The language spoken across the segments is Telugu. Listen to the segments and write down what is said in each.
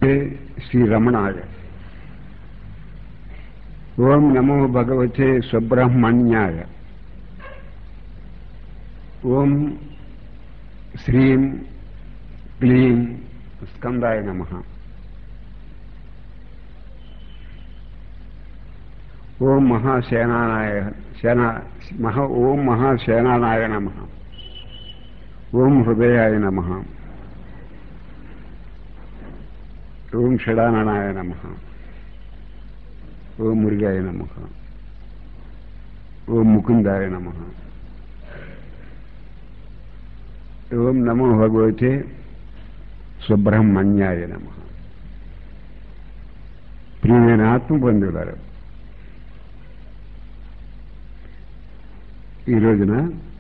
భగవతే శ్రీరమణాయ ఓం నమో భగవతే సుబ్రహ్మణ్యాయ ఓం శ్రీం క్లీం స్కందాయ నమ ఓం మహాసేనానాయ సేనా మహా ఓం మహాసేనానాయ నమ ఓం హృదయాయ నమ ఓం షడాననాయ నమ ఓం మురిగాయ నమ ఓం ముకుందాయ నమ ఓం నమో భగవతే సుబ్రహ్మణ్యాయ నమ ప్రియమైన ఆత్మ బంధువులారు ఈ రోజున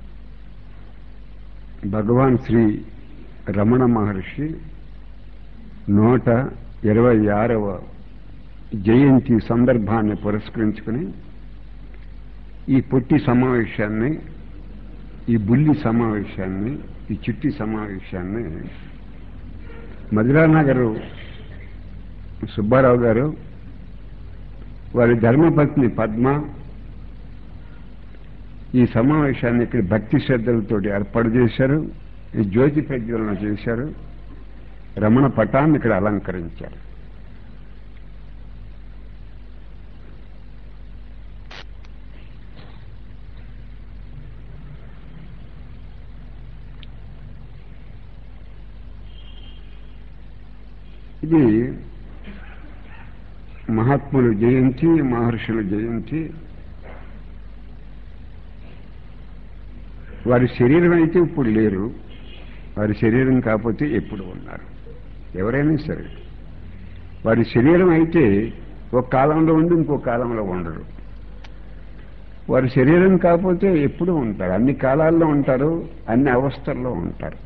భగవాన్ శ్రీ రమణ మహర్షి నూట ఇరవై ఆరవ జయంతి సందర్భాన్ని పురస్కరించుకుని ఈ పొట్టి సమావేశాన్ని ఈ బుల్లి సమావేశాన్ని ఈ చిట్టి సమావేశాన్ని మధురానగరు సుబ్బారావు గారు వారి ధర్మపత్ని పద్మ ఈ సమావేశాన్ని ఇక్కడ భక్తి శ్రద్ధలతో ఏర్పాటు చేశారు ఈ జ్యోతి ప్రజ్వలన చేశారు రమణ పటాన్ని ఇక్కడ అలంకరించారు ఇది మహాత్ములు జయంతి మహర్షుల జయంతి వారి శరీరం అయితే ఇప్పుడు లేరు వారి శరీరం కాకపోతే ఎప్పుడు ఉన్నారు ఎవరైనా సరే వారి శరీరం అయితే ఒక కాలంలో ఉండి ఇంకో కాలంలో ఉండరు వారి శరీరం కాకపోతే ఎప్పుడు ఉంటారు అన్ని కాలాల్లో ఉంటారు అన్ని అవస్థల్లో ఉంటారు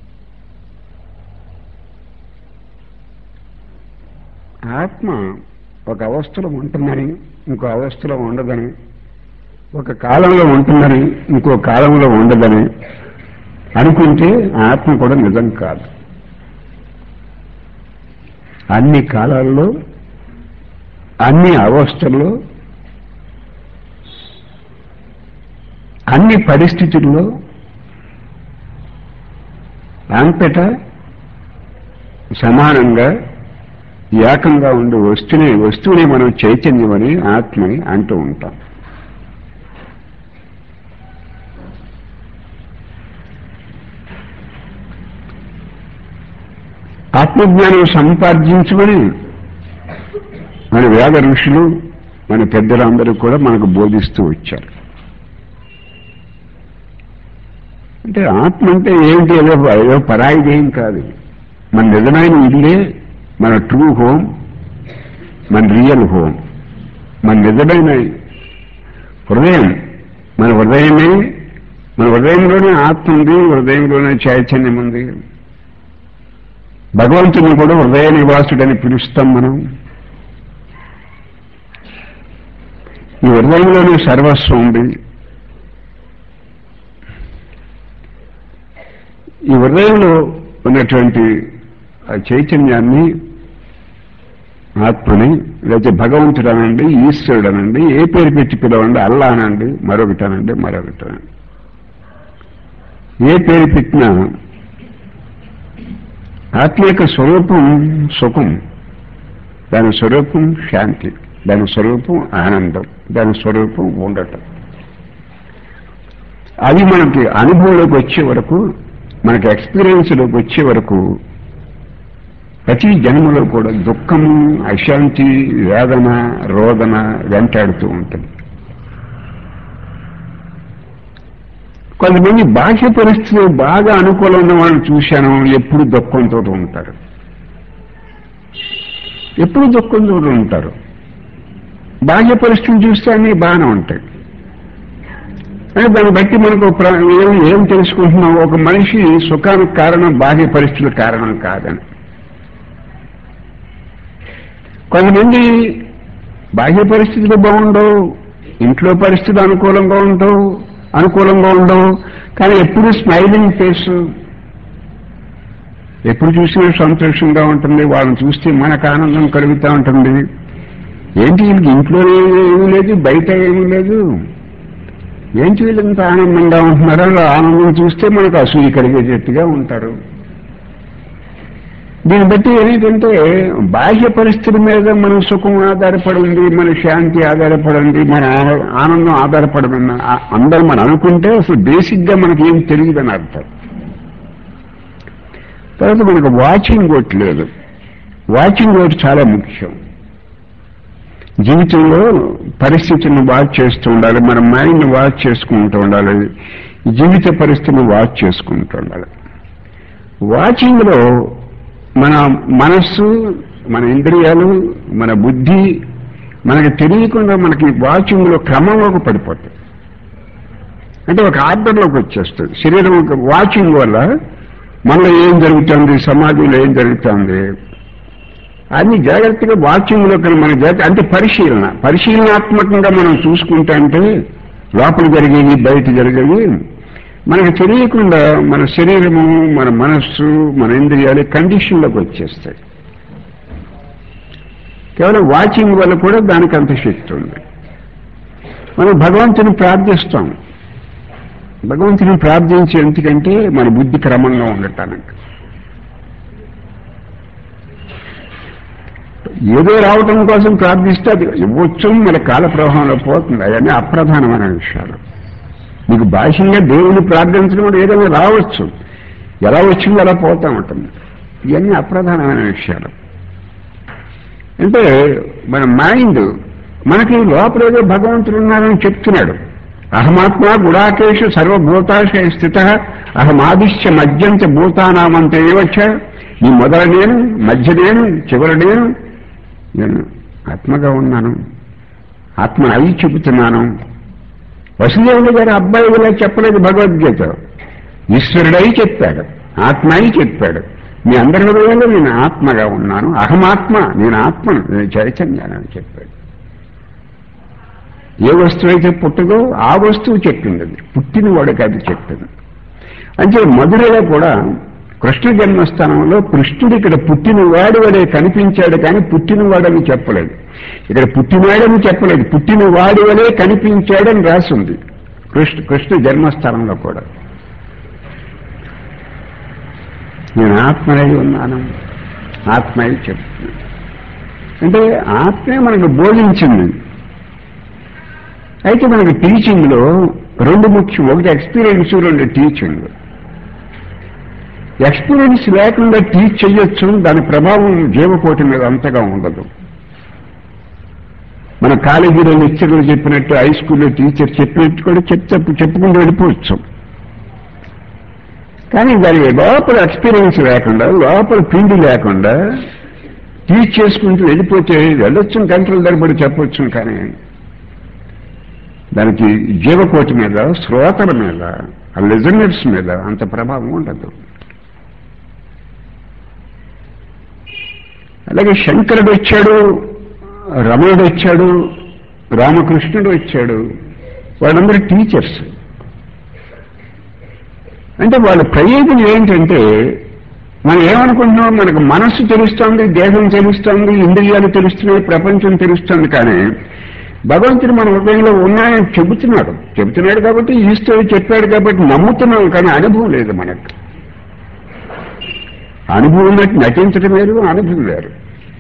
ఆత్మ ఒక అవస్థలో ఉంటుందని ఇంకో అవస్థలో ఉండదని ఒక కాలంలో ఉంటుందని ఇంకో కాలంలో ఉండదని అనుకుంటే ఆత్మ కూడా నిజం కాదు అన్ని కాలాల్లో అన్ని అవస్థల్లో అన్ని పరిస్థితుల్లో అంతటా సమానంగా ఏకంగా ఉండే వస్తువుని వస్తువుని మనం చైతన్యమని ఆత్మని అంటూ ఉంటాం ఆత్మజ్ఞానం సంపార్జించమని మన వేద ఋషులు మన పెద్దలందరూ కూడా మనకు బోధిస్తూ వచ్చారు అంటే ఆత్మ అంటే ఏమిటి ఏదో ఏదో పరాయిదేం కాదు మన నిజమైన ఇల్లే మన ట్రూ హోమ్ మన రియల్ హోమ్ మన నిజమైన హృదయం మన హృదయమే మన హృదయంలోనే ఆత్మ ఉంది హృదయంలోనే చైతన్యం ఉంది భగవంతుని కూడా హృదయ నివాసుడని పిలుస్తాం మనం ఈ హృదయంలోనే సర్వస్వం ఉంది ఈ హృదయంలో ఉన్నటువంటి ఆ చైతన్యాన్ని ఆత్మని లేకపోతే భగవంతుడు అనండి ఈశ్వరుడు అనండి ఏ పేరు పెట్టి పిలవండి అల్లా అనండి మరొకటి అనండి మరొకటి అనండి ఏ పేరు పెట్టినా ఆత్మ యొక్క స్వరూపం సుఖం దాని స్వరూపం శాంతి దాని స్వరూపం ఆనందం దాని స్వరూపం ఉండటం అది మనకి అనుభవంలోకి వచ్చే వరకు మనకి ఎక్స్పీరియన్స్లోకి వచ్చే వరకు ప్రతి జన్మలో కూడా దుఃఖము అశాంతి వేదన రోదన వెంటాడుతూ ఉంటుంది కొంతమంది బాహ్య పరిస్థితులు బాగా అనుకూలం ఉన్న వాళ్ళని చూశాను ఎప్పుడు దుఃఖంతో ఉంటారు ఎప్పుడు దుఃఖంతో ఉంటారు బాహ్య పరిస్థితులు చూస్తే అన్నీ బాగానే ఉంటాయి అంటే దాన్ని బట్టి మనకు ప్ర- ఏం ఏం తెలుసుకుంటున్నాం ఒక మనిషి సుఖానికి కారణం బాహ్య పరిస్థితుల కారణం కాదని కొంతమంది బాహ్య పరిస్థితులు బాగుండవు ఇంట్లో పరిస్థితులు అనుకూలంగా ఉండవు అనుకూలంగా ఉండవు కానీ ఎప్పుడు స్మైలింగ్ ఫేస్ ఎప్పుడు చూసినా సంతోషంగా ఉంటుంది వాళ్ళని చూస్తే మనకు ఆనందం కలుగుతూ ఉంటుంది ఏంటి వీళ్ళకి ఇంట్లో ఏమీ లేదు బయట ఏమీ లేదు ఏంటి వీళ్ళంత ఆనందంగా ఉంటున్నారో అలా ఆనందం చూస్తే మనకు అసూయ కలిగేటట్టుగా ఉంటారు దీన్ని బట్టి ఏంటంటే బాహ్య పరిస్థితుల మీద మన సుఖం ఆధారపడి ఉంది మన శాంతి ఆధారపడి ఉంది మన ఆ- ఆనందం ఆధారపడి ఉంది ఆ- అందరూ మనం అనుకుంటే అసలు బేసిక్ గా మనకి ఏం తెలియదని అర్థం తర్వాత మనకు వాచింగ్ ఒకటి లేదు వాచింగ్ ఒకటి చాలా ముఖ్యం జీవితంలో పరిస్థితిని వాచ్ చేస్తూ ఉండాలి మన మైండ్ వాచ్ చేసుకుంటూ ఉండాలి జీవిత పరిస్థితిని వాచ్ చేసుకుంటూ ఉండాలి వాచింగ్ లో మన మనస్సు మన ఇంద్రియాలు మన బుద్ధి మనకి తెలియకుండా మనకి వాచింగ్ లో క్రమంలోకి పడిపోతాయి అంటే ఒక ఆర్డర్లోకి వచ్చేస్తుంది శరీరం ఒక వాచింగ్ వల్ల మనలో ఏం జరుగుతుంది సమాజంలో ఏం జరుగుతుంది అన్ని జాగ్రత్తగా వాచింగ్ లో కానీ మన జాగ్రత్త అంటే పరిశీలన పరిశీలనాత్మకంగా మనం చూసుకుంటా అంటే లోపల జరిగేది బయట జరిగేది మనకు తెలియకుండా మన శరీరము మన మనస్సు మన ఇంద్రియాలు కండిషన్లోకి వచ్చేస్తాయి కేవలం వాచింగ్ వల్ల కూడా దానికి అంత శక్తి ఉంది మనం భగవంతుని ప్రార్థిస్తాం భగవంతుని ప్రార్థించే ఎందుకంటే మన బుద్ధి క్రమంగా ఉండటానికి ఏదో రావటం కోసం ప్రార్థిస్తే అది ఇవ్వచ్చు మన కాల ప్రవాహంలో పోతుంది అవన్నీ అప్రధానమైన విషయాలు మీకు బాహ్యంగా దేవుని ప్రార్థించడం కూడా ఏదైనా రావచ్చు ఎలా వచ్చిందో అలా పోతా ఉంటుంది ఇవన్నీ అప్రధానమైన విషయాలు అంటే మన మైండ్ మనకి లోపల ఏదో భగవంతుడు ఉన్నారని చెప్తున్నాడు అహమాత్మ గుడాకేషు సర్వభూతాశయ స్థిత అహమాదిశ్య మధ్యంత భూతానామంతే ఏవచ్చ ఈ మొదల నేను మధ్య నేను చివరి నేను నేను ఆత్మగా ఉన్నాను ఆత్మ అయి చెబుతున్నాను వసుదేవుడు గారి అబ్బాయి ఇలా చెప్పలేదు భగవద్గీత ఈశ్వరుడై చెప్పాడు ఆత్మ అయి చెప్పాడు మీ అందరి హృదయంలో నేను ఆత్మగా ఉన్నాను అహమాత్మ నేను ఆత్మ నేను చైతన్యానని చెప్పాడు ఏ వస్తువు అయితే పుట్టదో ఆ వస్తువు చెప్పింది అది పుట్టినవాడికి అది చెప్పింది అంటే మధురలో కూడా కృష్ణ జన్మస్థానంలో కృష్ణుడు ఇక్కడ పుట్టినవాడు వలె కనిపించాడు కానీ పుట్టినవాడని చెప్పలేదు ఇక్కడ పుట్టినవాడని చెప్పలేదు పుట్టినవాడి వలె కనిపించాడని రాసింది కృష్ణ కృష్ణ జన్మస్థానంలో కూడా నేను ఆత్మనై ఉన్నాను ఆత్మై చెప్తున్నాను అంటే ఆత్మే మనకు బోధించింది అయితే మనకి టీచింగ్ లో రెండు ముఖ్యం ఒకటి ఎక్స్పీరియన్స్ రెండు టీచింగ్ ఎక్స్పీరియన్స్ లేకుండా టీచ్ చేయొచ్చు దాని ప్రభావం జీవకోటి మీద అంతగా ఉండదు మన కాలేజీలో లెక్చర్లు చెప్పినట్టు హై స్కూల్లో టీచర్ చెప్పినట్టు కూడా చెప్తే చెప్పుకుంటూ వెళ్ళిపోవచ్చు కానీ దాని లోపల ఎక్స్పీరియన్స్ లేకుండా లోపల పిండి లేకుండా టీచ్ చేసుకుంటూ వెళ్ళిపోతే వెళ్ళొచ్చు గంటల ధరబడి చెప్పొచ్చు కానీ దానికి జీవకోటి మీద శ్రోతల మీద ఆ లిజనర్స్ మీద అంత ప్రభావం ఉండదు అలాగే శంకరుడు వచ్చాడు రమణుడు వచ్చాడు రామకృష్ణుడు వచ్చాడు వాళ్ళందరూ టీచర్స్ అంటే వాళ్ళ ప్రయోజనం ఏంటంటే మనం ఏమనుకుంటున్నాం మనకు మనస్సు తెలుస్తోంది దేహం తెలుస్తోంది ఇంద్రియాలు తెలుస్తున్నాయి ప్రపంచం తెలుస్తుంది కానీ భగవంతుడు మన హృదయంలో ఉన్నాయని చెబుతున్నాడు చెబుతున్నాడు కాబట్టి ఈశ్వరుడు చెప్పాడు కాబట్టి నమ్ముతున్నాం కానీ అనుభవం లేదు మనకు అనుభవం ఉన్నట్టు నటించడం వేరు అనుభవం వేరు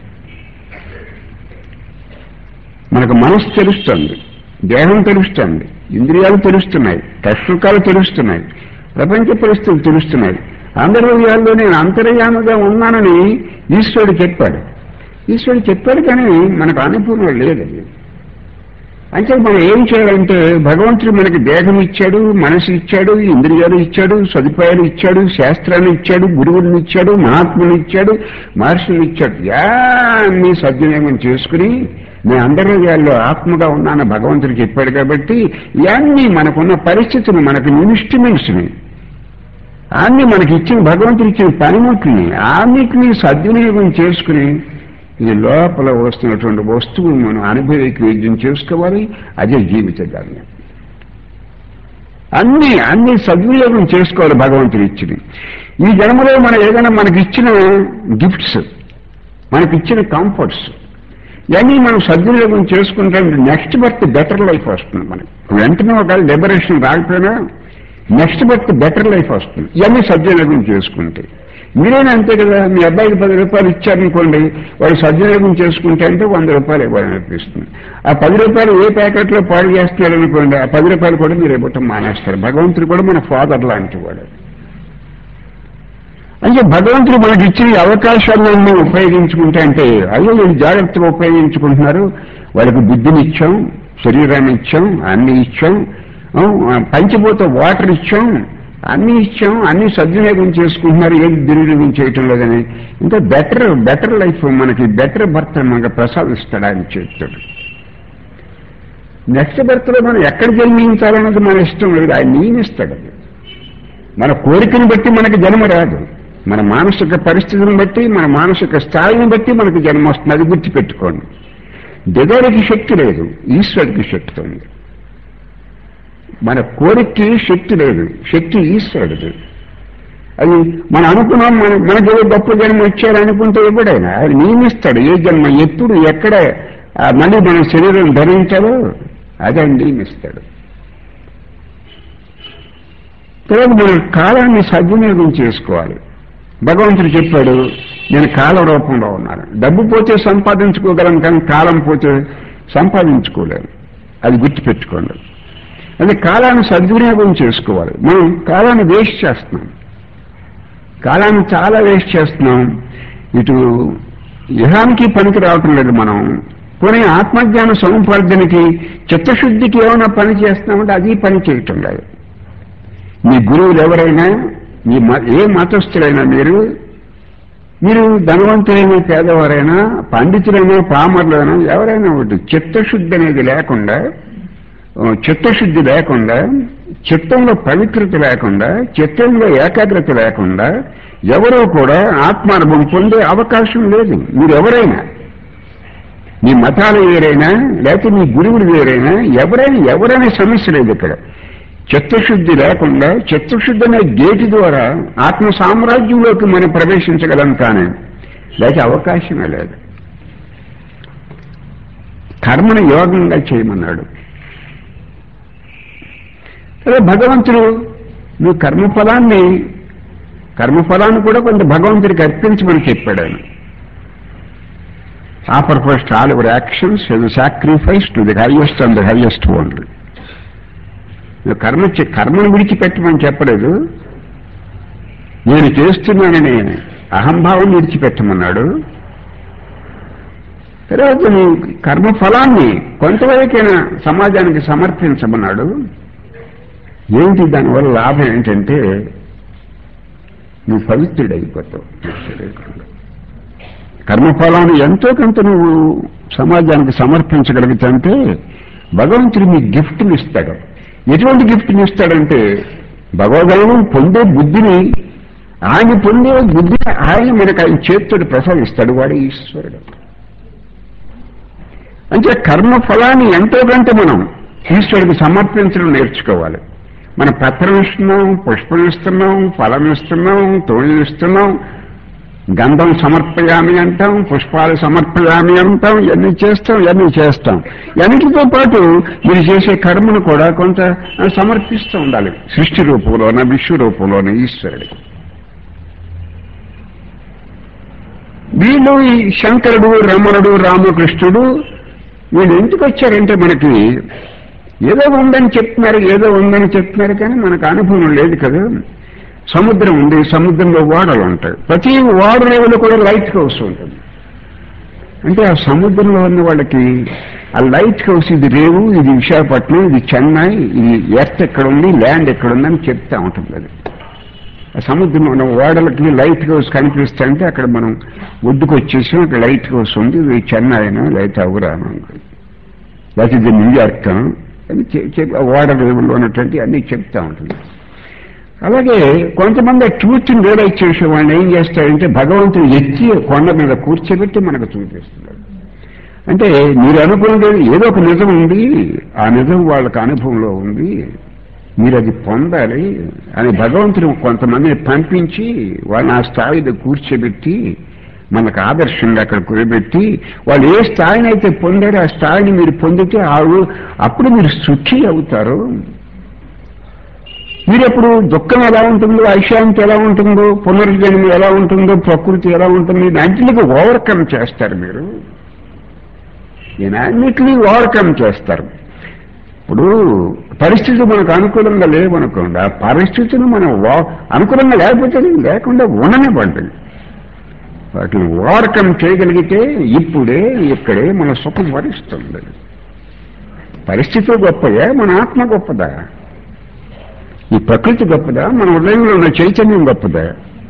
మనకు మనసు తెలుస్తుంది దేహం తెలుస్తుంది ఇంద్రియాలు తెలుస్తున్నాయి కష్టకాలు తెలుస్తున్నాయి ప్రపంచ పరిస్థితులు తెలుస్తున్నాయి అందరి హృదయాల్లో నేను అంతర్యాముగా ఉన్నానని ఈశ్వరుడు చెప్పాడు ఈశ్వరుడు చెప్పాడు కానీ మనకు అనుభవం లేదు అది. అంటే మనం ఏం చేయాలంటే భగవంతుడు మనకి దేహం ఇచ్చాడు మనసు ఇచ్చాడు ఇంద్రియాలు ఇచ్చాడు సదుపాయాలు ఇచ్చాడు శాస్త్రాన్ని ఇచ్చాడు గురువులను ఇచ్చాడు మహాత్ముని ఇచ్చాడు మహర్షులు ఇచ్చాడు యాన్ని సద్వినియోగం చేసుకుని నేను అందరి హృదయాల్లో ఆత్మగా ఉన్నాను భగవంతుడు చెప్పాడు కాబట్టి ఇవన్నీ మనకున్న పరిస్థితులు మనకు ఇన్స్ట్రుమెంట్స్ని అన్ని మనకి ఇచ్చిన భగవంతుడు ఇచ్చిన పనిముట్లని అన్నిటినీ సద్వినియోగం చేసుకుని ఈ లోపల వస్తున్నటువంటి వస్తువును మనం అనుభవికి వైద్యం చేసుకోవాలి అదే జీవిత గమ్యం అన్ని అన్ని సద్వినియోగం చేసుకోవాలి భగవంతుడు ఇచ్చింది ఈ జన్మలో మనం ఏదైనా మనకి ఇచ్చిన గిఫ్ట్స్ మనకి ఇచ్చిన కంఫర్ట్స్ ఇవన్నీ మనం సద్వినియోగం చేసుకుంటే నెక్స్ట్ బర్త్ బెటర్ లైఫ్ వస్తుంది మనకి వెంటనే ఒక లిబరేషన్ రాకపోయినా నెక్స్ట్ బర్త్ బెటర్ లైఫ్ వస్తుంది ఇవన్నీ సద్వినియోగం చేసుకుంటే మీరైనా అంతే కదా మీ అబ్బాయికి పది రూపాయలు ఇచ్చారనుకోండి వాడు సద్వినియోగం చేసుకుంటే అంటే వంద రూపాయలు ఇవ్వాలని అనిపిస్తుంది ఆ పది రూపాయలు ఏ ప్యాకెట్లో పాడు చేస్తున్నారు అనుకోండి ఆ పది రూపాయలు కూడా మీరు ఇవ్వటం మానేస్తారు భగవంతుడు కూడా మన ఫాదర్ లాంటి వాడు అంటే భగవంతుడు మనకి ఇచ్చిన ఈ అవకాశాలను ఉపయోగించుకుంటే అంటే అయ్యో వీళ్ళు జాగ్రత్తగా ఉపయోగించుకుంటున్నారు వాళ్ళకి బుద్ధిని ఇచ్చాం శరీరాన్ని ఇచ్చాం అన్ని ఇచ్చాం ఆ, పంచిపోతే వాటర్ ఇచ్చాం అన్ని ఇచ్చాం అన్ని సద్వినియోగం చేసుకుంటున్నారు ఏం దుర్వినియోగం చేయటం లేదని ఇంకా బెటర్ బెటర్ లైఫ్ మనకి బెటర్ బర్త్ మనకు ప్రసాదిస్తాడు ఆయన చేస్తాడు నెక్స్ట్ బర్త్ లో మనం ఎక్కడ జన్మించాలన్నది మన ఇష్టం లేదు ఆయన నియమిస్తాడు అది మన కోరికను బట్టి మనకి జన్మ రాదు మన మానసిక పరిస్థితిని బట్టి మన మానసిక స్థాయిని బట్టి మనకు జన్మ వస్తుంది అది గుర్తుపెట్టుకోండి దిగడికి శక్తి లేదు ఈశ్వరుడికి శక్తి ఉంది మన కోరికకి శక్తి లేదు శక్తి ఈశ్వరుడిది అది మనం అనుకున్నాం మన మనకి ఏదో గొప్ప జన్మ వచ్చారనుకుంటే ఎప్పుడైనా అది నియమిస్తాడు ఏ జన్మ ఎప్పుడు ఎక్కడ ఆ మళ్ళీ మన శరీరం ధరించాలో అదే నియమిస్తాడు తర్వాత మన కాలాన్ని సద్వినియోగం చేసుకోవాలి భగవంతుడు చెప్పాడు నేను కాల రూపంలో ఉన్నాను డబ్బు పోతే సంపాదించుకోగలను కానీ కాలం పోతే సంపాదించుకోలేను అది గుర్తుపెట్టుకోండి అది కాలాన్ని సద్వినియోగం చేసుకోవాలి మనం కాలాన్ని వేస్ట్ చేస్తున్నాం కాలాన్ని చాలా వేస్ట్ చేస్తున్నాం ఇటు ఇహానికి పనికి రావటం లేదు మనం పోనీ ఆత్మజ్ఞాన సముపార్జనకి చిత్తశుద్ధికి ఏమైనా పని చేస్తున్నామంటే అది పని చేయటం లేదు మీ గురువులు ఎవరైనా మీ మ- ఏ మతస్థులైనా మీరు మీరు ధనవంతులైన పేదవారైనా పండితులైనా పామరులైనా ఎవరైనా ఒకటి చిత్తశుద్ధి అనేది లేకుండా ఆ, చిత్తశుద్ధి లేకుండా చిత్తంలో పవిత్రత లేకుండా చిత్తంలో ఏకాగ్రత లేకుండా ఎవరో కూడా ఆత్మానుభవం పొందే అవకాశం లేదు మీరు ఎవరైనా మీ మతాలు వేరైనా లేకపోతే మీ గురువులు వేరైనా ఎవరైనా ఎవరైనా సమస్య లేదు ఇక్కడ చిత్తశుద్ధి లేకుండా చిత్తశుద్ధి అనే గేటు ద్వారా ఆత్మ సామ్రాజ్యంలోకి మనం ప్రవేశించగలం కానీ లేక అవకాశమే లేదు కర్మను యోగంగా చేయమన్నాడు అదే భగవంతుడు నువ్వు కర్మఫలాన్ని కర్మఫలాన్ని కూడా కొంత భగవంతుడికి అర్పించమని చెప్పాడు ఆయన offer first all your actions sacrifice to the highest and the highest only నువ్వు కర్మ చే- కర్మను విడిచిపెట్టమని చెప్పలేదు నేను చేస్తున్నానని అహంభావం విడిచిపెట్టమన్నాడు తర్వాత నువ్వు కర్మ ఫలాన్ని కొంతవరకైనా సమాజానికి సమర్పించమన్నాడు ఏంటి దానివల్ల లాభం ఏంటంటే నువ్వు పవిత్రుడైపోతావు శరీరంలో. కర్మఫలాన్ని ఎంతో కొంత నువ్వు సమాజానికి సమర్పించగలుగుతాంటే భగవంతుడు మీ గిఫ్ట్ని ఇస్తాడు ఎటువంటి గిఫ్ట్ని ఇస్తాడంటే భగవద్గీతం పొందే బుద్ధిని ఆయన పొందే బుద్ధిని ఆయన మనకు ఆయన చేతుడు ప్రసాదిస్తాడు వాడు ఈశ్వరుడు అంటే కర్మ ఫలాన్ని ఎంతో కొంత మనం ఈశ్వరుడికి సమర్పించడం నేర్చుకోవాలి మనం పత్రం ఇస్తున్నాం పుష్పం ఇస్తున్నాం ఫలం ఇస్తున్నాం తోణి ఇస్తున్నాం గంధం సమర్పయామి అంటాం పుష్పాలు సమర్పయామి అంటాం ఇవన్నీ చేస్తాం ఇవన్నీ చేస్తాం ఇవన్నిటితో పాటు మీరు చేసే కర్మను కూడా కొంత సమర్పిస్తూ ఉండాలి సృష్టి రూపంలోన విశ్వ రూపంలోన ఈశ్వరుడికి వీళ్ళు ఈ శంకరుడు రమణుడు రామకృష్ణుడు వీళ్ళు ఎందుకు వచ్చారంటే మనకి ఏదో ఉందని చెప్తున్నారు ఏదో ఉందని చెప్తున్నారు కానీ మనకు అనుభవం లేదు కదా సముద్రం ఉంది సముద్రంలో ఓడలు ఉంటాయి ప్రతి ఓడ లెవెల్ కూడా లైట్ హౌస్ ఉంటుంది అంటే ఆ సముద్రంలో ఉన్న వాళ్ళకి ఆ లైట్ హౌస్ ఇది రేవు ఇది విశాఖపట్నం ఇది చెన్నై ఇది ఎర్త్ ఎక్కడ ఉంది ల్యాండ్ ఎక్కడ ఉందని చెప్తా ఉంటుంది అది ఆ సముద్రంలో ఉన్న ఓడలకి లైట్ హౌస్ కనిపిస్తుంటే అక్కడ మనం ఒడ్డుకు వచ్చేసాం అక్కడ లైట్ హౌస్ ఉంది ఇది చెన్నై అనో లైట్ అవురాను లేకపోతే ఇది న్యూయార్క్ అనో అని చె- చెప్- ఆ ఓడ రేవుల్లో ఉన్నటువంటి అన్ని చెప్తా ఉంటుంది అలాగే కొంతమంది ట్రూత్ని రియలైజ్ చేసే వాళ్ళని ఏం చేస్తారంటే భగవంతుడు ఎత్తి కొండ మీద కూర్చోబెట్టి మనకు చూపిస్తున్నాడు అంటే మీరు అనుకున్నది ఏదో ఒక నిజం ఉంది ఆ నిజం వాళ్ళకి అనుభవంలో ఉంది మీరు అది పొందాలి అని భగవంతుడు కొంతమందిని పంపించి వాళ్ళని ఆ స్థాయిలో కూర్చోబెట్టి మనకు ఆదర్శంగా అక్కడ కూరబెట్టి వాళ్ళు ఏ స్థాయిని అయితే పొందారో ఆ స్థాయిని మీరు పొందితే ఆ రో- అప్పుడు మీరు సుఖి అవుతారు మీరు ఎప్పుడు దుఃఖం ఎలా ఉంటుందో అశాంతి ఎలా ఉంటుందో పునర్జన్మ ఎలా ఉంటుందో ప్రకృతి ఎలా ఉంటుంది అన్నింటికి ఓవర్కమ్ చేస్తారు మీరు అన్నిటినీ ఓవర్కమ్ చేస్తారు ఇప్పుడు పరిస్థితులు మనకు అనుకూలంగా లేవనుకోండి ఆ పరిస్థితులు మనం ఓ- అనుకూలంగా లేకపోతే లేకుండా ఉండనివ్వండి వాటిని ఓవర్కమ్ చేయగలిగితే ఇప్పుడే ఇక్కడే మన సుఖం వరిస్తుంది పరిస్థితులు గొప్పయా మన ఆత్మ గొప్పదా ఈ ప్రకృతి గొప్పదా మన హృదయంలో ఉన్న చైతన్యం గొప్పదా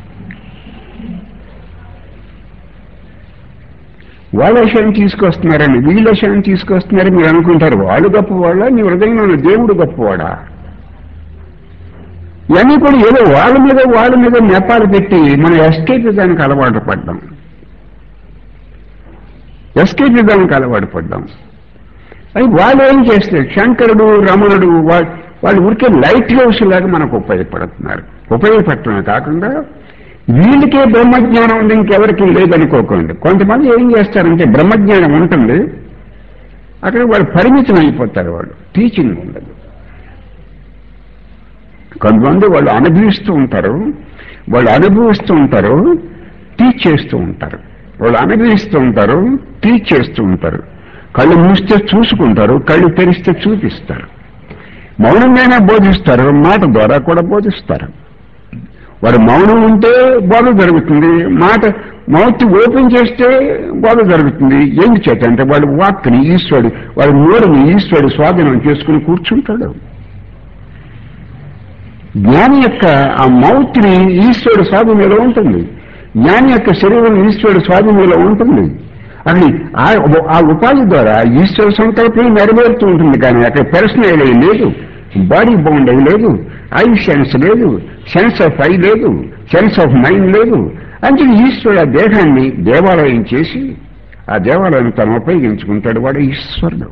వాళ్ళ విషయాన్ని తీసుకొస్తున్నారని వీళ్ళ విషయాన్ని తీసుకొస్తున్నారని మీరు అనుకుంటారు వాళ్ళు గొప్పవాళ్ళ మీ హృదయంలో ఉన్న దేవుడు గొప్పవాడా ఇవన్నీ కూడా ఏదో వాళ్ళ మీద వాళ్ళ మీద నెపాలు పెట్టి మనం ఎస్కేప్ దానికి అలవాటు పడ్డాం ఎస్కేప్ దానికి అలవాటు పడ్డాం అది వాళ్ళు ఏం చేస్తారు శంకరుడు రమణుడు వా- వాళ్ళు ఊరికే లైట్ హౌస్ లాగా మనకు ఉపయోగపడుతున్నారు ఉపయోగపడటమే కాకుండా వీళ్ళకే బ్రహ్మజ్ఞానం ఉంది ఇంకెవరికి లేదనుకోకండి కొంతమంది ఏం చేస్తారంటే బ్రహ్మజ్ఞానం ఉంటుంది అక్కడ వాళ్ళు పరిమితం అయిపోతారు వాళ్ళు టీచింగ్ ఉండదు కొంతమంది వాళ్ళు అనుభవిస్తూ ఉంటారు వాళ్ళు అనుభవిస్తూ ఉంటారు టీచ్ చేస్తూ ఉంటారు వాళ్ళు అనుభవిస్తూ ఉంటారు టీచ్ చేస్తూ ఉంటారు కళ్ళు మూస్తే చూసుకుంటారు కళ్ళు తెరిస్తే చూపిస్తారు మౌనంగానే బోధిస్తారు మాట ద్వారా కూడా బోధిస్తారు వాడు మౌనం ఉంటే బోధ జరుగుతుంది మాట మౌత్ ఓపెన్ చేస్తే బోధ జరుగుతుంది ఏం చేత అంటే వాడు వాక్ని ఈశ్వరుడు వాడి నోరుని ఈశ్వరుడు స్వాధీనం చేసుకుని కూర్చుంటాడు జ్ఞాని యొక్క ఆ మౌత్ని ఈశ్వరుడు స్వాధీనంలో ఉంటుంది జ్ఞాని యొక్క శరీరం ఈశ్వరుడు స్వాధీనంలో ఉంటుంది అది ఆ- ఆ ఉపాధి ద్వారా ఈశ్వర సంకల్పం నెరవేరుతూ ఉంటుంది కానీ అక్కడ పర్సనల్ అయి లేదు బాడీ బౌండ్ అయి లేదు ఐ సెన్స్ లేదు సెన్స్ ఆఫ్ ఐ లేదు సెన్స్ ఆఫ్ మైండ్ లేదు అంటే ఈశ్వరుడు ఆ దేహాన్ని దేవాలయం చేసి ఆ దేవాలయం తను ఉపయోగించుకుంటాడు వాడు ఈశ్వరుడు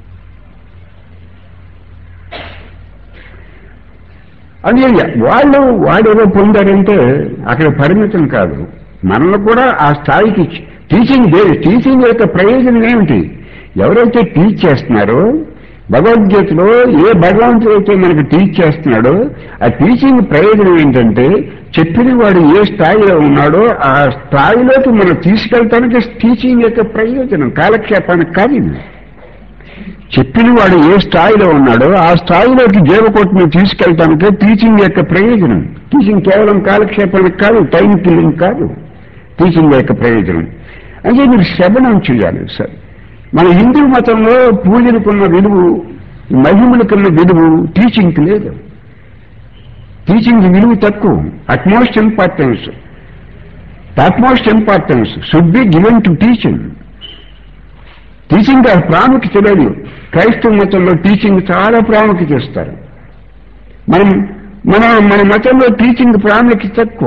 అది వాళ్ళు వాడేదో పొందారంటే అక్కడ పరిమితం కాదు మనల్ని కూడా ఆ స్థాయికి టీచింగ్ టీచింగ్ యొక్క ప్రయోజనం ఏమిటి ఎవరైతే టీచ్ చేస్తున్నారో భగవద్గీతలో ఏ భగవంతుడు అయితే మనకు టీచ్ చేస్తున్నాడో ఆ టీచింగ్ ప్రయోజనం ఏంటంటే చెప్పిన వాడు ఏ స్థాయిలో ఉన్నాడో ఆ స్థాయిలోకి మనం తీసుకెళ్తానికి టీచింగ్ యొక్క ప్రయోజనం కాలక్షేపానికి కాదు ఇది చెప్పిన వాడు ఏ స్థాయిలో ఉన్నాడో ఆ స్థాయిలోకి జీవకోటిని తీసుకెళ్ళటానికి టీచింగ్ యొక్క ప్రయోజనం టీచింగ్ కేవలం కాలక్షేపానికి కాదు టైం కిల్లింగ్ కాదు టీచింగ్ యొక్క ప్రయోజనం అంటే మీరు శ్రవణం చేయాలి సార్ మన హిందూ మతంలో పూజలకున్న విలువ మహిమలకున్న విలువ టీచింగ్కి లేదు టీచింగ్ విలువ తక్కువ utmost importance utmost importance should be given to teaching teaching ఆ ప్రాముఖ్యత లేదు క్రైస్తవ మతంలో టీచింగ్ చాలా ప్రాముఖ్యత ఇస్తారు మనం మన మన మతంలో టీచింగ్ ప్రాముఖ్యత తక్కువ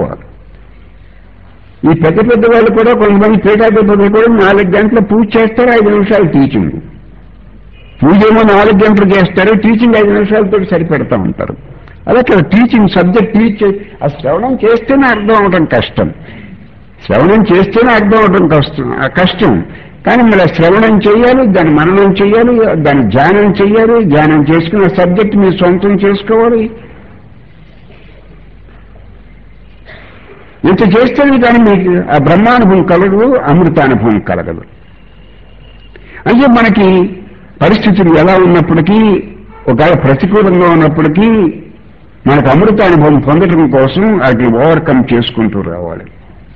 ఈ పెద్ద పెద్ద వాళ్ళు కూడా కొంతమంది పీఠాధిపతులు కూడా నాలుగు గంటల పూజ చేస్తారు ఐదు నిమిషాలు టీచింగ్ పూజ ఏమో నాలుగు గంటలు చేస్తారు టీచింగ్ ఐదు నిమిషాలతో సరిపెడతా ఉంటారు అదే ఇక్కడ టీచింగ్ సబ్జెక్ట్ టీచ్ ఆ శ్రవణం చేస్తేనే అర్థం అవడం కష్టం శ్రవణం చేస్తేనే అర్థం అవడం కష్టం ఆ కష్టం కానీ మళ్ళీ శ్రవణం చేయాలి దాన్ని మననం చేయాలి దాన్ని ధ్యానం చేయాలి ధ్యానం చేసుకున్న సబ్జెక్ట్ మీరు సొంతం చేసుకోవాలి ఇంత చేస్తేనే కానీ మీకు ఆ బ్రహ్మానుభవం కలగదు అమృతానుభవం కలగదు అంటే మనకి పరిస్థితులు ఎలా ఉన్నప్పటికీ ఒకవేళ ప్రతికూలంగా ఉన్నప్పటికీ మనకు అమృతానుభవం పొందడం కోసం వాటిని ఓవర్కమ్ చేసుకుంటూ రావాలి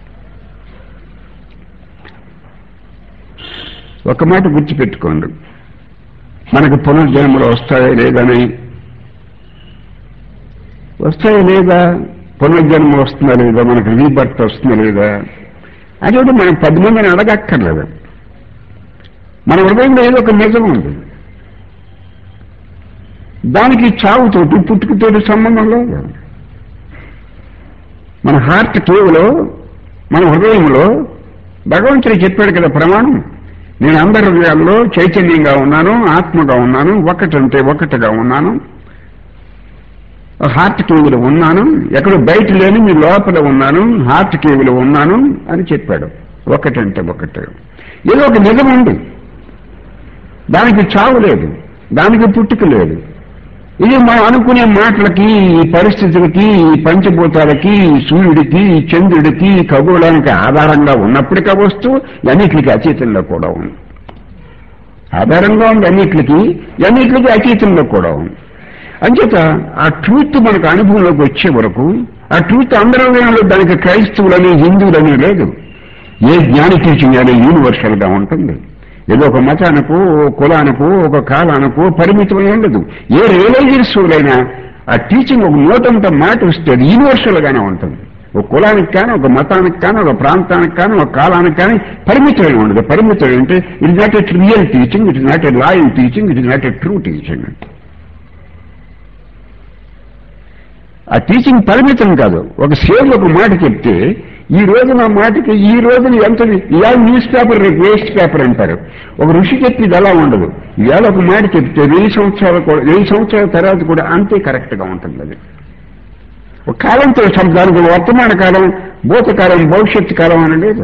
ఒక మాట గుర్తుపెట్టుకోండి మనకు పునర్జన్మలు వస్తాయా లేదని వస్తాయా లేదా పునర్జన్మ వస్తుందా లేదా మనకు రీబర్త్ వస్తుందా లేదా అదొకటి మనం పది మందిని అడగక్కర్లేదు మన హృదయంలో ఏదో ఒక నిజం ఉంది దానికి చావుతోటి పుట్టుకతోటి సంబంధం లేదు మన హార్ట్ కేవలో మన హృదయంలో భగవంతుడు చెప్పాడు కదా ప్రమాణం నేను అందరి హృదయాల్లో చైతన్యంగా ఉన్నాను ఆత్మగా ఉన్నాను ఒకటంటే ఒకటిగా ఉన్నాను హార్ట్ కేవిలో ఉన్నాను ఎక్కడ బయట లేని మీ లోపల ఉన్నాను హార్ట్ కేవిలో ఉన్నాను అని చెప్పాడు ఒకటంటే ఒకటే ఏదో ఒక నిజం ఉంది దానికి చావు లేదు దానికి పుట్టుక లేదు ఇది మనం అనుకునే మాటలకి ఈ పరిస్థితులకి ఈ పంచభూతాలకి ఈ సూర్యుడికి ఈ చంద్రుడికి ఈ ఖగోళానికి ఆధారంగా ఉన్నప్పటికీ ఆ వస్తువు అన్నిటికి అతీతంలో కూడా ఉంది ఆధారంగా ఉంది అన్నిటికి అన్నిటికి అతీతంలో కూడా ఉంది అంచేత ఆ ట్రూత్ మనకు అనుభవంలోకి వచ్చే వరకు ఆ ట్రూత్ అందరిలో దానికి క్రైస్తవులని హిందువులని లేదు ఏ జ్ఞాని టీచింగ్ అనేది యూనివర్సల్ గా ఉంటుంది ఏదో ఒక మతానికో ఓ కులానికో ఒక కాలానికో పరిమితమై ఉండదు ఏ రియలైజర్స్ అయినా ఆ టీచింగ్ ఒక నోటంత మాట వస్తే అది యూనివర్సల్ గానే ఉంటుంది ఒక కులానికి కానీ ఒక మతానికి కానీ ఒక ప్రాంతానికి కానీ ఒక కాలానికి కానీ పరిమితమై ఉండదు పరిమితం అంటే it not a real teaching it is not a loyal teaching it is not a true teaching ఆ టీచింగ్ పరిమితం కాదు ఒక సేవలు ఒక మాట చెప్తే ఈ రోజు నా మాటకి ఈ రోజున ఎంత ఇవాళ న్యూస్ పేపర్ రేపు వేస్ట్ పేపర్ అంటారు ఒక ఋషి చెప్పేది అలా ఉండదు ఇవాళ ఒక మాట చెప్తే వెయ్యి సంవత్సరాలు కూడా వెయ్యి సంవత్సరాల తర్వాత కూడా అంతే కరెక్ట్ గా ఉంటుంది అది ఒక కాలంతో సం- దానికి వర్తమాన కాలం భూతకాలం భవిష్యత్తు కాలం అని లేదు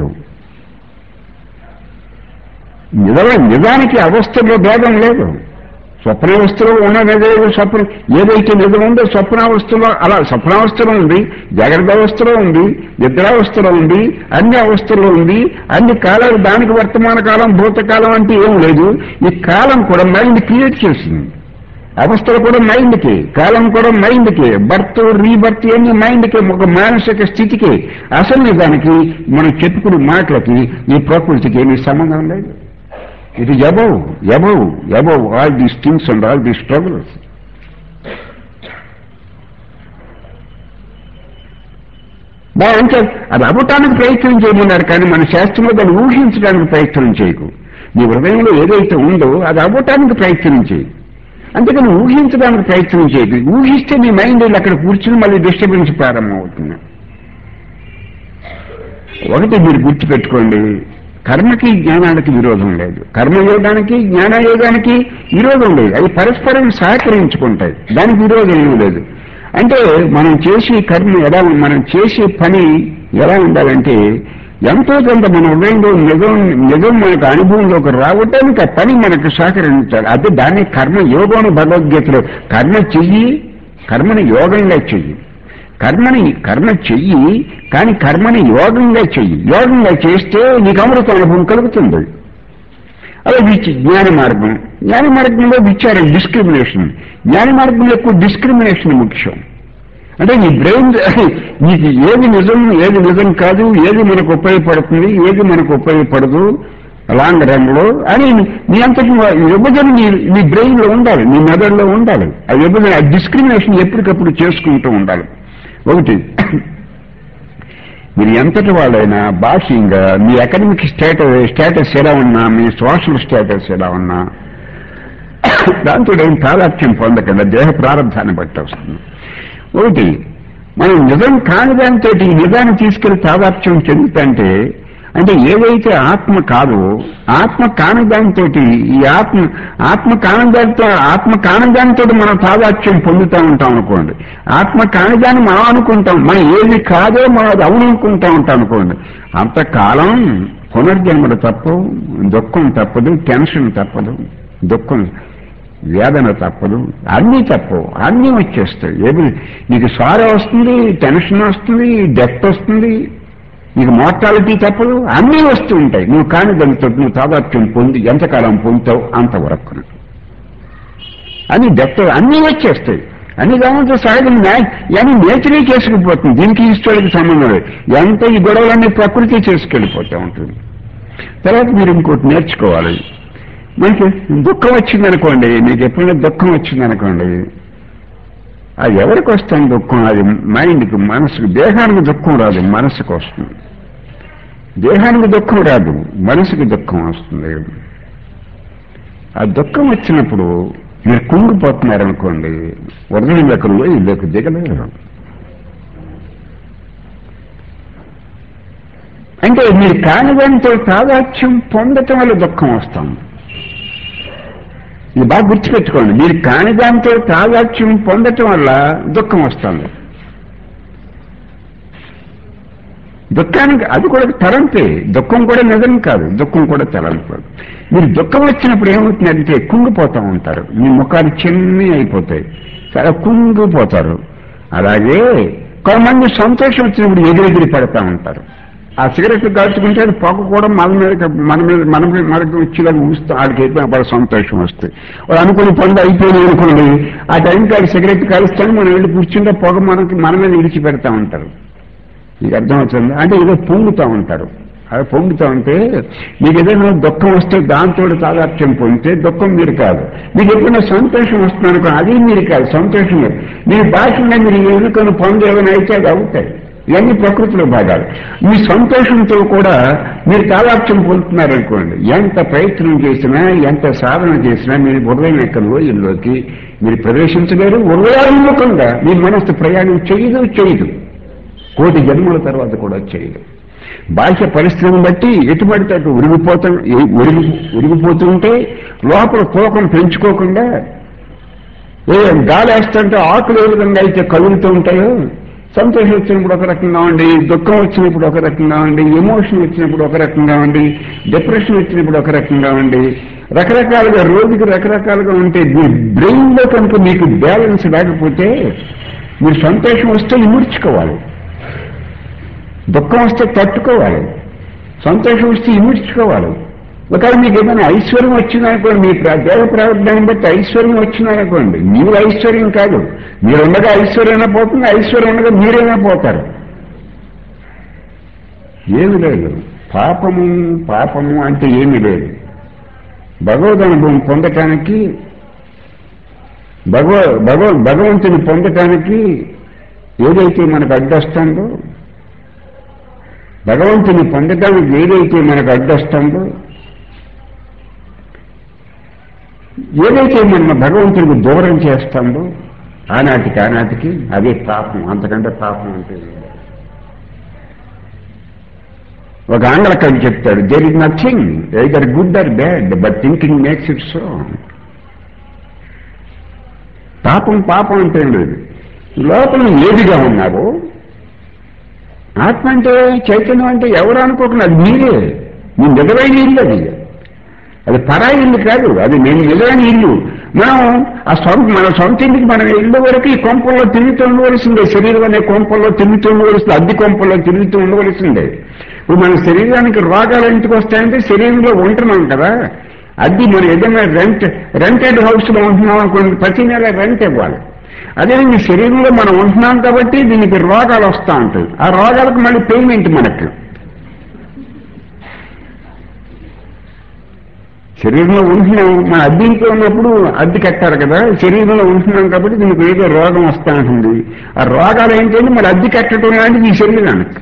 నిజమే నిజానికి అవస్థలో భేదం లేదు స్వప్నావస్థలో ఉన్నదే స్వప్న ఏదైతే నిజం ఉందో స్వప్నావస్థలో అలా స్వప్నావస్థలో ఉంది జాగ్రత్త అవస్థలో ఉంది నిద్రావస్థలో ఉంది అన్ని అవస్థల్లో ఉంది అన్ని కాలాలు దానికి వర్తమాన కాలం భూతకాలం అంటే ఏం లేదు ఈ కాలం కూడా మైండ్ క్రియేట్ చేసింది అవస్థలు కూడా మైండ్కి కాలం కూడా మైండ్కి బర్త్ రీబర్త్ అన్ని మైండ్కి ఒక మానసిక స్థితికి అసలు నిజానికి మనం చెప్పుకునే మాటలకి ఈ ప్రకృతికి ఏమీ సంబంధం లేదు it is above above above all these things and all these struggles అంటే అది అవ్వటానికి ప్రయత్నం చేయమన్నారు కానీ మన శాస్త్రంలో దాన్ని ఊహించడానికి ప్రయత్నం చేయకు నీ హృదయంలో ఏదైతే ఉందో అది అవ్వటానికి ప్రయత్నం చేయి అంతేకాని ఊహించడానికి ప్రయత్నం చేయదు ఊహిస్తే నీ మైండ్ వెళ్ళి అక్కడ కూర్చుని మళ్ళీ డిస్టర్బెన్స్ ప్రారంభమవుతుంది ఒకటి మీరు గుర్తుపెట్టుకోండి కర్మకి జ్ఞానానికి విరోధం లేదు కర్మయోగానికి జ్ఞానయోగానికి విరోధం లేదు అవి పరస్పరం సహకరించుకుంటాయి దానికి విరోధం ఏమీ లేదు అంటే మనం చేసే కర్మ ఎలా మనం చేసే పని ఎలా ఉండాలంటే ఎంతో కొంత మన హృదయంలో నిజం నిజం మనకు అనుభవంలోకి రావటానికి ఆ పని మనకు సహకరించాలి అదే దాన్ని కర్మ యోగం భగవద్గీతలో కర్మ చెయ్యి కర్మని యోగంగా చెయ్యి కర్మని కర్మ చెయ్యి కానీ కర్మని యోగంగా చెయ్యి యోగంగా చేస్తే నీకు అమృత అనుభవం కలుగుతుంది అదే విచ్ జ్ఞాన మార్గం జ్ఞాన మార్గంలో విచారం డిస్క్రిమినేషన్ జ్ఞాన మార్గంలో ఎక్కువ డిస్క్రిమినేషన్ ముఖ్యం అంటే నీ బ్రెయిన్ నీకు ఏది నిజం ఏది నిజం కాదు ఏది మనకు ఉపయోగపడుతుంది ఏది మనకు ఉపయోగపడదు లాంగ్ రన్ లో అని నీ అంతటి విభజన నీ నీ బ్రెయిన్ లో ఉండాలి నీ మెదడులో ఉండాలి ఆ విభజన ఆ డిస్క్రిమినేషన్ ఎప్పటికప్పుడు చేసుకుంటూ ఉండాలి ఒకటి మీరు ఎంతటి వాళ్ళైనా బాహ్యంగా మీ అకాడమిక్ స్టేటస్ స్టేటస్ ఎలా ఉన్నా మీ సోషల్ స్టేటస్ ఎలా ఉన్నా దాంతో ఏం తాదాత్యం పొందకుండా దేహ ప్రారంభాన్ని బట్టి వస్తుంది ఒకటి మనం నిజం కాని దానితో ఈ నిజాన్ని తీసుకెళ్లి తాదాత్యం చెందుతంటే అంటే ఏదైతే ఆత్మ కాదో ఆత్మ కాని దానితో ఈ ఆత్మ ఆత్మ కాని దానితో ఆత్మ కాని దానితో మనం తాదాత్యం పొందుతూ ఉంటాం అనుకోండి ఆత్మ కాని దాన్ని మనం అనుకుంటాం మనం ఏది కాదో మనం అది అవును అనుకుంటా ఉంటాం అనుకోండి అంతకాలం పునర్జన్మలు తప్పవు దుఃఖం తప్పదు టెన్షన్ తప్పదు దుఃఖం వేదన తప్పదు అన్నీ తప్పవు అన్నీ వచ్చేస్తాయి ఏమి నీకు సార వస్తుంది టెన్షన్ వస్తుంది డెత్ వస్తుంది నీకు మార్టాలిటీ తప్పదు అన్నీ వస్తూ ఉంటాయి నువ్వు కాని దానితో నువ్వు తాదాత్యం పొంది ఎంతకాలం పొందుతావు అంతవరకు అని డెత్ అన్నీ వచ్చేస్తాయి అన్ని దానితో సహజం అని నేచరే చేసుకుపోతుంది దీనికి ఈశ్వరుడికి సంబంధం లేదు ఎంత ఈ గొడవలన్నీ ప్రకృతి చేసుకెళ్ళిపోతూ ఉంటుంది తర్వాత మీరు ఇంకోటి నేర్చుకోవాలి మనకి దుఃఖం వచ్చిందనుకోండి మీకు ఎప్పుడైనా దుఃఖం వచ్చిందనుకోండి అది ఎవరికి వస్తుంది దుఃఖం అది మైండ్కి మనసుకు దేహానికి దుఃఖం రాదు మనసుకు వస్తుంది దేహానికి దుఃఖం రాదు మనసుకి దుఃఖం వస్తుంది ఆ దుఃఖం వచ్చినప్పుడు మీరు కుంగిపోతున్నారనుకోండి వరదలోకి ఇల్లుకి దిగలేరు అంటే మీరు కాని దానితో తాదాత్యం పొందటం వల్ల దుఃఖం వస్తుంది ఇది బాగా గుర్తుపెట్టుకోండి మీరు కాని దాంతో తాదాత్యం పొందటం వల్ల దుఃఖం వస్తుంది దుఃఖానికి అది కూడా తలంపే దుఃఖం కూడా నిజం కాదు దుఃఖం కూడా తలంపు మీరు దుఃఖం వచ్చినప్పుడు ఏమవుతుందంటే కుంగిపోతూ ఉంటారు మీ ముఖాలు చిన్ని అయిపోతాయి చాలా కుంగిపోతారు అలాగే కొంతమంది సంతోషం వచ్చినప్పుడు ఎగిరెగిరి పడతా ఉంటారు ఆ సిగరెట్ కాల్చుకుంటే అది పొగ కూడా మన మీద మన మీద మన మీద మనకు వచ్చేలాగా ఊస్తూ ఆడికి అయిపోయిన బాగా సంతోషం వస్తుంది వాళ్ళు అనుకుని పనులు అయిపోయినాయి అనుకోండి ఆ టైంకి ఆడి సిగరెట్ కాలుస్తాను మనం వెళ్ళి కూర్చుంటే పొగ మనకి మన మీద విడిచి పెడతా ఉంటారు మీకు అర్థమవుతుంది అంటే ఏదో పొంగుతూ ఉంటారు అది పొంగుతూ ఉంటే మీకు ఏదైనా దుఃఖం వస్తే దాంతో తాదాత్యం పొందితే దుఃఖం మీరు కాదు మీకు ఎప్పుడైనా సంతోషం వస్తుంది అనుకో అది మీరు కాదు సంతోషం మీరు మీ భాషలో మీరు ఎన్నుకొని పనులు ఏమైనా అయితే అది అవుతాయి ఇవన్నీ ప్రకృతిలో భాగాలు మీ సంతోషంతో కూడా మీరు తాదాత్యం పొందుతున్నారనుకోండి ఎంత ప్రయత్నం చేసినా ఎంత సాధన చేసినా మీరు హృదయం యొక్క లోయల్లోకి మీరు ప్రవేశించలేరు హృదయాన్ముఖంగా మీ మనస్సు ప్రయాణం చేయదు చేయదు కోటి జన్మల తర్వాత కూడా చేయదు బాహ్య పరిస్థితిని బట్టి ఎటుపడితే అటు ఉరిగిపోతూ ఉరిగి ఉరిగిపోతుంటే లోపల తూకం పెంచుకోకుండా ఏ గాలి వేస్తుంటే ఆకులు ఏ విధంగా అయితే కదులుతూ ఉంటాయో సంతోషం వచ్చినప్పుడు ఒక రకంగా ఉండి దుఃఖం వచ్చినప్పుడు ఒక రకంగా ఉండి ఎమోషన్ వచ్చినప్పుడు ఒక రకంగా ఉండి డిప్రెషన్ వచ్చినప్పుడు ఒక రకంగా ఉండి రకరకాలుగా రోజుకి రకరకాలుగా ఉంటే మీ బ్రెయిన్ లో కనుక మీకు బ్యాలెన్స్ లేకపోతే మీరు సంతోషం వస్తే ఇముడ్చుకోవాలి దుఃఖం వస్తే తట్టుకోవాలి సంతోషం వస్తే ఇముడ్చుకోవాలి ఒకవేళ మీకు ఏదైనా ఐశ్వర్యం వచ్చిందనుకోండి మీ ప్ర- దేవ ప్రారంభాన్ని బట్టి ఐశ్వర్యం వచ్చిందనుకోండి మీరు ఐశ్వర్యం కాదు మీరు ఉండగా ఐశ్వర్యమైనా పోతుంది ఐశ్వర్యం ఉండగా మీరైనా పోతారు ఏమి లేదు పాపము పాపము అంటే ఏమీ లేదు భగవద్ అనుభవం పొందటానికి భగవ భగవ భగవంతుని పొందటానికి ఏదైతే మనకు అడ్డొస్తుందో భగవంతుని పొందటానికి ఏదైతే మనకు అడ్డొస్తుందో ఏదైతే మన భగవంతునికి దూరం చేస్తుందో ఆనాటికి ఆనాటికి అదే పాపం అంతకంటే పాపం అంటే ఏం లేదు. ఒక ఆంగ్ల కవి చెప్తాడు there is nothing either good or bad but thinking makes it so పాపం పాపం అంటే ఏం లేదు లోపల నువ్వు ఏదిగా ఉన్నావో ఆత్మ అంటే చైతన్యం అంటే ఎవరు అనుకోకుండా అది మీరే మీ నిజమైన ఇల్లు అది అది పరాయి ఇల్లు కాదు అది నేను నిజమైన ఇల్లు మనం ఆ సొంత మన సొంత ఇంటికి మనం ఇల్లు వరకు ఈ కొంపల్లో తిరుగుతూ ఉండవలసిందే శరీరం అనే కొంపల్లో తిరుగుతూ ఉండవలసింది అద్దె కొంపల్లో తిరుగుతూ ఉండవలసిందే ఇప్పుడు మన శరీరానికి రోగాలు ఎందుకు వస్తాయంటే శరీరంలో ఉంటున్నాం కదా అద్దె మనం ఏదైనా రెంట్ రెంటెడ్ హౌస్ లో ఉంటున్నాం అనుకోండి ప్రతి నెల రెంట్ ఇవ్వాలి అదే ఈ శరీరంలో మనం ఉంటున్నాం కాబట్టి దీనికి రోగాలు వస్తూ ఉంటాయి ఆ రోగాలకు మళ్ళీ పేమెంట్ మనకి శరీరంలో ఉంటున్నాం మన అద్దెంట్లో ఉన్నప్పుడు అద్దె కట్టారు కదా శరీరంలో ఉంటున్నాం కాబట్టి దీనికి ఏదో రోగం వస్తూ ఉంటుంది ఆ రోగాలు ఏంటంటే మరి అద్దె కట్టడం లాంటిది ఈ శరీరానికి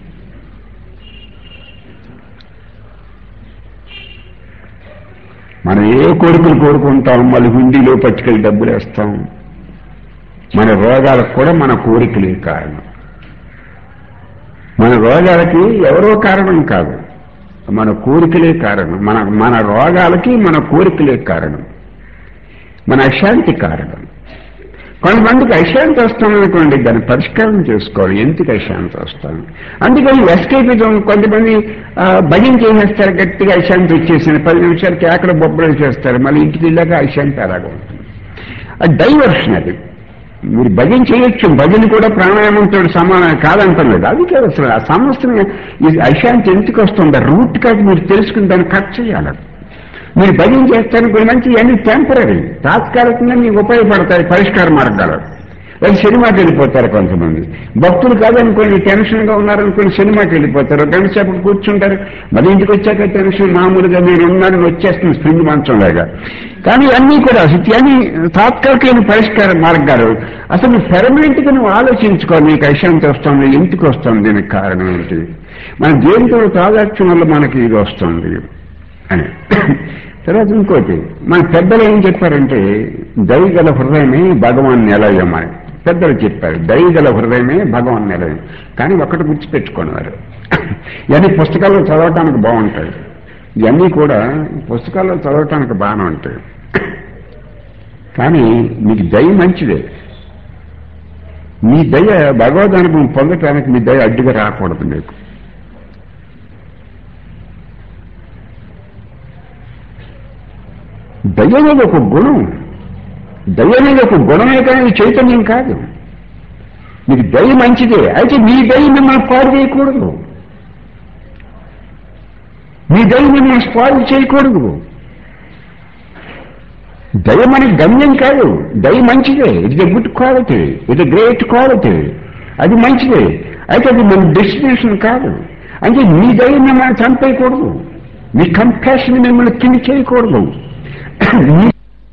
మనం ఏ కోరికలు కోరుకుంటాం మళ్ళీ హుండీలో పట్టుకెళ్ళి డబ్బులు వేస్తాం మన రోగాలకు కూడా మన కోరికలే కారణం మన రోగాలకి ఎవరో కారణం కాదు మన కోరికలే కారణం మన మన రోగాలకి మన కోరికలే కారణం మన అశాంతి కారణం కొంతమందికి అశాంతి వస్తామనుకోండి దాన్ని పరిష్కారం చేసుకోవాలి ఎందుకు అశాంతి వస్తాను అందుకని ఎస్కేపిజం కొంతమంది ఆ, భజన చేసేస్తారు గట్టిగా అశాంతి వచ్చేసింది పది నిమిషాలు కేకలు బొబ్బలు చేస్తారు మళ్ళీ ఇంటికి వెళ్ళాక అశాంతి అలాగే ఉంటుంది అది డైవర్షన్ అది మీరు భజన చేయొచ్చు భజన కూడా ప్రాణాయామంతో సమానం కాదంటలేదు అది కాదు అసలు ఆ సమస్యని ఈ అశాంతి ఎందుకు వస్తుంది రూట్ కాదు మీరు తెలుసుకుని దాన్ని కట్ చేయాలి మీరు భజన చేస్తాను కొన్ని మంచి ఇవన్నీ టెంపరీ తాత్కాలికంగా మీకు ఉపయోగపడతాయి పరిష్కార మార్గాలు వాళ్ళు సినిమాకి వెళ్ళిపోతారు కొంతమంది భక్తులు కాదనుకోండి టెన్షన్ గా ఉన్నారనుకోండి సినిమాకి వెళ్ళిపోతారు ఒక గంట సేపు కూర్చుంటారు మళ్ళీ ఇంటికి వచ్చాక టెన్షన్ మామూలుగా నేను ఉన్నానని వచ్చేస్తుంది స్ప్రింగ్ మంచం లాగా కానీ అన్నీ కూడా ఇవన్నీ తాత్కాలికమైన పరిష్కార మార్గాలు అసలు పెర్మనెంట్ గా నువ్వు ఆలోచించుకో నీకు అశాంతి వస్తుంది ఎందుకు వస్తుంది దీనికి కారణం ఏంటి మన దేనితో తాదాత్యం వల్ల మనకి ఇది వస్తుంది అని తర్వాత ఇంకోటి మన పెద్దలు ఏం చెప్పారంటే దయగల హృదయమే భగవాన్ నిలయమని పెద్దలు చెప్పారు దయగల హృదయమే భగవాన్ నిలయం కానీ ఒక్కటి గుర్తుపెట్టుకోండి వారు ఇవన్నీ పుస్తకాల్లో చదవటానికి బాగుంటాయి ఇవన్నీ కూడా పుస్తకాల్లో చదవటానికి బాగానే ఉంటాయి కానీ మీకు దయ మంచిదే మీ దయ భగవద్ అనుభవం పొందటానికి మీ దయ అడ్డుగా రాకూడదు మీకు దయ అనేది ఒక గుణం దయ అనేది ఒక గుణమే కానీ ఇది చైతన్యం కాదు మీకు దయ మంచిదే అయితే మీ దయ మిమ్మల్ని పాడు చేయకూడదు మీ దయ మిమ్మల్ని స్పాయిల్ చేయకూడదు దయ మనకి గమ్యం కాదు దయ మంచిదే it a good quality it a great quality అది మంచిదే అయితే అది మన డెస్టినేషన్ కాదు అంటే మీ దయ మిమ్మల్ని చంపేయకూడదు మీ కంపాషన్ మిమ్మల్ని కింది చేయకూడదు మీ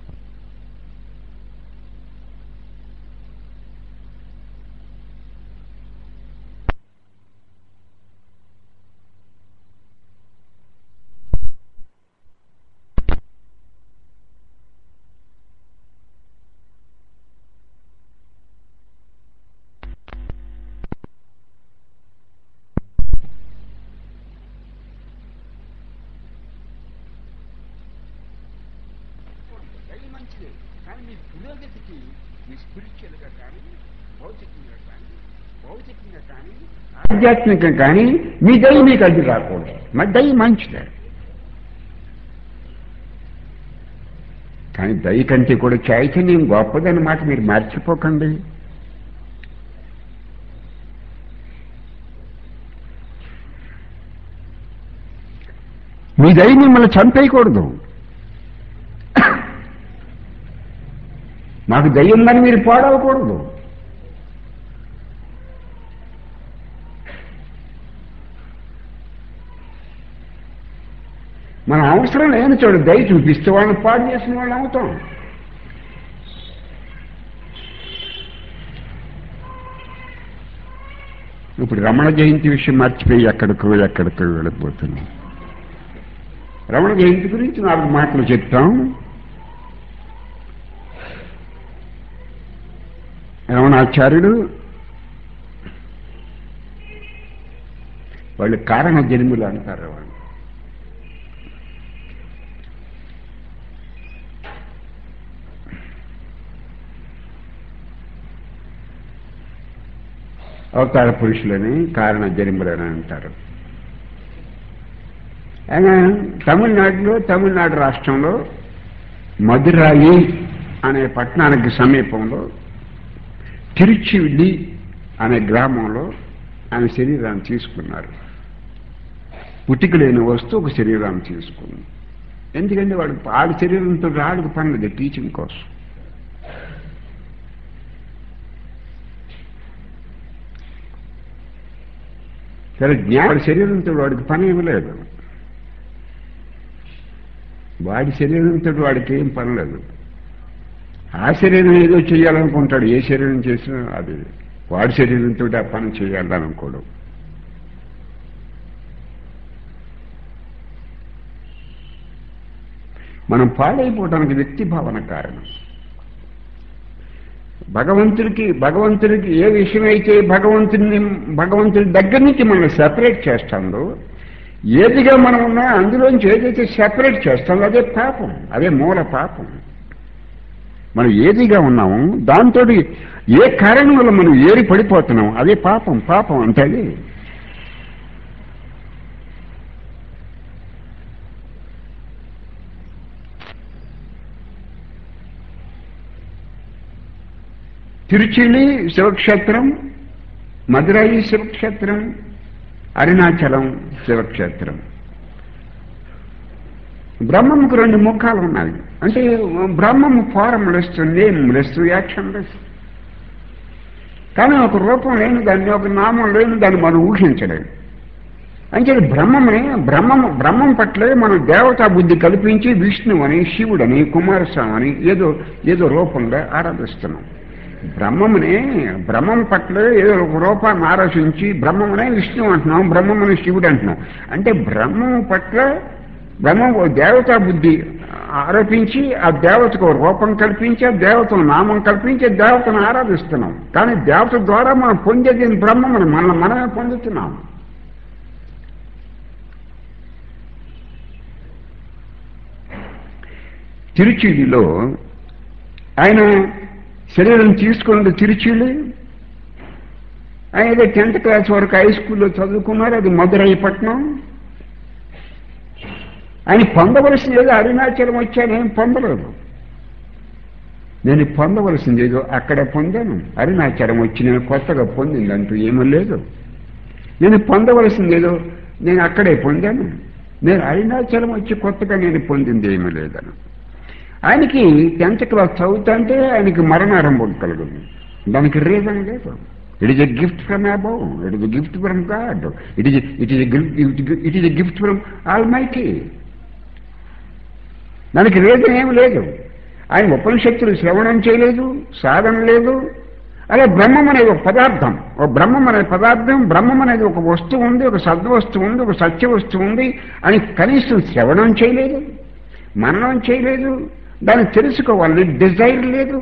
దయ మంచిదే కానీ మీ పురోగతికి మీ స్పిరిచువల్గా కానీ భౌతికంగా కానీ భౌతికంగా కానీ ఆధ్యాత్మికంగా కానీ మీ దయ మీకు అడ్డు రాకూడదు మా దయ మంచిదే కానీ దయ కంటే కూడా చైతన్యం గొప్పదని మాట మీరు మర్చిపోకండి మీ దయ మిమ్మల్ని చంపేయకూడదు మాకు దయ ఉందని మీరు పాడవకూడదు మన అవసరం లేని చోటు దయ చూపిస్తే వాళ్ళని పాడు చేసిన వాళ్ళు అవుతాం ఇప్పుడు రమణ జయంతి విషయం మర్చిపోయి ఎక్కడికో ఎక్కడికో వెళ్ళిపోతున్నాం రమణ జయంతి గురించి నాలుగు మాటలు చెప్తాం రమణాచార్యుడు వాళ్ళు కారణ జన్ములు అంటారు వాళ్ళు అవతార పురుషులని కారణ జన్ములని అంటారు ఆయన తమిళనాడులో తమిళనాడు రాష్ట్రంలో మధురాయి అనే పట్టణానికి సమీపంలో తిరుచివిల్లి అనే గ్రామంలో ఆయన శరీరాన్ని తీసుకున్నారు పుట్టిక లేని వస్తువు ఒక శరీరాన్ని తీసుకుంది ఎందుకంటే వాడు ఆడి శరీరంతో రాడుకు పనిలేదు టీచింగ్ కోసం సరే జ్ఞాన శరీరంతో వాడికి పని ఇవ్వలేదు వాడి శరీరంతో వాడికి ఏం పని లేదు ఆ శరీరం ఏదో చేయాలనుకుంటాడు ఏ శరీరం చేసినా అది వాడి శరీరంతో ఆ పని చేయాలనుకోడు మనం పాడైపోవడానికి వ్యక్తి భావన కారణం భగవంతుడికి భగవంతుడికి ఏ విషయమైతే భగవంతుని భగవంతుడి దగ్గర నుంచి మనం సెపరేట్ చేస్తామో ఏదిగా మనం ఉన్నా అందులోంచి ఏదైతే సెపరేట్ చేస్తామో అదే పాపం అదే మూల పాపం మనం ఏదిగా ఉన్నాము దాంతో ఏ కారణం వల్ల మనం ఏరి పడిపోతున్నాం అదే పాపం పాపం అంటే అది తిరుచిలి శివక్షేత్రం మదురాయి శివక్షేత్రం అరుణాచలం శివక్షేత్రం బ్రహ్మంకు రెండు ముఖాలు ఉన్నాయి అంటే బ్రహ్మము formless nameless actionless కానీ ఒక రూపం లేని దాన్ని ఒక నామం లేని దాన్ని మనం ఊహించలేము అంటే బ్రహ్మమే బ్రహ్మము బ్రహ్మం పట్లే మనం దేవతా బుద్ధి కల్పించి విష్ణువని శివుడని కుమారస్వామి అని ఏదో ఏదో రూపంగా ఆరాధిస్తున్నాం బ్రహ్మమునే బ్రహ్మం పట్ల ఏదో ఒక రూపాన్ని ఆలోచించి బ్రహ్మమునే విష్ణు అంటున్నాం బ్రహ్మముని శివుడు అంటున్నాం అంటే బ్రహ్మం పట్ల బ్రహ్మం ఓ దేవతా బుద్ధి ఆరోపించి ఆ దేవతకు ఓ రూపం కల్పించి ఆ దేవతను నామం కల్పించి ఆ దేవతను ఆరాధిస్తున్నాం కానీ దేవత ద్వారా మనం పొందేది బ్రహ్మముని మనం మనమే పొందుతున్నాం తిరుచిడిలో ఆయన శరీరం తీసుకున్నది తిరుచిళ్ళు ఆయన ఏదో టెన్త్ క్లాస్ వరకు హై స్కూల్లో చదువుకున్నారు అది మధురైపట్నం ఆయన పొందవలసింది ఏదో అరుణాచలం వచ్చాను ఏం పొందలేదు నేను పొందవలసింది ఏదో అక్కడ పొందాను అరుణాచలం వచ్చి నేను కొత్తగా పొందిందంటూ ఏమీ లేదు నేను పొందవలసింది ఏదో నేను అక్కడే పొందాను నేను అరుణాచలం వచ్చి కొత్తగా నేను పొందింది ఏమీ లేదను ఆయనకి టెన్త్ క్లాస్ చదువుతుంటే ఆయనకి మరణారంభం కలుగుతుంది దానికి రీజన్ లేదు it is a gift from above it is a gift from God it is it is it is a gift from almighty దానికి రీజన్ ఏమి లేదు ఆయన ఉపనిషత్తులు శ్రవణం చేయలేదు సాధన లేదు అలా బ్రహ్మం అనేది ఒక పదార్థం ఒక బ్రహ్మం అనే పదార్థం బ్రహ్మం అనేది ఒక వస్తువు ఉంది ఒక సద్వస్తువు ఉంది ఒక సత్య వస్తువు ఉంది అని కనీసం శ్రవణం చేయలేదు మననం చేయలేదు దాన్ని తెలుసుకోవాలని డిజైర్ లేదు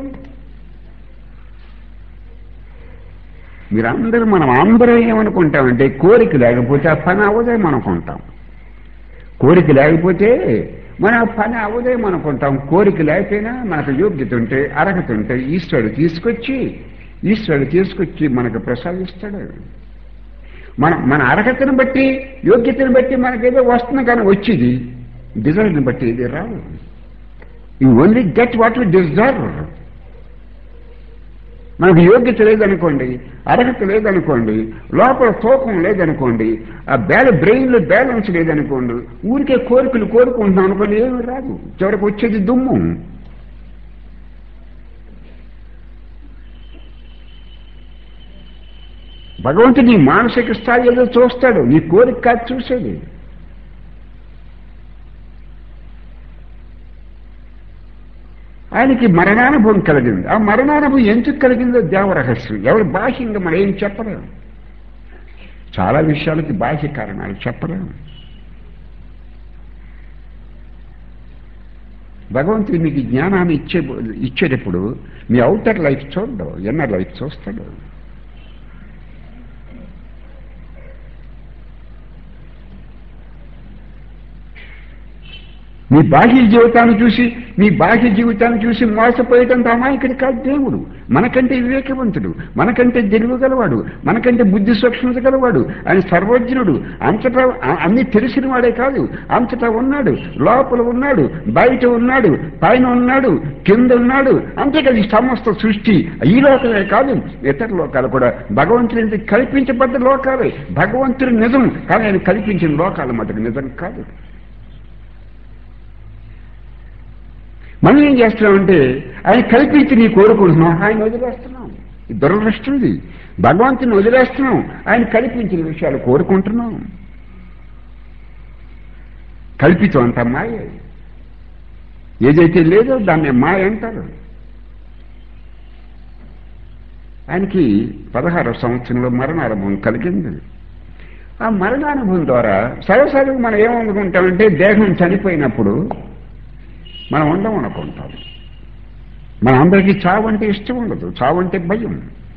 మీరందరూ మనం అందరం ఏమనుకుంటామంటే కోరిక లేకపోతే ఆ పని అవదేమో అనుకుంటాం కోరిక లేకపోతే మన పని అవదేమో అనుకుంటాం కోరిక లేకపోయినా మనకు యోగ్యత ఉంటే అర్హత ఉంటే ఈశ్వరుడు తీసుకొచ్చి ఈశ్వరుడు తీసుకొచ్చి మనకు ప్రసాదిస్తాడు మన మన అర్హతను బట్టి యోగ్యతను బట్టి మనకేదో వస్తుంది కానీ వచ్చేది డిజైర్ని బట్టి ఇది రాదు you only get what you deserve మనకు యోగ్యత లేదనుకోండి అర్హత లేదనుకోండి లోపల తూకం లేదనుకోండి ఆ బ్యాల బ్రెయిన్లో బ్యాలెన్స్ లేదనుకోండి ఊరికే కోరికలు కోరుకుంటున్నాం అనుకోండి ఏమి రాదు చివరికి వచ్చేది దుమ్ము భగవంతుడు నీ మానసిక స్థాయి ఏదో చూస్తాడు నీ కోరిక కాదు చూసేది ఆయనకి మరణానుభవం కలిగింది ఆ మరణానుభవం ఎందుకు కలిగిందో దేవరహస్యం ఎవరు బాహ్యంగా మనం ఏం చెప్పలేము చాలా విషయాలకి బాహ్య కారణాలు చెప్పలేము భగవంతుడు మీకు జ్ఞానాన్ని ఇచ్చే ఇచ్చేటప్పుడు మీ అవుటర్ లైఫ్ చూడడు ఎన్నర్ లైఫ్ చూస్తాడు మీ బాహ్య జీవితాన్ని చూసి మీ బాహ్య జీవితాన్ని చూసి మోసపోయేటంత అమాయకుడు కాదు దేవుడు మనకంటే వివేకవంతుడు మనకంటే తెలివి గలవాడు మనకంటే బుద్ధి సూక్ష్మత గలవాడు ఆయన సర్వజ్ఞుడు అంతటా అన్ని తెలిసిన వాడే కాదు అంతటా ఉన్నాడు లోపల ఉన్నాడు బయట ఉన్నాడు పైన ఉన్నాడు కింద ఉన్నాడు అంతేకాదు ఈ సమస్త సృష్టి ఈ లోకమే కాదు ఇతర లోకాలు కూడా భగవంతుని కల్పించబడ్డ లోకాలే భగవంతుడి నిజం కానీ ఆయన కల్పించిన లోకాలు మటుకు నిజం కాదు మనం ఏం చేస్తున్నామంటే ఆయన కల్పించి నీ కోరుకుంటున్నాం ఆయన వదిలేస్తున్నాం ఈ దురదృష్టం ఇది భగవంతుని వదిలేస్తున్నాం ఆయన కల్పించిన విషయాలు కోరుకుంటున్నాం కల్పితం అంత మాయ ఏదైతే లేదో దాన్ని మాయ అంటారు ఆయనకి పదహారవ సంవత్సరంలో మరణానుభవం కలిగింది ఆ మరణానుభవం ద్వారా సరసరిగా మనం ఏమనుకుంటామంటే దేహం చనిపోయినప్పుడు మనం ఉండం అనుకుంటాం మన అందరికీ చావు అంటే ఇష్టం ఉండదు చావు అంటే భయం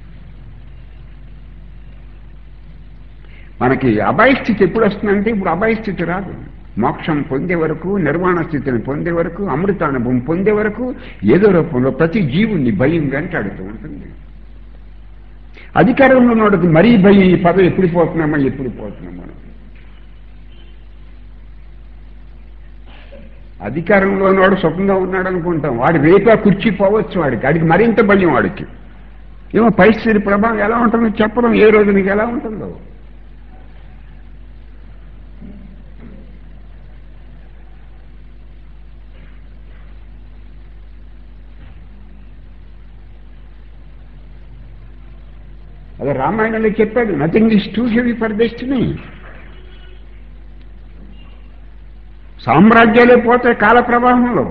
మనకి అభయస్థితి ఎప్పుడు వస్తుందంటే ఇప్పుడు అభయస్థితి రాదు మోక్షం పొందే వరకు నిర్వాణ స్థితిని పొందే వరకు అమృతానుభవం పొందే వరకు ఏదో రూపంలో ప్రతి జీవుణ్ణి భయం వెంటాడుతూ ఉంటుంది అధికారంలో ఉన్నవాడికి మరీ భయం ఈ పదవి ఎప్పుడు పోతున్నామా ఎప్పుడు పోతున్నామా అధికారంలో ఉన్నవాడు సుఖంగా ఉన్నాడు అనుకుంటాం వాడి రేపా కుర్చీ పోవచ్చు వాడికి వాడికి మరింత భయం వాడికి ఏమో పరిస్థితి ప్రభావం ఎలా ఉంటుందో చెప్పడం ఏ రోజు నీకు ఎలా ఉంటుందో అదే రామాయణంలో చెప్పాడు nothing is too heavy for destiny సామ్రాజ్యాలే పోతే కాల ప్రవాహంలో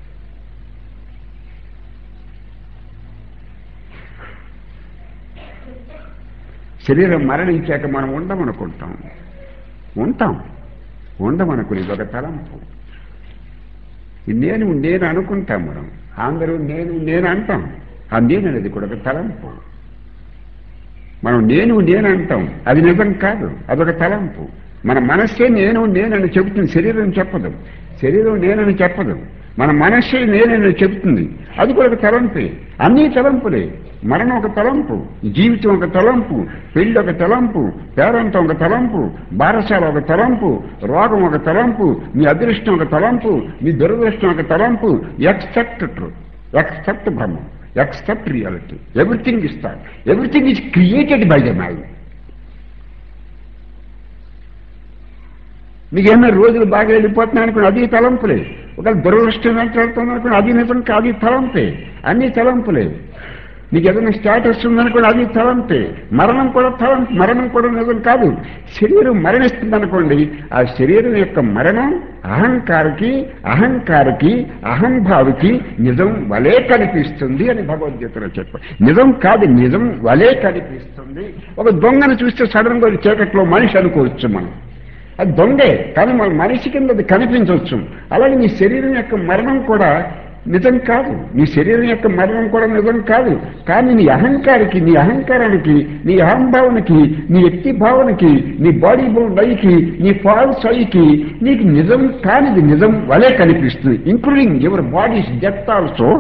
శరీరం మరణించాక మనం ఉండమనుకుంటాం ఉంటాం ఉండమనుకునేది ఒక తలంపు నేను నేను అనుకుంటాం మనం అందరూ నేను నేను అంటాం ఆ నేను అనేది కూడా ఒక తలంపు మనం నేను నేను అంటాం అది నిజం కాదు అదొక తలంపు మన మనస్సే నేను నేనని చెబుతుంది శరీరం చెప్పదు శరీరం నేనని చెప్పదు మన మనస్సే నేనే చెప్తుంది అది కూడా ఒక తలంపే అన్నీ తలంపులే మరణం ఒక తలంపు జీవితం ఒక తలంపు పెళ్లి ఒక తలంపు పేరంతం ఒక తలంపు బారసాల ఒక తలంపు రోగం ఒక తలంపు మీ అదృష్టం ఒక తలంపు మీ దురదృష్టం ఒక తలంపు ఎక్సెప్ట్ ట్రూత్ ఎక్సెప్ట్ బ్రహ్మం except reality everything is thought everything is created by the mind మీకు ఏమైనా రోజులు బాగా వెళ్ళిపోతున్నాయి అనుకుని అది తలంపులే ఒక దురదృష్టం వెంటాడుతుంది అనుకుని అది నిజం కాదు అది తలంపే అన్ని తలంపులే నీకు ఏదైనా స్టేటస్ ఉందనుకోండి అది తలంపే మరణం కూడా తలంపు మరణం కూడా నిజం కాదు శరీరం మరణిస్తుంది అనుకోండి ఆ శరీరం యొక్క మరణం అహంకారకి అహంకారకి అహంభావికి నిజం వలే కనిపిస్తుంది అని భగవద్గీతలో చెప్పారు నిజం కాదు నిజం వలే కనిపిస్తుంది ఒక దొంగను చూస్తే సడన్ గా చీకట్లో మనిషి అనుకోవచ్చు మనం అది దొంగే కానీ మన మనిషి కింద అది కనిపించవచ్చు అలాగే నీ శరీరం యొక్క మరణం కూడా నిజం కాదు నీ శరీరం యొక్క మరణం కూడా నిజం కాదు కానీ నీ అహంకారికి నీ అహంకారానికి నీ అహంభావనకి నీ వ్యక్తి భావనకి నీ బాడీ బౌండ్ ఐకి నీ ఫాల్స్ ఐకి నీకు నిజం కానిది నిజం వలే కనిపిస్తుంది including your bodies death also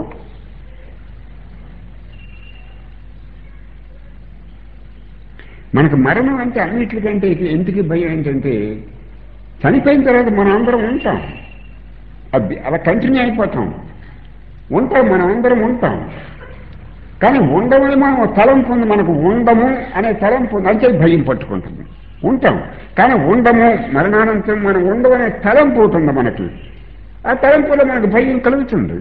మనకు మరణం అంటే అన్నిటికంటే ఎందుకు భయం ఏంటంటే చనిపోయిన తర్వాత మనం అందరం ఉంటాం అది అలా కంటిన్యూ అయిపోతాం ఉంటాం మనం అందరం ఉంటాం కానీ ఉండమని మనం తలంపు ఉంది మనకు ఉండము అనే తలంపు ఉంది అంతే భయం పట్టుకుంటుంది ఉంటాం కానీ ఉండము మరణానంతరం మనం ఉండమనే తలంపు ఉంటుంది మనకి ఆ తలంపులో మనకు భయం కలుగుతుంది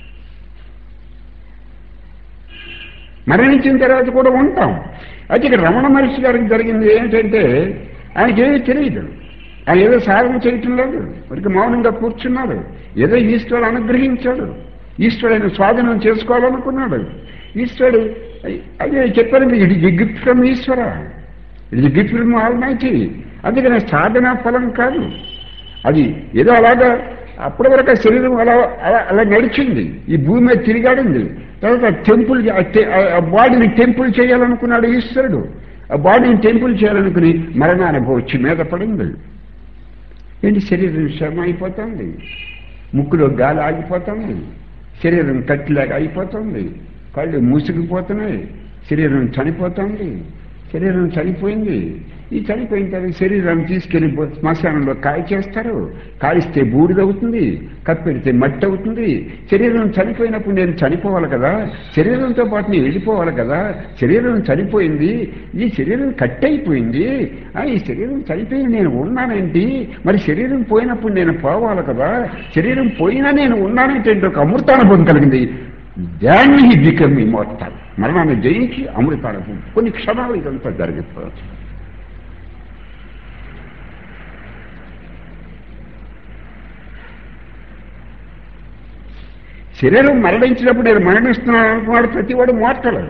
మరణించిన తర్వాత కూడా ఉంటాం అయితే ఇక్కడ రమణ మహర్షి గారికి జరిగింది ఏంటంటే ఆయనకి ఏమీ తెలియదు ఆయన ఏదో సాధన చేయటం లేదు వారికి మౌనంగా కూర్చున్నాడు ఏదో ఈశ్వరుడు అనుగ్రహించాడు ఈశ్వరుడు ఆయన స్వాధీనం చేసుకోవాలనుకున్నాడు ఈశ్వరుడు అదే చెప్పాను ఇట్ ఇస్ గిఫ్ట్ ఫ్రమ్ ఈశ్వర it is gift from almighty అందుకని సాధన ఫలం కాదు అది ఏదో అలాగా అప్పటి వరకు ఆ శరీరం అలా అలా అలా నడిచింది ఈ భూమి మీద తిరిగాడింది తర్వాత టెంపుల్ ఆ బాడీని టెంపుల్ చేయాలనుకున్నాడు ఈశ్వరుడు ఆ బాడీని టెంపుల్ చేయాలనుకుని మరణానుభవం వచ్చి మీద పడింది ఏంటి శరీరం శ్రమ అయిపోతుంది ముక్కులో గాలి ఆగిపోతుంది శరీరం కట్టిలాగా అయిపోతుంది కళ్ళు మూసుకుపోతున్నాయి శరీరం చనిపోతుంది శరీరం చనిపోయింది ఈ చనిపోయిన తర్వాత శరీరాన్ని తీసుకెళ్లి శ్మశానంలో కాయ చేస్తారు కాలిస్తే బూడిదవుతుంది కప్పెడితే మట్టి అవుతుంది శరీరం చనిపోయినప్పుడు నేను చనిపోవాలి కదా శరీరంతో పాటు నేను వెళ్ళిపోవాలి కదా శరీరం చనిపోయింది ఈ శరీరం కట్టయిపోయింది ఈ శరీరం చనిపోయి నేను ఉన్నానేంటి మరి శరీరం పోయినప్పుడు నేను పోవాలి కదా శరీరం పోయినా నేను ఉన్నానంటే ఒక అమృతానుభవం కలిగింది దాన్ని హీ బికమ్ ఇమోర్టల్ మరణాన్ని జయించి అమృతానుభవం కొన్ని క్షణాలు ఇదంతా జరిగిపోవచ్చు శరీరం మరణించినప్పుడు నేను మరణిస్తున్నాను అనుకున్నాడు ప్రతివాడు మోర్టలు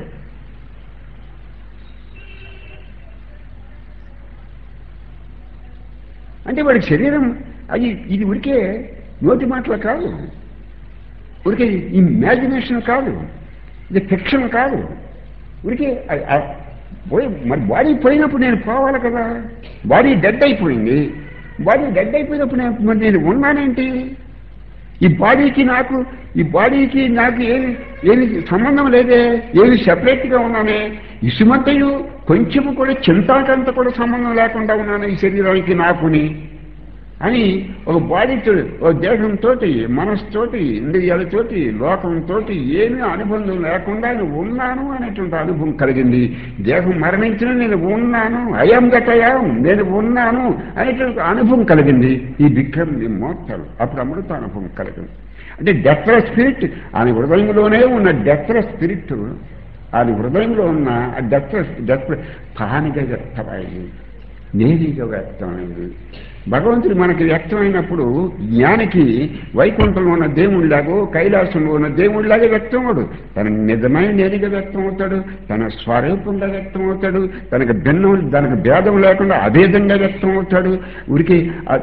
అంటే వాడి శరీరం అది ఇది ఉరికే నోటి మాటలు కాదు ఉరికే ఇమాజినేషన్ కాదు ఇది ఫిక్షన్ కాదు ఉరికే పోయి మరి బాడీ పోయినప్పుడు నేను పోవాలి కదా బాడీ డెడ్ అయిపోయింది బాడీ డెడ్ అయిపోయినప్పుడు నేను మరి నేను ఉన్నానేంటి ఈ బాడీకి నాకు ఈ బాడీకి నాకు ఏమి ఏమి సంబంధం లేదే ఏమి సెపరేట్గా ఉన్నానే ఇసుమంతయు కొంచెము కూడా చింతాకంత కూడా సంబంధం లేకుండా ఉన్నాను ఈ శరీరానికి నాకుని అని ఒక బాడీతో ఒక దేహంతో మనసుతోటి ఇంద్రియాలతోటి లోకంతో ఏమీ అనుబంధం లేకుండా నేను ఉన్నాను అనేటువంటి అనుభవం కలిగింది దేహం మరణించిన నేను ఉన్నాను అయం గతయాం నేను ఉన్నాను అనేటువంటి అనుభవం కలిగింది ఈ బిక్రమ్ మోత్తలు అప్పుడు అమృత అనుభవం కలిగింది అంటే డెత్ర స్పిరిట్ ఆయన హృదయంలోనే ఉన్న డెత్ర స్పిరిట్ ఆయన హృదయంలో ఉన్న ఆ డెత్ర డెత్ర తానిగా వ్యక్తమైంది నేనిగా వ్యక్తమైంది భగవంతుడు మనకి వ్యక్తమైనప్పుడు జ్ఞానికి వైకుంఠంలో ఉన్న దేవుడిలాగో కైలాసంలో ఉన్న దేవుడిలాగే వ్యక్తం అవడు తన నిజమైన నేరుగా వ్యక్తం అవుతాడు తన స్వరూపంగా వ్యక్తం అవుతాడు తనకు భిన్నం తనకు భేదం లేకుండా అభేదంగా వ్యక్తం అవుతాడు ఉరికి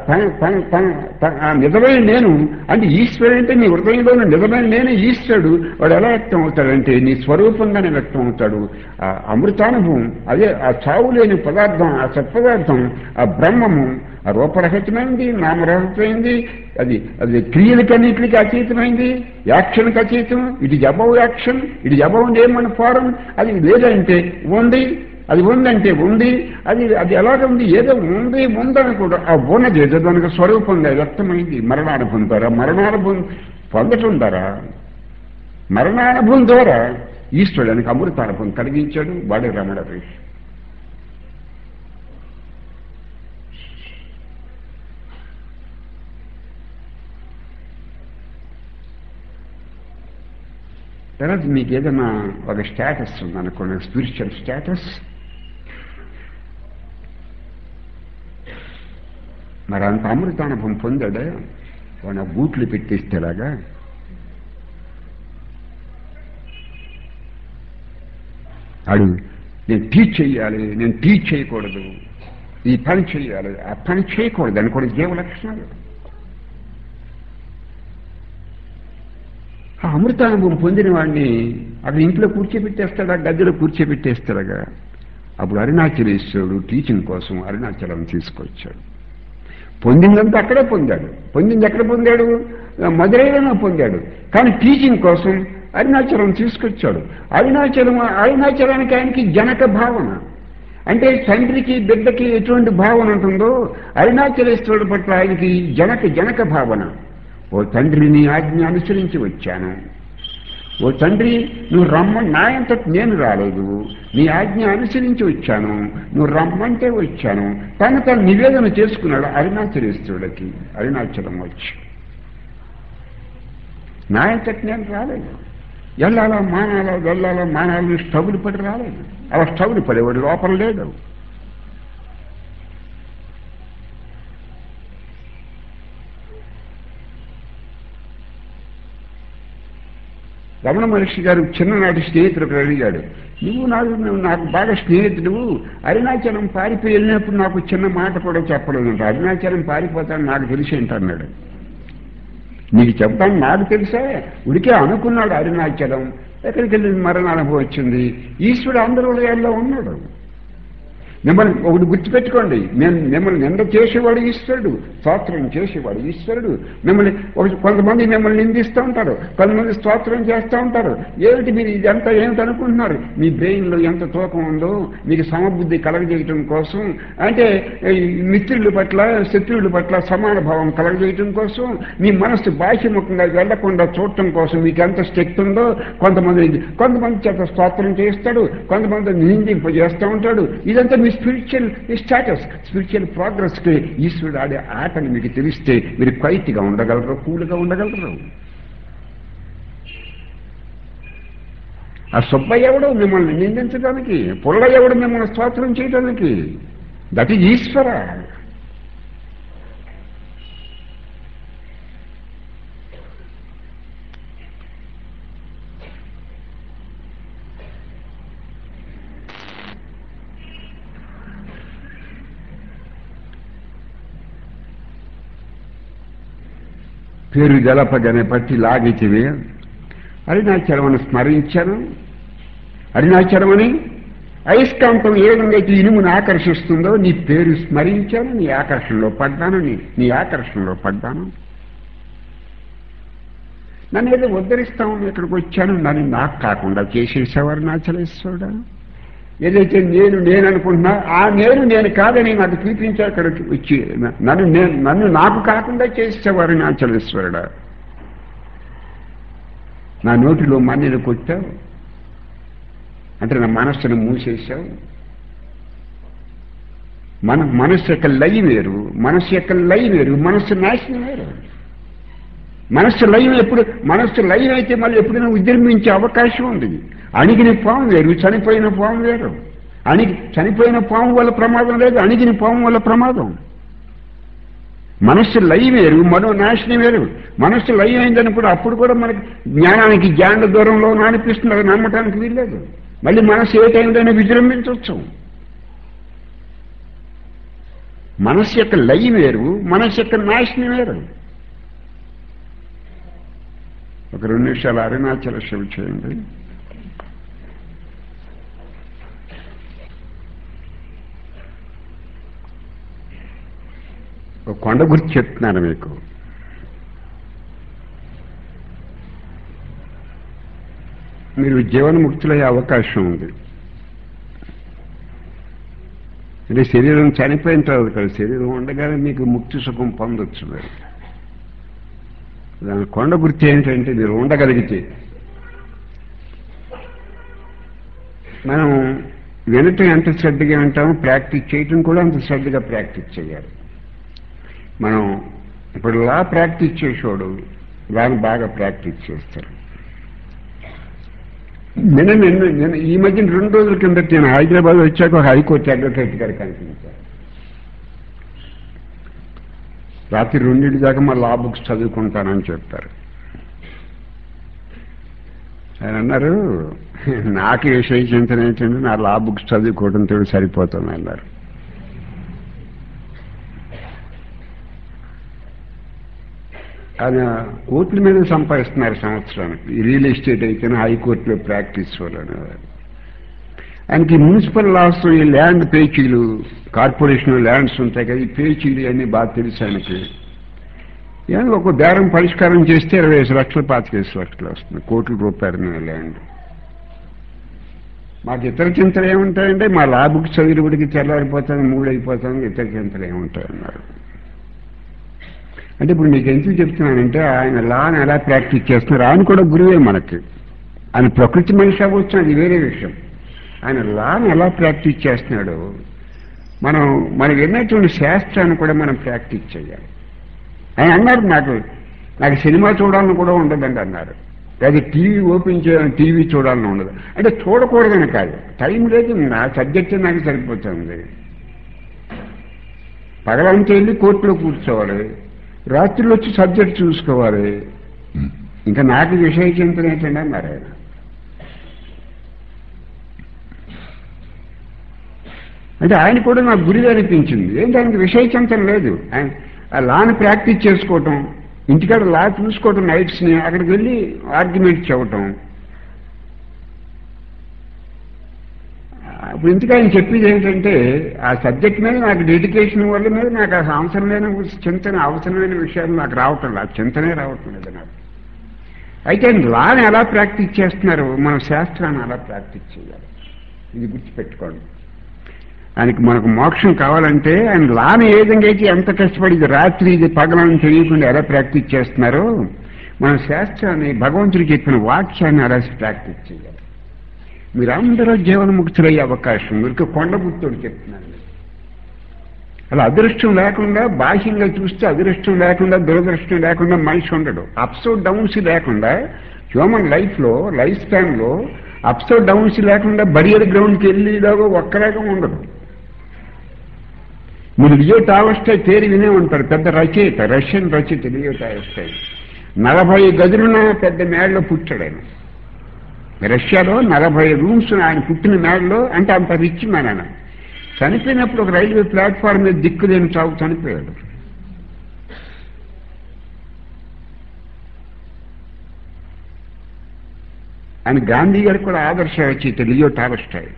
ఆ నిజమైన నేను అంటే ఈశ్వరుడు అంటే నీ హృదయంలో ఉన్న నిజమైన నేనే ఈశ్వరుడు వాడు ఎలా వ్యక్తం అవుతాడంటే నీ స్వరూపంగానే వ్యక్తం అవుతాడు ఆ అమృతానుభవం అదే ఆ చావు లేని పదార్థం ఆ సత్పదార్థం ఆ బ్రహ్మము ఆ రూపరహితమైంది నామరహితమైంది అది అది క్రియలకన్నిటికి అతీతమైంది యాక్షన్కి అతీతం it is above action it is above name and form అది లేదంటే ఉంది అది ఉందంటే ఉంది అది అది ఎలాగ ఉంది ఏదో ఉంది ఉందని కూడా ఆ ఉన్నది ఏదో దానికి స్వరూపంగా వ్యక్తమైంది మరణానుభవం ద్వారా మరణానుభవం పొందటం ద్వారా మరణానుభవం ద్వారా ఈశ్వరుడానికి అమృతానుభవం కలిగించాడు వాడే రమణ ఋషి తర్వాత మీకు ఏదైనా ఒక స్టేటస్ ఉందనుకోండి స్పిరిచువల్ స్టేటస్ మరి అంత అమృతానుభవం పొందాడా వాడు ఆ బూట్లు పెట్టేస్తేలాగా అడు నేను టీచ్ చేయాలి నేను టీచ్ చేయకూడదు ఈ పని చేయాలి ఆ పని చేయకూడదు అని కూడా జీవ లక్షణాలు ఆ అమృతానుభవం పొందిన వాడిని అక్కడ ఇంట్లో కూర్చోబెట్టేస్తాడా గద్దెలో కూర్చోబెట్టేస్తాడుగా అప్పుడు అరుణాచలేశ్వరుడు టీచింగ్ కోసం అరుణాచలం తీసుకొచ్చాడు పొందిందంతా అక్కడే పొందాడు పొందింది ఎక్కడ పొందాడు మధురైలోనే పొందాడు కానీ టీచింగ్ కోసం అరుణాచలం తీసుకొచ్చాడు అరుణాచలం అరుణాచలానికి ఆయనకి జనక భావన అంటే తండ్రికి బిడ్డకి ఎటువంటి భావన ఉంటుందో అరుణాచలేశ్వరుడు పట్ల ఆయనకి జనక జనక భావన ఓ తండ్రి నీ ఆజ్ఞ అనుసరించి వచ్చాను ఓ తండ్రి నువ్వు రమ్మ నాయంత నేను రాలేదు నీ ఆజ్ఞ అనుసరించి వచ్చాను నువ్వు రమ్మంటే వచ్చాను తను తను నివేదన చేసుకున్నాడు అరుణాచలేశ్వరుడికి అరుణాచలం వచ్చి నాయంతటి నేను రాలేదు వెళ్ళాలా మానాలా వెళ్ళాలా మానాలని స్టవ్లు పడి రాలేదు అలా స్టవ్లు పడేవాడు లోపల లేడు రమణ మహర్షి గారు చిన్ననాటి స్నేహితుడు అడిగాడు నువ్వు నాకు నువ్వు నాకు బాగా స్నేహితుడు అరుణాచలం పారిపోయి వెళ్ళినప్పుడు నాకు చిన్న మాట కూడా చెప్పలేదు అంట అరుణాచలం పారిపోతాను నాకు తెలిసి ఏంటన్నాడు నీకు చెప్తాను నాకు తెలుసా ఉడికే అనుకున్నాడు అరుణాచలం ఎక్కడికి వెళ్ళి మరణానుభవం వచ్చింది ఈశ్వరుడు అందరి హృదయాల్లో ఉన్నాడు మిమ్మల్ని ఒకటి గుర్తుపెట్టుకోండి నేను మిమ్మల్ని నింద చేసేవాడు ఈశ్వరుడు స్తోత్రం చేసేవాడు ఈశ్వరుడు మిమ్మల్ని ఒక కొంతమంది మిమ్మల్ని నిందిస్తూ ఉంటారు కొంతమంది స్తోత్రం చేస్తూ ఉంటారు ఏమిటి మీరు ఇదంతా ఏమిటి అనుకుంటున్నారు మీ బ్రెయిన్లో ఎంత తూకం ఉందో మీకు సమబుద్ధి కలగజేయటం కోసం అంటే ఈ మిత్రుల పట్ల శత్రువుల పట్ల సమాన భావం కలగజేయటం కోసం మీ మనస్సు బాహ్యముఖంగా వెళ్లకుండా చూడటం కోసం మీకు ఎంత శక్తి ఉందో కొంతమంది కొంతమంది చేత స్తోత్రం చేస్తాడు కొంతమంది నిందింప చేస్తూ ఉంటాడు ఇదంతా మీ స్పిరిచువల్ స్టాటస్ స్పిరిచువల్ ప్రోగ్రెస్ కి ఈశ్వరుడు ఆడే ఆటని మీకు తెలిస్తే మీరు క్వైట్గా ఉండగలరు కూల్గా ఉండగలరు ఆ సుబ్బయ్య ఎవడు మిమ్మల్ని నిందించడానికి పుల్ల ఎవడు మిమ్మల్ని స్తోత్రం చేయడానికి దట్ ఈజ్ ఈశ్వర పేరు జలపగనే పట్టి లాగితివి అరుణాచలమని స్మరించాను అరుణాచలమని అయస్కాంతం ఏ విధంగా అయితే ఇనుమును ఆకర్షిస్తుందో నీ పేరు స్మరించాను నీ ఆకర్షణలో పడ్డాను నీ నీ ఆకర్షణలో పడ్డాను నన్ను ఏదో ఉద్ధరిస్తాము ఇక్కడికి వచ్చాను నన్ను నాకు కాకుండా చేసేసావు అరుణాచలేశ్వరుడా ఏదైతే నేను నేను అనుకుంటున్నా ఆ నేను నేను కాదని నాకు చూపించా అక్కడికి వచ్చి నన్ను నేను నన్ను నాకు కాకుండా చేసేవారు నాచలేశ్వరుడా నా నోటిలో మన్నెలు కొట్టావు అంటే నా మనస్సును మూసేశావు మన మనస్సు యొక్క లయ వేరు మనస్సు యొక్క లయ వేరు మనస్సు నాశనం వేరు మనస్సు లయం ఎప్పుడు మనస్సు లయం అయితే మళ్ళీ ఎప్పుడైనా ఉద్యమించే అవకాశం ఉంది అణిగిన పాము వేరు చనిపోయిన పాము వేరు అణిగి చనిపోయిన పాము వల్ల ప్రమాదం లేదు అణిగిన పాము వల్ల ప్రమాదం మనస్సు లయం వేరు మనో నాశనం వేరు మనస్సు లయం అయిందన్నప్పుడు అప్పుడు కూడా మనకి జ్ఞానానికి జ్ఞాన దూరంలో అనిపిస్తుంది అది నమ్మటానికి వీల్లేదు మళ్ళీ మనస్సు ఏ టైంలోనే విజృంభించవచ్చు మనస్సు యొక్క లయం వేరు మనస్సు యొక్క నాశనం వేరు ఒక రెండు నిమిషాలు అరుణాచల శివ చేయండి ఒక కొండ గురించి చెప్తున్నాను మీకు మీరు జీవన్ముక్తులయ్యే అవకాశం ఉంది అంటే శరీరం చనిపోయిన తర్వాత కదా శరీరం ఉండగానే మీకు ముక్తి సుఖం పొందొచ్చు మీరు దాని కొండ గుర్తు ఏంటంటే మీరు ఉండగలిగితే మనం వినటం ఎంత శ్రద్ధగా ఉంటామో ప్రాక్టీస్ చేయటం కూడా అంత శ్రద్ధగా ప్రాక్టీస్ చేయాలి మనం ఇప్పుడు లా ప్రాక్టీస్ చేసేవాడు దాన్ని బాగా ప్రాక్టీస్ చేస్తారు నిన్న నిన్న నిన్న ఈ మధ్య రెండు రోజుల కింద నేను హైదరాబాద్ వచ్చాక ఒక హైకోర్టు అడ్వకేట్ గారు కనిపించారు రాత్రి రెండింటి దాకా మా లా బుక్స్ చదువుకుంటానని చెప్పారు ఆయన అన్నారు నాకు విషయ చింతన ఏంటంటే నా లా బుక్స్ చదువుకోవడంతో సరిపోతుంది అన్నారు ఆయన కోట్ల మీద సంపాదిస్తున్నారు సంవత్సరానికి ఈ రియల్ ఎస్టేట్ అయితేనే హైకోర్టులో ప్రాక్టీస్ వల్ల ఆయనకి మున్సిపల్ లాస్ ఈ ల్యాండ్ పేచీలు కార్పొరేషన్ ల్యాండ్స్ ఉంటాయి కదా ఈ పేచీలు అన్నీ బాగా తెలుసు ఆయనకి ఏమో ఒక బేరం పరిష్కారం చేస్తే ఇరవై ఐదు లక్షలు పాతికేసి లక్షలు వస్తుంది కోట్ల రూపాయల మీద ల్యాండ్ మాకు ఇతర చింతలు ఏముంటాయంటే మా లాభకు చదివిడికి తెల్లారిపోతుంది మూడు అయిపోతుంది ఇతర చింతలు ఏముంటాయన్నారు అంటే ఇప్పుడు మీకు ఎందుకు చెప్తున్నానంటే ఆయన లాని ఎలా ప్రాక్టీస్ చేస్తున్నారు ఆయన కూడా గురువే మనకి ఆయన ప్రకృతి మనిషి అవ్వచ్చు అది వేరే విషయం ఆయన లాని ఎలా ప్రాక్టీస్ చేస్తున్నాడు మనం మనం విన్నటువంటి శాస్త్రాన్ని కూడా మనం ప్రాక్టీస్ చేయాలి ఆయన అన్నారు నాకు నాకు సినిమా చూడాలని కూడా ఉండదండి అన్నారు అది టీవీ ఓపెన్ చేయాలని టీవీ చూడాలని ఉండదు అంటే చూడకూడదని కాదు టైం లేదు నా సబ్జెక్ట్ నాకు సరిపోతుంది పగలంతా వెళ్ళి కోర్టులో కూర్చోవాలి రాత్రిలో వచ్చి సబ్జెక్ట్ చూసుకోవాలి ఇంకా నాకు విషయ చింతన ఏంటంటే అన్నారు ఆయన అంటే ఆయన కూడా నాకు గురిగా అనిపించింది ఏంటి ఆయనకి విషయ చింతన లేదు ఆయన ఆ లాని ప్రాక్టీస్ చేసుకోవటం ఇంటికాడ లా చూసుకోవటం నైట్స్ని అక్కడికి వెళ్ళి ఆర్గ్యుమెంట్ చెప్పటం ఇప్పుడు ఇంతకు ఆయన చెప్పేది ఏంటంటే ఆ సబ్జెక్ట్ మీద నాకు డెడికేషన్ వల్ల మీద నాకు ఆ అవసరం లేని చింతన అవసరమైన విషయాలు నాకు రావటం లేదు ఆ చింతనే రావటం లేదు నాకు అయితే లాని ఎలా ప్రాక్టీస్ చేస్తున్నారు మన శాస్త్రాన్ని అలా ప్రాక్టీస్ చేయాలి ఇది గుర్తుపెట్టుకోండి ఆయనకి మనకు మోక్షం కావాలంటే ఆయన లాని ఏ విధంగా అయితే ఎంత కష్టపడి ఇది రాత్రి ఇది పగలని తెలియకుండా ఎలా ప్రాక్టీస్ చేస్తున్నారో మన శాస్త్రాన్ని భగవంతుడు చెప్పిన వాక్యాన్ని అలా ప్రాక్టీస్ చేయాలి మీరందరూ జీవనముక్తులయ్యే అవకాశం మీరు కొండబుద్ధుడు చెప్తున్నాను అలా అదృష్టం లేకుండా బాహ్యంగా చూస్తే అదృష్టం లేకుండా దురదృష్టం లేకుండా మనిషి ఉండడు అప్స్ డౌన్స్ లేకుండా హ్యూమన్ లైఫ్లో లైఫ్ స్పాన్లో అప్స్ డౌన్స్ లేకుండా బరియర్ గ్రౌండ్కి వెళ్ళేలాగా ఒక్కలాగా ఉండదు మీరు లియో టావస్టై పేరు వినే ఉంటారు పెద్ద రచయిత రష్యన్ రచయిత లియో టావస్టై నలభై గదులున్న పెద్ద మేడలో పుట్టాడు ఆయన రష్యాలో నలభై రూమ్స్ ఆయన పుట్టిన మేడలో అంటే అంత రిచ్ మ్యాన్ ఆయన చనిపోయినప్పుడు ఒక రైల్వే ప్లాట్ఫామ్ మీద దిక్కులేని చావు చనిపోయాడు ఆయన గాంధీ గారికి కూడా ఆదర్శ రచయిత లియో టాలస్టాయ్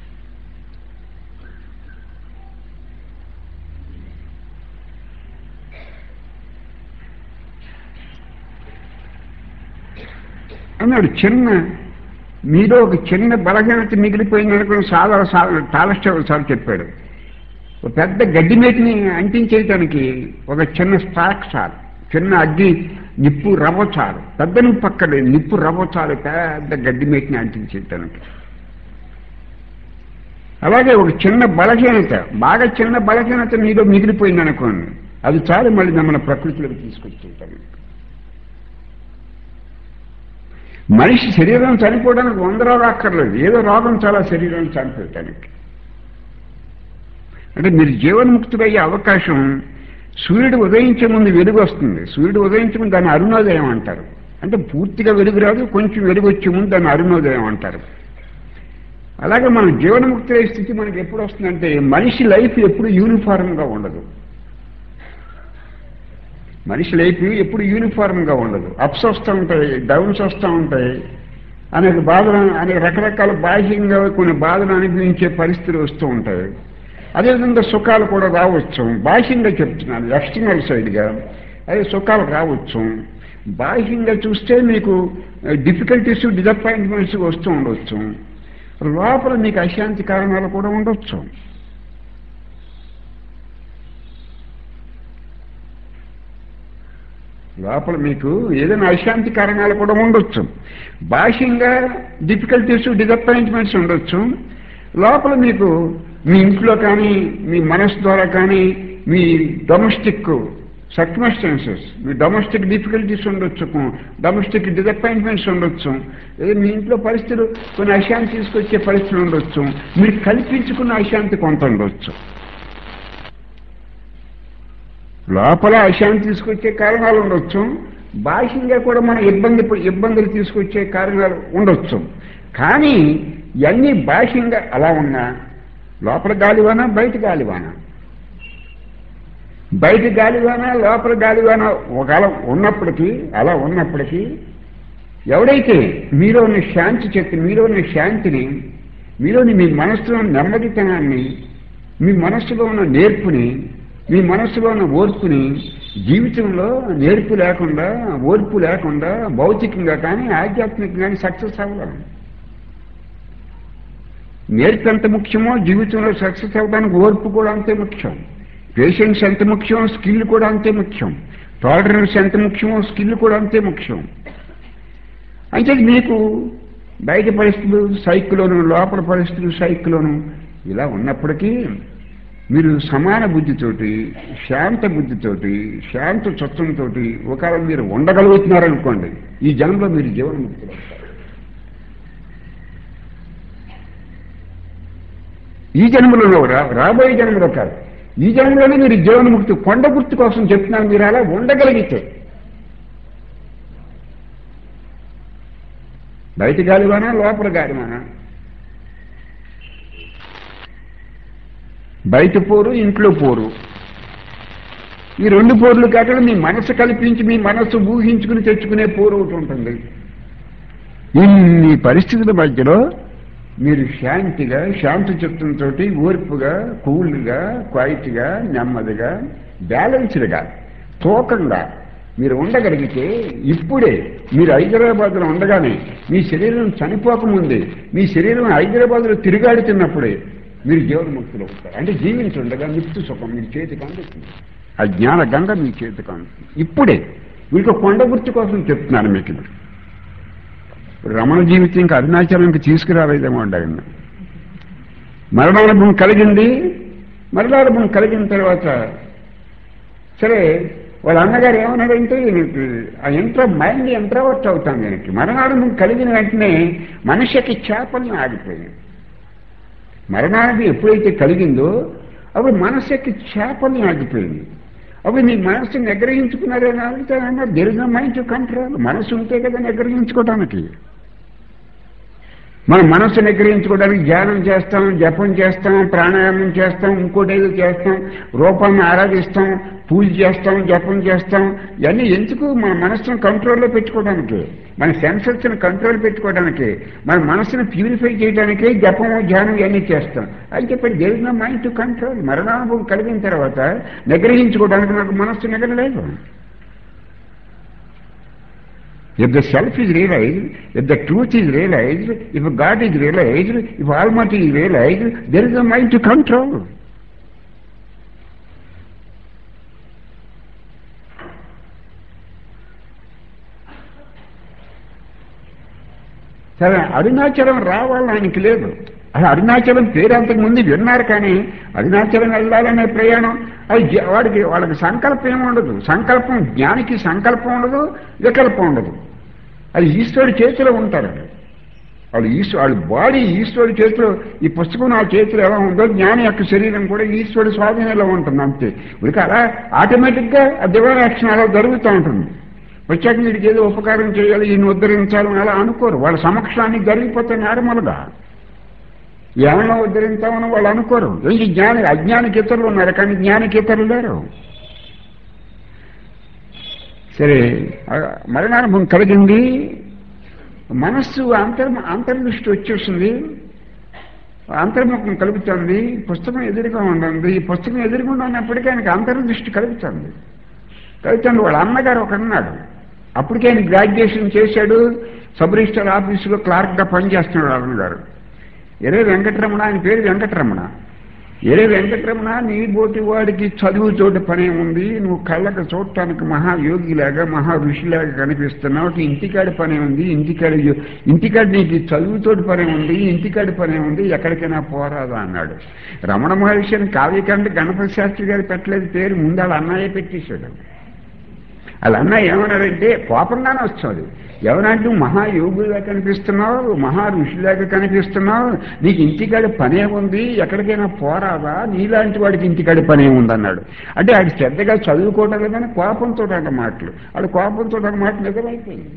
అన్నాడు చిన్న మీలో ఒక చిన్న బలహీనత మిగిలిపోయింది అనుకుని సాధారణ సాధారణ టాలస్టాయ్ సార్ చెప్పాడు ఒక పెద్ద గడ్డి మేటిని అంటించేయటానికి ఒక చిన్న స్పార్క్ చాలు చిన్న అగ్గి నిప్పు రవ్వ చాలు పెద్ద నిప్పు అక్కర్లేదు నిప్పు రవ్వ చాలు పెద్ద గడ్డి మేటిని అంటించేయటానికి అలాగే ఒక చిన్న బలహీనత బాగా చిన్న బలహీనత మీలో మిగిలిపోయింది అనుకోండి అది చాలు మళ్ళీ మిమ్మల్ని ప్రకృతిలోకి తీసుకొచ్చేయటానికి మనిషి శరీరం చనిపోవడానికి వంద రోగం అక్కర్లేదు ఏదో రోగం చాలా శరీరం చనిపోయటానికి అంటే మీరు జీవన్ముక్తుడయ్యే అవకాశం సూర్యుడు ఉదయించే ముందు వెలుగు వస్తుంది సూర్యుడు ఉదయించే ముందు దాన్ని అరుణోదయం అంటారు అంటే పూర్తిగా వెలుగు రాదు కొంచెం వెలుగు వచ్చే ముందు దాన్ని అరుణోదయం అంటారు అలాగే మన జీవనముక్తులయ్యే స్థితి మనకి ఎప్పుడు వస్తుందంటే మనిషి లైఫ్ ఎప్పుడు యూనిఫారంగా ఉండదు మనిషి లైఫ్ ఎప్పుడు యూనిఫారంగా ఉండదు అప్స్ వస్తూ ఉంటాయి డౌన్స్ వస్తూ ఉంటాయి అనేక బాధలు అనేక రకరకాల బాహ్యంగా కొన్ని బాధలు అనుభవించే పరిస్థితులు వస్తూ ఉంటాయి అదేవిధంగా సుఖాలు కూడా రావచ్చు బాహ్యంగా చెప్తున్నాను ఎక్స్టర్నల్ సైడ్గా అదే సుఖాలు రావచ్చు బాహ్యంగా చూస్తే మీకు డిఫికల్టీస్ డిసప్పాయింట్మెంట్స్ వస్తూ ఉండొచ్చు లోపల మీకు అశాంతి కారణాలు కూడా ఉండొచ్చు లోపల మీకు ఏదైనా అశాంతి కారణాలు కూడా ఉండొచ్చు బాహ్యంగా డిఫికల్టీస్ డిసప్పాయింట్మెంట్స్ ఉండొచ్చు లోపల మీకు మీ ఇంట్లో కానీ మీ మనసు ద్వారా కానీ మీ డొమెస్టిక్ సర్కమస్టాన్సెస్ మీ డొమెస్టిక్ డిఫికల్టీస్ ఉండొచ్చు డొమెస్టిక్ డిసప్పాయింట్మెంట్స్ ఉండొచ్చు ఏదో మీ ఇంట్లో పరిస్థితులు కొన్ని అశాంతి తీసుకొచ్చే పరిస్థితులు ఉండొచ్చు మీరు కల్పించుకున్న అశాంతి కొంత ఉండొచ్చు లోపల అశాంతి తీసుకొచ్చే కారణాలు ఉండొచ్చు బాహ్యంగా కూడా మన ఇబ్బంది ఇబ్బందులు తీసుకొచ్చే కారణాలు ఉండొచ్చు కానీ ఇవన్నీ బాహ్యంగా అలా ఉన్నా లోపల గాలివానా బయట గాలివానా బయట గాలివానా లోపల గాలివానా ఒకవేళ ఉన్నప్పటికీ అలా ఉన్నప్పటికీ ఎవడైతే మీలో ఉన్న శాంతి చెప్పి మీలో ఉన్న శాంతిని మీలోని మీ మనస్సులో నెమ్మదితనాన్ని మీ మనస్సులో ఉన్న నేర్పుని మీ మనస్సులో ఉన్న ఓర్పుని జీవితంలో నేర్పు లేకుండా ఓర్పు లేకుండా భౌతికంగా కానీ ఆధ్యాత్మికంగా కానీ సక్సెస్ అవ్వలేం నేర్పు ఎంత ముఖ్యమో జీవితంలో సక్సెస్ అవ్వడానికి ఓర్పు కూడా అంతే ముఖ్యం పేషెన్స్ ఎంత ముఖ్యం స్కిల్ కూడా అంతే ముఖ్యం టాలరెన్స్ ఎంత ముఖ్యమో స్కిల్ కూడా అంతే ముఖ్యం అయితే మీకు బయట పరిస్థితులు సైక్లోను లోపల పరిస్థితులు సైక్లోను ఇలా ఉన్నప్పటికీ మీరు సమాన బుద్ధితోటి శాంత బుద్ధితోటి శాంత చత్వంతో ఒకవేళ మీరు ఉండగలుగుతున్నారనుకోండి ఈ జన్మలో మీరు జీవనముక్తులు అవుతారు ఈ జన్మలో రా రాబోయే జన్మలో కాదు ఈ జన్మలోనే మీరు జీవనముక్తి కొండ గుర్తు కోసం చెప్తున్నాను మీరు అలా ఉండగలిగితే బయట గాలివానా లోపల గాలివానా బయట పోరు ఇంట్లో పోరు ఈ రెండు పోర్లు కాకుండా మీ మనసు కల్పించి మీ మనసు ఊహించుకుని తెచ్చుకునే పోరు ఒకటి ఉంటుంది ఇన్ని పరిస్థితుల మధ్యలో మీరు శాంతిగా శాంతి చిత్తంతో ఓర్పుగా కూల్గా క్వైట్గా నెమ్మదిగా బ్యాలెన్స్డ్గా తూకంగా మీరు ఉండగలిగితే ఇప్పుడే మీరు హైదరాబాద్లో ఉండగానే మీ శరీరం చనిపోకముందే మీ శరీరం హైదరాబాద్లో తిరుగాడుతున్నప్పుడే మీరు జీవనముక్తులు అవుతారు అంటే జీవించుండగా మృత్యు సుఖం మీ చేతికి అందుతుంది ఆ జ్ఞాన గంగ మీ చేతికి అందుతుంది ఇప్పుడే మీకు కొండ గుర్తు కోసం చెప్తున్నాను మీకు ఇప్పుడు రమణ జీవితం ఇంకా అరుణాచలంకి తీసుకురాలేదేమో ఉండాలి మరణానుభవం కలిగింది మరణానుభవం కలిగిన తర్వాత సరే వాళ్ళ అన్నగారు ఏమన్నాడంటే ఈయనకి ఆ ఇంట్రో మైండ్ ఇంట్రవర్ట్ అవుతాం ఈయనకి మరణానుభవం కలిగిన వెంటనే మనిషికి చేపల్ని ఆగిపోయింది మరణానికి ఎప్పుడైతే కలిగిందో అప్పుడు మనసుకి చేపల్ని ఆగిపోయింది అప్పుడు నీ మనసు నిగ్రహించుకున్నారని అడుగుతానన్నా దెరిగిన మైండ్ కంట్రోల్ మనసు ఉంటే కదా నిగ్రహించుకోవడానికి మనం మనసు నిగ్రహించుకోవడానికి ధ్యానం చేస్తాం జపం చేస్తాం ప్రాణాయామం చేస్తాం ఇంకోటి ఏదో చేస్తాం రూపాన్ని ఆరాధిస్తాం పూజ చేస్తాం జపం చేస్తాం ఇవన్నీ ఎందుకు మన మనసును కంట్రోల్లో పెట్టుకోవడానికి మన సెన్సర్స్ని కంట్రోల్ పెట్టుకోవడానికి మన మనసును ప్యూరిఫై చేయడానికి జపం ధ్యానం ఇవన్నీ చేస్తాం అయితే ఇప్పుడు దేవిన మైండ్ టు కంట్రోల్ మరణానుభవం కలిగిన తర్వాత నిగ్రహించుకోవడానికి నాకు మనస్సు నిగరలేదు If the self is realized, if the truth is realized, if God is realized, if Almighty is realized, there is a mind to control. సరే అరుణాచలం రావాలని ఆయనకి లేదు అది అరుణాచలం పేరు అంతకు ముందు విన్నారు కానీ అరుణాచలం వెళ్ళాలనే ప్రయాణం అది జ- వాడికి వాళ్ళకి సంకల్పం ఏమి ఉండదు సంకల్పం జ్ఞానికి సంకల్పం ఉండదు వికల్పం ఉండదు అది ఈశ్వరుడి చేతిలో ఉంటారు వాళ్ళు ఈశ్వ వాళ్ళ బాడీ ఈశ్వరుడి చేతిలో ఈ పుస్తకం నా చేతిలో ఎలా ఉందో జ్ఞాని యొక్క శరీరం కూడా ఈశ్వరుడి స్వాధీనంలో ఉంటుంది అంతే ఇక అలా ఆటోమేటిక్గా ఆ డివైన్ యాక్షన్ అలా జరుగుతూ ఉంటుంది వచ్చాక వీడికి ఏదో ఉపకారం చేయాలి ఈయన ఉద్ధరించాలని అలా అనుకోరు వాళ్ళ సమక్షాన్ని జరిగిపోతే నార్మల్గా ఏమన్నా ఉద్ధరించామని వాళ్ళు అనుకోరు ఏంటి జ్ఞాని అజ్ఞానికి ఇతరులు ఉన్నారు కానీ జ్ఞానికి ఇతరులు లేరు సరే ఆ మరణానుభవం కలిగింది మనస్సు అంతర్ అంతర్దృష్టి వచ్చేసింది అంతర్ముఖం కలుగుతుంది పుస్తకం ఎదురుగా ఉంటుంది ఈ పుస్తకం ఎదురుకుండా ఉన్నప్పటికీ ఆయనకి అంతర్దృష్టి కలుగుతుంది కలుగుతుంది వాళ్ళ అన్నగారు ఒక అన్నాడు అప్పటికే ఆయన గ్రాడ్యుయేషన్ చేశాడు సబ్ రిజిస్టర్ ఆఫీసులో క్లార్క్గా పనిచేస్తున్నాడు అన్నగారు ఎరే వెంకటరమణ ఆయన పేరు వెంకటరమణ ఎరే వెంకటరమణ నీ బోటి వాడికి చదువు చోటు పనే ఉంది నువ్వు కళ్ళకు చూడటానికి మహాయోగిలాగా మహా ఋషిలాగా కనిపిస్తున్నావు ఇంటికాడి పనే ఉంది ఇంటికాడి ఇంటికాడి నీకు చదువుతోటి పనే ఉంది ఇంటికాడి పనే ఉంది ఎక్కడికైనా పోరాదా అన్నాడు రమణ మహర్షి అని కావ్యకంటే గణపతి శాస్త్రి గారు పెట్టలేదు పేరు ముందు వాళ్ళ అన్నయ్య పెట్టేశాడు వాళ్ళ అన్నయ్య ఏమన్నాడంటే కోపంగానే వస్తుంది ఎవరంటే నువ్వు మహాయోగులుగా కనిపిస్తున్నావు మహా ఋషిలాగా కనిపిస్తున్నావు నీకు ఇంటికాడ పనే ఉంది ఎక్కడికైనా పోరాదా నీలాంటి వాడికి ఇంటికాడ పనే ఉంది అన్నాడు అంటే ఆడు శ్రద్ధగా చదువుకోవటం లేదని కోపంతో అన్న మాటలు ఆడు కోపంతో అన్న మాట నిజమైపోయింది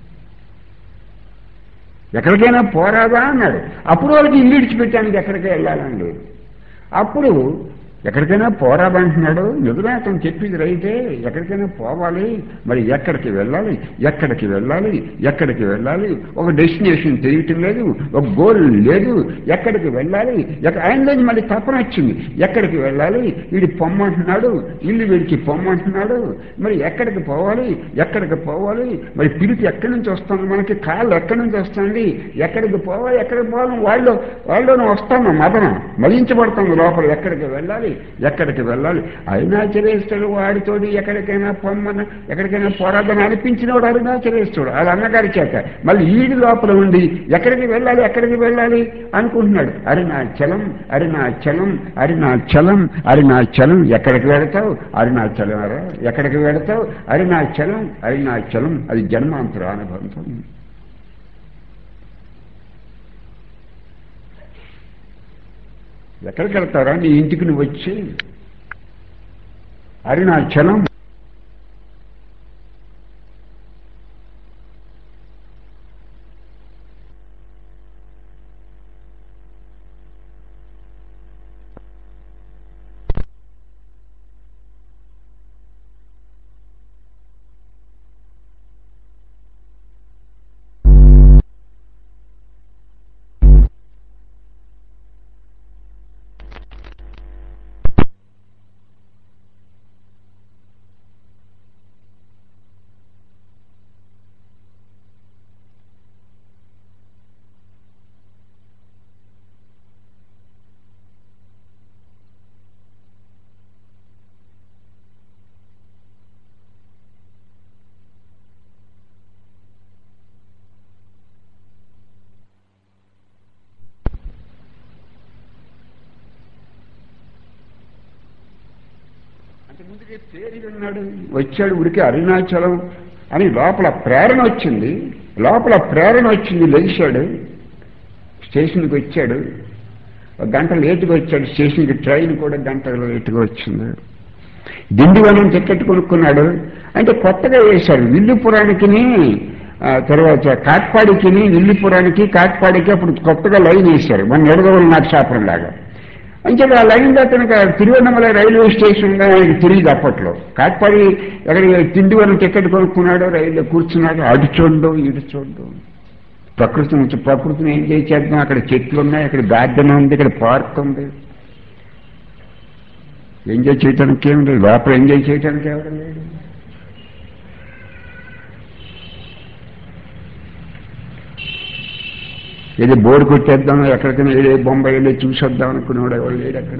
ఎక్కడికైనా పోరాదా అన్నాడు అప్పుడు వాళ్ళకి ఇల్లు ఇడిచిపెట్టానికి ఎక్కడికి వెళ్ళాలని లేదు అప్పుడు ఎక్కడికైనా పోరాదంటున్నాడు నిజమే అతను చెప్పింది రైతే ఎక్కడికైనా పోవాలి మరి ఎక్కడికి వెళ్ళాలి ఎక్కడికి వెళ్ళాలి ఎక్కడికి వెళ్ళాలి ఒక డెస్టినేషన్ తెలియటం లేదు ఒక గోల్ లేదు ఎక్కడికి వెళ్ళాలి ఎక్క- ఆయనలోంచి మళ్ళీ తపన వచ్చింది ఎక్కడికి వెళ్ళాలి వీడి పొమ్మంటున్నాడు ఇల్లు వీడికి పొమ్మంటున్నాడు మరి ఎక్కడికి పోవాలి ఎక్కడికి పోవాలి మరి పిలిచి ఎక్కడి నుంచి వస్తుంది మనకి కాళ్ళు ఎక్కడి నుంచి వస్తుంది ఎక్కడికి పోవాలి ఎక్కడికి పోవాలి వాళ్ళు వాళ్ళలోనే వస్తాను మదన మలించబడుతుంది లోపల ఎక్కడికి వెళ్ళాలి ఎక్కడికి వెళ్ళాలి అరుణాచలేశ్వరుడు వాడితోటి ఎక్కడికైనా పొమ్మన ఎక్కడికైనా పోరాదని అనిపించినవాడు అరుణాచలేశ్వరుడు అది అన్నగారి చేత మళ్ళీ ఈడి లోపల ఉండి ఎక్కడికి వెళ్ళాలి ఎక్కడికి వెళ్ళాలి అనుకుంటున్నాడు అరుణాచలం అరుణాచలం అరుణాచలం అరుణాచలం ఎక్కడికి వెళతావు అరుణాచలం రా. ఎక్కడికి వెళతావు అరుణాచలం అరుణాచలం అది జన్మాంతర అనుభవం ఎక్కడికి వెళ్తారా నీ ఇంటికి నువ్వు వచ్చి అరుణాచలం అంటే ముందుకే పేరు విన్నాడు వచ్చాడు ఉడికి అరుణాచలం అని లోపల ప్రేరణ వచ్చింది లోపల ప్రేరణ వచ్చింది లేచాడు స్టేషన్కి వచ్చాడు ఒక గంట లేటుగా వచ్చాడు స్టేషన్కి ట్రైన్ కూడా గంట లేటుగా వచ్చింది దిండివనం టికెట్ కొనుక్కున్నాడు అంటే కొత్తగా వేశాడు విల్లుపురానికిని ఆ, తర్వాత కాట్పాడికిని విల్లుపురానికి కాట్పాడికి అప్పుడు కొత్తగా లైన్ వేశారు మన నిడదవోలు నాటశాపురం లాగా అంటే ఆ లైన్ అతనికి తిరువన్నమల రైల్వే స్టేషన్ ఆయనకి తెలియదు అప్పట్లో కాట్పాడి ఎక్కడ తిండివనం టికెట్ కొనుక్కున్నాడు రైల్లో కూర్చున్నాడు అటు చూడు ఇటు చూడు ప్రకృతి నుంచి ప్రకృతిని ఏం చేసేద్దాం అక్కడ చెట్లు ఉన్నాయి అక్కడ గార్డెన్ ఉంది ఇక్కడ పార్క్ ఉంది ఎంజాయ్ చేయడానికి ఏం లేదు లోపల ఎంజాయ్ చేయడానికి ఎవరు లేడు ఏదో బోర్డు కొట్టేద్దాం ఎక్కడికైనా ఏ బొంబాయి వెళ్ళి చూసొద్దాం అనుకునేవాడు ఎవరు లేడు అక్కడ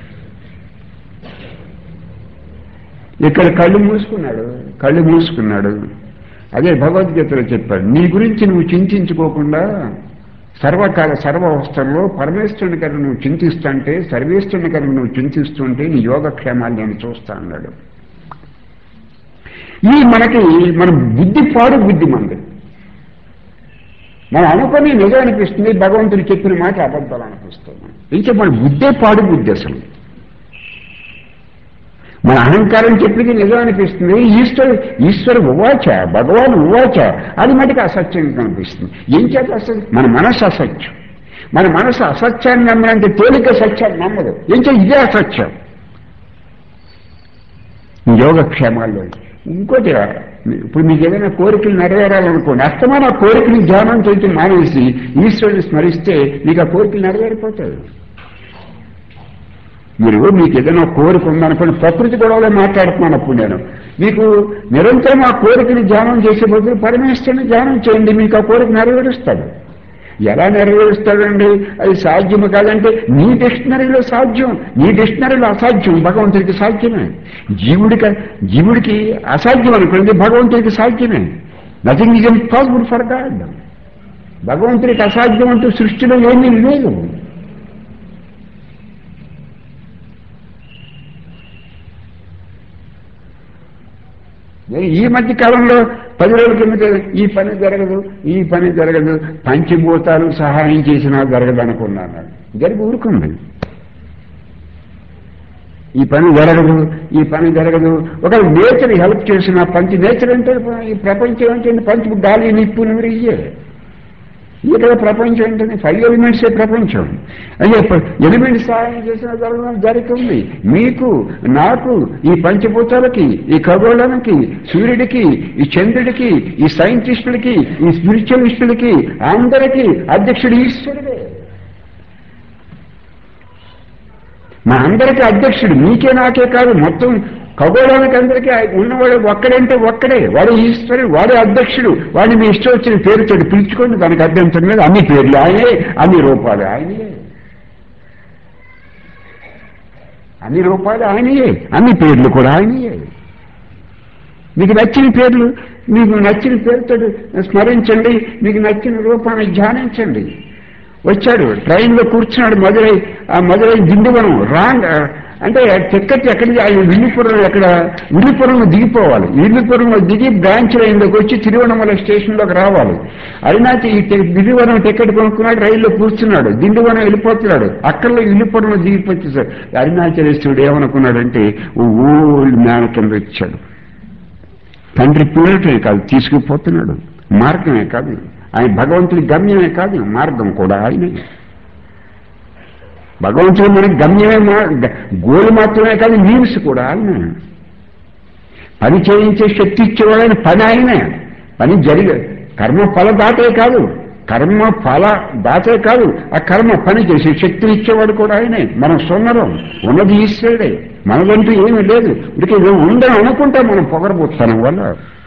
ఇక్కడ కళ్ళు మూసుకున్నాడు కళ్ళు మూసుకున్నాడు అదే భగవద్గీతలో చెప్పాడు నీ గురించి నువ్వు చింతించుకోకుండా సర్వకాల సర్వావస్థల్లో పరమేశ్వరుని కనుక నువ్వు చింతిస్తుంటే సర్వేశ్వరుని కనుక నువ్వు చింతిస్తుంటే నీ యోగక్షేమాలు నేను చూస్తా అన్నాడు ఈ మనకి మన బుద్ధి పాడు బుద్ధి మనది మనం అనుకుని నిజం అనిపిస్తుంది భగవంతుడు చెప్పిన మాట అబద్ధాలు అనిపిస్తుంది ఇంకా మన బుద్ధే పాడు బుద్ధి అసలు మన అహంకారం చెప్పింది నిజం అనిపిస్తుంది ఈశ్వరు ఈశ్వర ఉవాచ భగవాన్ ఉవాచ అది మటుకు అసత్యం కనిపిస్తుంది ఏం చేత అసలు మన మనసు అసత్యం మన మనసు అసత్యాన్ని నమ్మినంత తేలిక సత్యాన్ని నమ్మదు ఏం చేయ ఇదే అసత్యం యోగక్షేమాల్లో ఇంకోటి ఇప్పుడు మీకు ఏదైనా కోరికలు నెరవేరాలనుకోండి అస్తమాన ఆ కోరికని ధ్యానం చేయటం మానేసి ఈశ్వరుని స్మరిస్తే మీకు ఆ కోరికలు నెరవేరిపోతాయి మీరు మీకు ఏదైనా కోరిక ఉందనుకోండి ప్రకృతి గొడవలో మాట్లాడుతున్నాను అప్పుడు నేను మీకు నిరంతరం ఆ కోరికని ధ్యానం చేసే బదులు పరమేశ్వరుని ధ్యానం చేయండి మీకు ఆ కోరిక నెరవేరుస్తాడు ఎలా నెరవేరుస్తాడండి అది సాధ్యము కాదంటే నీ డిక్షనరీలో సాధ్యం నీ డిక్షనరీలో అసాధ్యం భగవంతుడికి సాధ్యమే జీవుడికి జీవుడికి అసాధ్యం అనుకోండి భగవంతుడికి సాధ్యమే nothing is impossible for God భగవంతుడికి అసాధ్యం అంటూ సృష్టిలో ఏమీ లేదు నేను ఈ మధ్య కాలంలో పది రోజుల కిందట ఈ పని జరగదు ఈ పని జరగదు పంచభూతాలు సహాయం చేసినా జరగదు అనుకున్నాను జరిగి ఊరుకుంది ఈ పని జరగదు ఈ పని జరగదు ఒక నేచర్ హెల్ప్ చేసిన పంచ నేచర్ అంటే ఈ ప్రపంచం ఏంటంటే పంచ గాలి నిప్పు నీరు ఇయ్యే ఇక్కడ ప్రపంచం ఏంటంటే ఫైవ్ ఎలిమెంట్సే ప్రపంచం అయ్యే ఎలిమెంట్స్ సహాయం చేసిన జరగడం జరుగుతుంది మీకు నాకు ఈ పంచభూతాలకి ఈ ఖగోళానికి సూర్యుడికి ఈ చంద్రుడికి ఈ సైంటిస్టులకి ఈ స్పిరిచువలిస్టులకి అందరికీ అధ్యక్షుడు ఈశ్వరుడే మా అందరికీ అధ్యక్షుడు మీకే నాకే కాదు మొత్తం ఖగోళానికి అందరికీ ఉన్నవాడు ఒక్కడంటే ఒక్కడే వాడు ఈశ్వరుడు వాడే అధ్యక్షుడు వాడిని మీ ఇష్టం వచ్చిన పేరుతో పిలుచుకోండి దానికి అభ్యంతరం లేదు అన్ని పేర్లు ఆయనే అన్ని రూపాలు ఆయనయే అన్ని రూపాలు ఆయనయే అన్ని పేర్లు కూడా ఆయనయే మీకు నచ్చిన పేర్లు మీకు నచ్చిన పేరుతో స్మరించండి మీకు నచ్చిన రూపాన్ని ధ్యానించండి వచ్చాడు ట్రైన్లో కూర్చున్నాడు మధురై ఆ మధురై దిండువనం రాంగ్ అంటే టికెట్ ఎక్కడికి ఆయన విల్లిపురం ఎక్కడ విల్లిపురంలో దిగిపోవాలి విల్లిపురంలో దిగి బ్రాంచ్ లైన్లోకి వచ్చి తిరువనమల స్టేషన్లోకి రావాలి అరుణాచల్ ఈ దిల్లివనం టికెట్ కొనుక్కున్నాడు రైల్లో కూర్చున్నాడు దిండువనం వెళ్ళిపోతున్నాడు అక్కడలో విల్లిపురంలో దిగిపోతుంది అరుణాచలేశ్వరుడు ఏమనుకున్నాడంటే ఓ ఓల్డ్ మ్యాన్ కింద వచ్చాడు తండ్రి పిల్లలకే కాదు తీసుకుపోతున్నాడు మార్గమే కాదు ఆయన భగవంతుడి గమ్యమే కాదు మార్గం కూడా ఆయనే భగవంతుడు మనకి గమ్యమే గోలు మాత్రమే కాదు మీన్స్ కూడా ఆయన పని చేయించే శక్తి ఇచ్చేవాడైన పని ఆయనే పని జరిగే కర్మ ఫల దాతే కాదు కర్మ ఫల దాతే కాదు ఆ కర్మ పని చేసే శక్తిని ఇచ్చేవాడు కూడా ఆయనే మనం సొన్నరం ఉన్నది ఈశ్వరుడే మనదంటూ ఏమీ లేదు ఇదికి ఉందని అనుకుంటే మనం పొగరబోతున్నాం వల్ల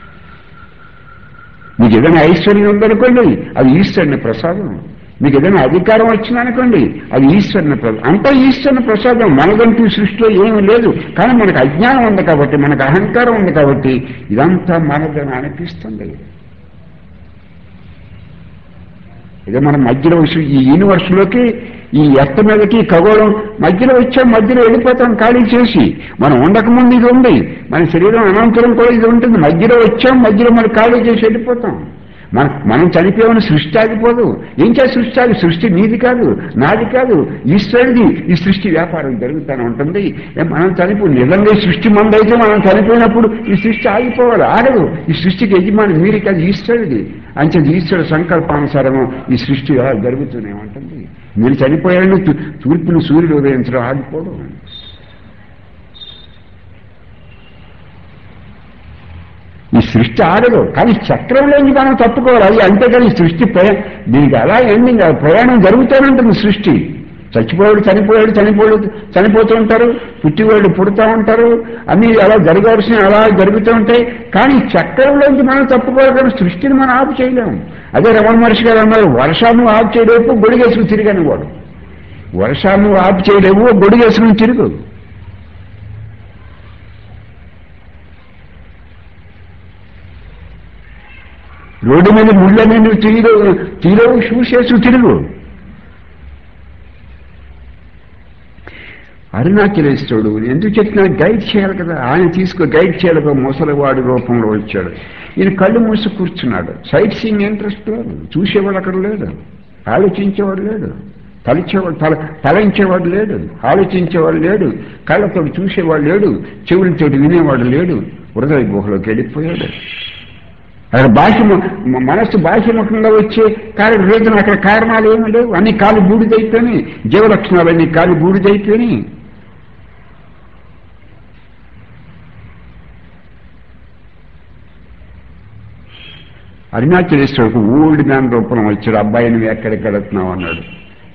మీకు ఏదైనా ఐశ్వర్యం ఉందనుకోండి అది ఈశ్వరుని ప్రసాదం మీకు ఏదైనా అధికారం వచ్చిందనుకోండి అది ఈశ్వరుని ప్రసాదం అంతా ఈశ్వరుని ప్రసాదం మనదంటూ సృష్టిలో ఏమీ లేదు కానీ మనకు అజ్ఞానం ఉంది కాబట్టి మనకు అహంకారం ఉంది కాబట్టి ఇదంతా మనదని అనిపిస్తుంది ఇదే మనం మధ్యలో ఈ యూనివర్స్లోకి ఈ ఎత్త మీదకి ఖగోళం మధ్యలో వచ్చాం మధ్యలో వెళ్ళిపోతాం ఖాళీ చేసి మనం ఉండకముందు ఇది ఉంది మన శరీరం అనంతరం కూడా ఇది ఉంటుంది మధ్యలో వచ్చాం మధ్యలో మరి ఖాళీ చేసి వెళ్ళిపోతాం మన మనం చనిపోయామని సృష్టి ఆగిపోదు ఏం చేసి సృష్టి ఆగి సృష్టి నీది కాదు నాది కాదు ఈశ్వరుడిది ఈ సృష్టి వ్యాపారం జరుగుతూనే ఉంటుంది మనం చనిపో నిజంగా ఈ సృష్టి మందైతే మనం చనిపోయినప్పుడు ఈ సృష్టి ఆగిపోవాలి ఆగదు ఈ సృష్టికి యజమాని మీది కాదు ఈశ్వరుడిది అంచె ఈశ్వరుడు సంకల్పానుసారము ఈ సృష్టి జరుగుతూనే ఉంటుంది మీరు చనిపోయారని తూర్పును సూర్యుడు ఉదయించడం ఆగిపోవడం ఈ సృష్టి ఆగదు కానీ చక్రంలోంచి మనం తప్పుకోవాలి అది అంతేకాని ఈ సృష్టి ప్రయా దీనికి అలా ఎండింగ్ ప్రయాణం జరుగుతూనే ఉంటుంది సృష్టి చచ్చిపోయాడు చనిపోయాడు చనిపోయాడు చనిపోతూ ఉంటారు పుట్టివాడు పుడుతూ ఉంటారు అన్ని అలా జరగవలసిన అలా జరుగుతూ ఉంటాయి కానీ చక్రంలోంచి మనం తప్పుకోవాలి కానీ సృష్టిని మనం ఆపు చేయలేము అదే రమణ మహర్షి గారు అన్నారు వర్షాన్ని ఆపు చేయలేవు గొడిగేసుకుని తిరిగాను వాడు వర్షాన్ని ఆపు చేయలేవు గొడిగేసుకుని తిరుగు రోడ్డు మీద ముళ్ళని నువ్వు తీయలేవు తీయలేవు షూస్ వేసి తిరుగు అరుణాచలేశ్వరుడు ఎందుకు చెప్తున్నా గైడ్ చేయాలి కదా ఆయన తీసుకో గైడ్ చేయాలి కదా ముసలివాడి రూపంలో వచ్చాడు ఈయన కళ్ళు మూసి కూర్చున్నాడు సైట్ సీయింగ్ ఇంట్రెస్ట్ లేదు చూసేవాడు అక్కడ లేడు ఆలోచించేవాడు లేడు తలిచేవాడు తల తలంచేవాడు లేడు ఆలోచించేవాడు లేడు కళ్ళతో చూసేవాడు లేడు చెవులతో వినేవాడు లేడు హృదయ గుహలోకి వెళ్ళిపోయాడు అక్కడ బాహ్య మనస్సు బాహ్యముఖంగా వచ్చే కార్య రీజన్ అక్కడ కారణాలు ఏమీ లేవు అన్ని కాలు బూడిదైపోయినాయి జీవలక్షణాలన్నీ కాలు బూడిదైపోయినాయి అరుణాచలేశ్వరుడికి ఓల్డ్ మ్యాన్ రూపంలో వచ్చాడు అబ్బాయి నువ్వు ఎక్కడికి వెళుతున్నావు అన్నాడు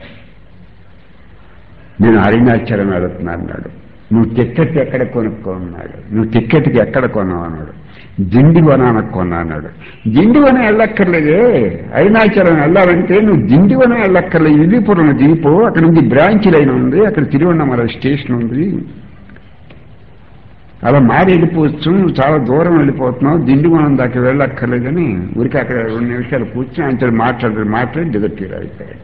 నేను అరుణాచలం వెళుతున్నా అన్నాడు నువ్వు టిక్కెట్ ఎక్కడ కొనుక్కో అన్నాడు నువ్వు టిక్కెట్కి ఎక్కడ కొన్నావు అన్నాడు దిండివనానికి కొన్నా అన్నాడు దిండివనం వెళ్ళక్కర్లేదే అరుణాచలం వెళ్ళాలంటే నువ్వు దిండివనం వెళ్ళక్కర్లేదు విధిపురం దిగిపో అక్కడ నుంచి బ్రాంచ్ లైన్ ఉంది అక్కడ తిరువన్నమల స్టేషన్ ఉంది అలా మారి వెళ్ళిపోవచ్చు నువ్వు చాలా దూరం వెళ్ళిపోతున్నావు దిండివనం దాకా వెళ్ళక్కర్లేదని ఊరికి అక్కడ రెండు నిమిషాలు కూర్చొని ఆయన మాట్లాడారు మాట్లాడి డిజర్టీర్ అయిపోయాడు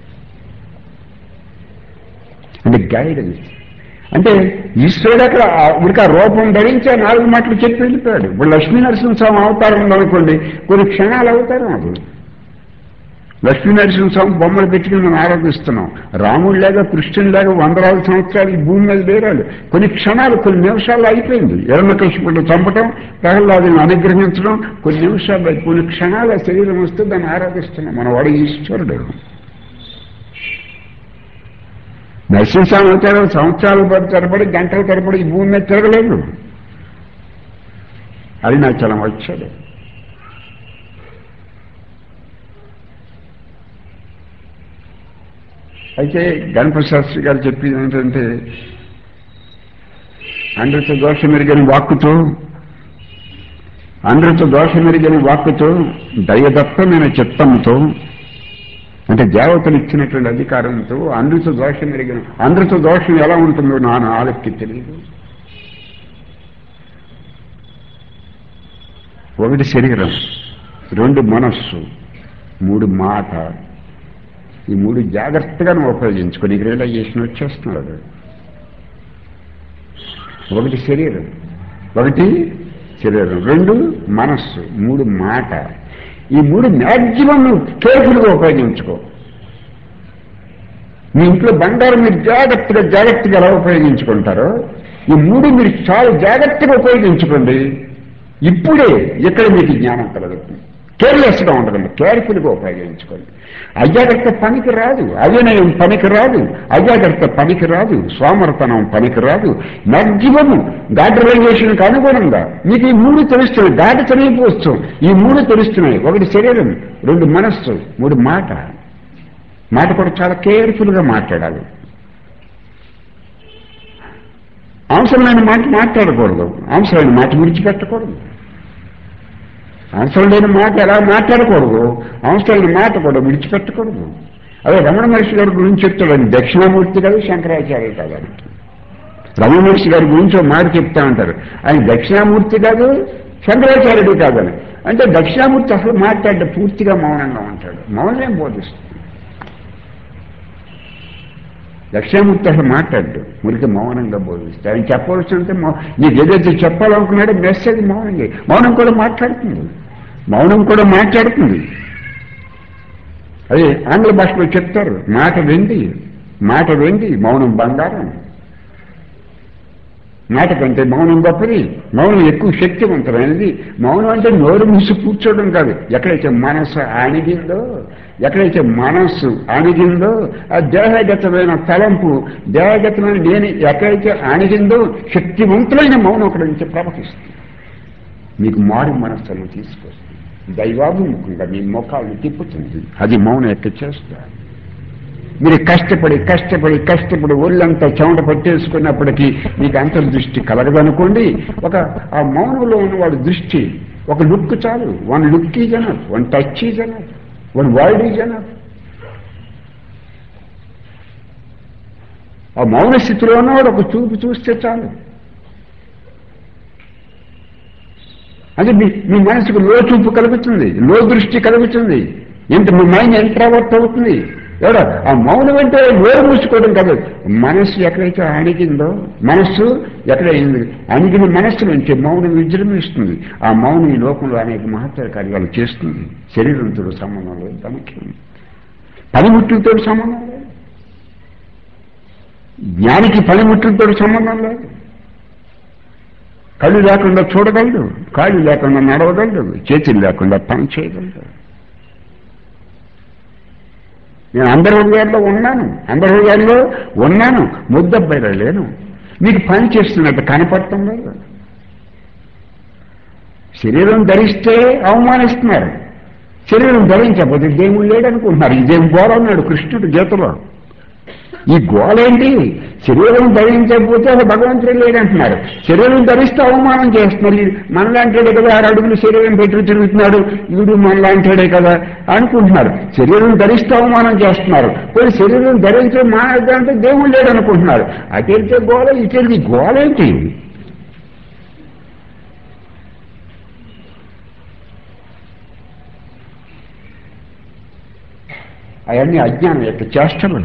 అంటే గైడెన్స్ అంటే ఈశ్వరుడు అక్కడ ఉడికి ఆ రూపం ధరించి ఆ నాలుగు మాటలు చెప్పి వెళ్ళిపోయాడు ఇప్పుడు లక్ష్మీ నరసింహస్వామి అవతారం ఉందనుకోండి కొన్ని క్షణాలు అవతారం అది లక్ష్మీ నరసింహస్వామి బొమ్మలు పెట్టుకుని మనం ఆరాధిస్తున్నాం రాముడు లేక కృష్ణుడు లేక వందలాది సంవత్సరాలు ఈ భూమి మీద లేరాడు కొన్ని క్షణాలు కొన్ని నిమిషాల్లో అయిపోయింది ఎర్రకృష్ణుడు చంపటం ప్రహ్లాదుని అనుగ్రహించడం కొన్ని నిమిషాలు కొన్ని క్షణాల శరీరం వస్తే దాన్ని ఆరాధిస్తున్నాం మన వాడు ఈశ్వరుడు నరసింహస్వామి అవతారం సంవత్సరాల పాటు తరబడి గంటల తరబడి ఈ భూమి మీద తిరగలేదు అది నా చలం వచ్చాడు అయితే గణపతి శాస్త్రి గారు చెప్పింది ఏంటంటే అందరితో దోషం మెరుగని వాక్కుతో అందరితో దోషం మెరుగని వాక్కుతో దయదత్తమైన చిత్తంతో అంటే దేవతలు ఇచ్చినటువంటి అధికారంతో అందరితో దోషం మెరిగిన అందరితో దోషం ఎలా ఉంటుందో నా నాలుగుకి తెలియదు ఒకటి శరీరం రెండు మనస్సు మూడు మాట ఈ మూడు జాగ్రత్తగా నువ్వు ఉపయోగించుకో నీకు రియలైజేషన్ వచ్చేస్తున్నాడు ఒకటి శరీరం ఒకటి శరీరం రెండు మనస్సు మూడు మాట ఈ మూడు మ్యాక్సిమం నువ్వు కేర్ఫుల్గా ఉపయోగించుకో మీ ఇంట్లో బంగారం మీరు జాగ్రత్తగా జాగ్రత్తగా ఎలా ఉపయోగించుకుంటారో ఈ మూడు మీరు చాలా జాగ్రత్తగా ఉపయోగించుకోండి ఇప్పుడే ఇక్కడ మీకు జ్ఞానం కలుగుతుంది కేర్లెస్గా ఉండకండి కేర్ఫుల్గా ఉపయోగించుకోండి అజాగ్రత్త పనికి రాదు అవినయం పనికి రాదు అజాగ్రత్త పనికి రాదు సోమరతనం పనికి రాదు మ్యాక్సిమం గాడ్ రిలైజేషన్కి అనుగుణంగా మీకు ఈ మూడు తెలుస్తున్నాయి గాడ్ తెలియపోవచ్చు ఈ మూడు తెలుస్తున్నాయి ఒకటి శరీరం రెండు మనస్సు మూడు మాట మాట కూడా చాలా కేర్ఫుల్గా మాట్లాడాలి అవసరమైన మాట మాట్లాడకూడదు అవసరమైన మాట విడిచిపెట్టకూడదు అవసరం లేని మాట ఎలా మాట్లాడకూడదు అవసరమైన మాట కూడా విడిచిపెట్టకూడదు అదే రమణ మహర్షి గారి గురించి చెప్తాడు దక్షిణామూర్తి కాదు శంకరాచార్య కాదు రమణ మహర్షి గారి గురించి ఒక మాట చెప్తా ఉంటారు ఆయన దక్షిణామూర్తి కాదు శంకరాచార్యుడు కాదని అంటే దక్షిణామూర్తి అసలు మాట్లాడే పూర్తిగా మౌనంగా ఉంటాడు మౌనం బోధిస్తుంది దక్షిణామూర్తి అసలు మాట్లాడు మురికి మౌనంగా బోధిస్తాడు ఆయన చెప్పవలసినంటే నీకు ఏదైతే చెప్పాలనుకున్నాడో మెసేజ్ మౌనంగా మౌనం కూడా మాట్లాడుతుంది మౌనం కూడా మాట్లాడుతుంది అదే ఆంగ్ల భాషలో చెప్తారు మాట వెండి మాట వెండి మౌనం బంగారం మాట కంటే మౌనం గొప్పది మౌనం ఎక్కువ శక్తివంతమైనది మౌనం అంటే నోరు మూసి కూర్చోవడం కాదు ఎక్కడైతే మనస్సు ఆనిగిందో ఎక్కడైతే మనస్సు ఆనిగిందో ఆ దేహగతమైన తలంపు దేహగతమైన నేను ఎక్కడైతే ఆనిగిందో శక్తివంతులైన మౌనం అక్కడ నుంచి ప్రవహిస్తుంది మీకు మారు మనస్సును తీసుకొస్తుంది దైవాభిముఖంగా మీ ముఖాలను తిప్పుతుంది అది మౌనం ఎక్క చేస్తారు మీరు కష్టపడి కష్టపడి కష్టపడి ఒళ్ళంతా చెమట పట్టేసుకున్నప్పటికీ మీకు అంతర్దృష్టి కలగదనుకోండి ఒక ఆ మౌనంలో ఉన్నవాడు దృష్టి ఒక లుక్ చాలు one look is enough one touch is enough one word is enough ఆ మౌన స్థితిలో ఉన్నవాడు ఒక చూపు చూస్తే చాలు అంటే మీ మీ మనసుకు లో చూపు కలుగుతుంది లో దృష్టి కలుగుతుంది ఎంత మీ మైండ్ ఎంట్రావర్ట్ అవుతుంది ఎవడ ఆ మౌనం అంటే నోరు మూసుకోవడం కాదు మనస్సు ఎక్కడైతే అణిగిందో మనస్సు ఎక్కడైంది అణిగిన మనస్సు నుంచి మౌనం విజృంభిస్తుంది ఆ మౌనం ఈ లోకంలో అనేక మహత్తర కార్యాలు చేస్తుంది శరీరంతో సంబంధం లేదు తనకి పనిముట్లతో సంబంధం లేదు జ్ఞానికి పనిముట్లతో సంబంధం లేదు కళ్ళు లేకుండా చూడగలడు కాళ్ళు లేకుండా నడవగలడు చేతులు లేకుండా పని చేయగలడు నేను అందరి హృదయాల్లో ఉన్నాను అందరి హృదయాల్లో ఉన్నాను ముద్దబ్బాయిలో లేను మీకు పని చేస్తున్నట్టు కనపడటం లేదు శరీరం ధరిస్తే అవమానిస్తున్నారు శరీరం ధరించకపోతే దేవుడు లేడనుకుంటున్నారు ఇదేం గోడ అన్నాడు కృష్ణుడు గీతలో ఈ గోల ఏంటి శరీరం ధరించకపోతే అసలు భగవంతుడు లేడంటున్నారు శరీరం ధరిస్తే అవమానం చేస్తున్నారు ఈ మనలాంటిడే కదా ఆరు అడుగులు శరీరం పెట్టి తిరుగుతున్నాడు వీడు మనలాంటిడే కదా అనుకుంటున్నారు శరీరం ధరిస్తే అవమానం చేస్తున్నారు కొన్ని శరీరం ధరించడం మానేద్దంటే దేవుడు లేడనుకుంటున్నారు అటెళ్తే గోల ఇటెళ్తే గోల ఏంటి అవన్నీ అజ్ఞానం యొక్క చేష్టలు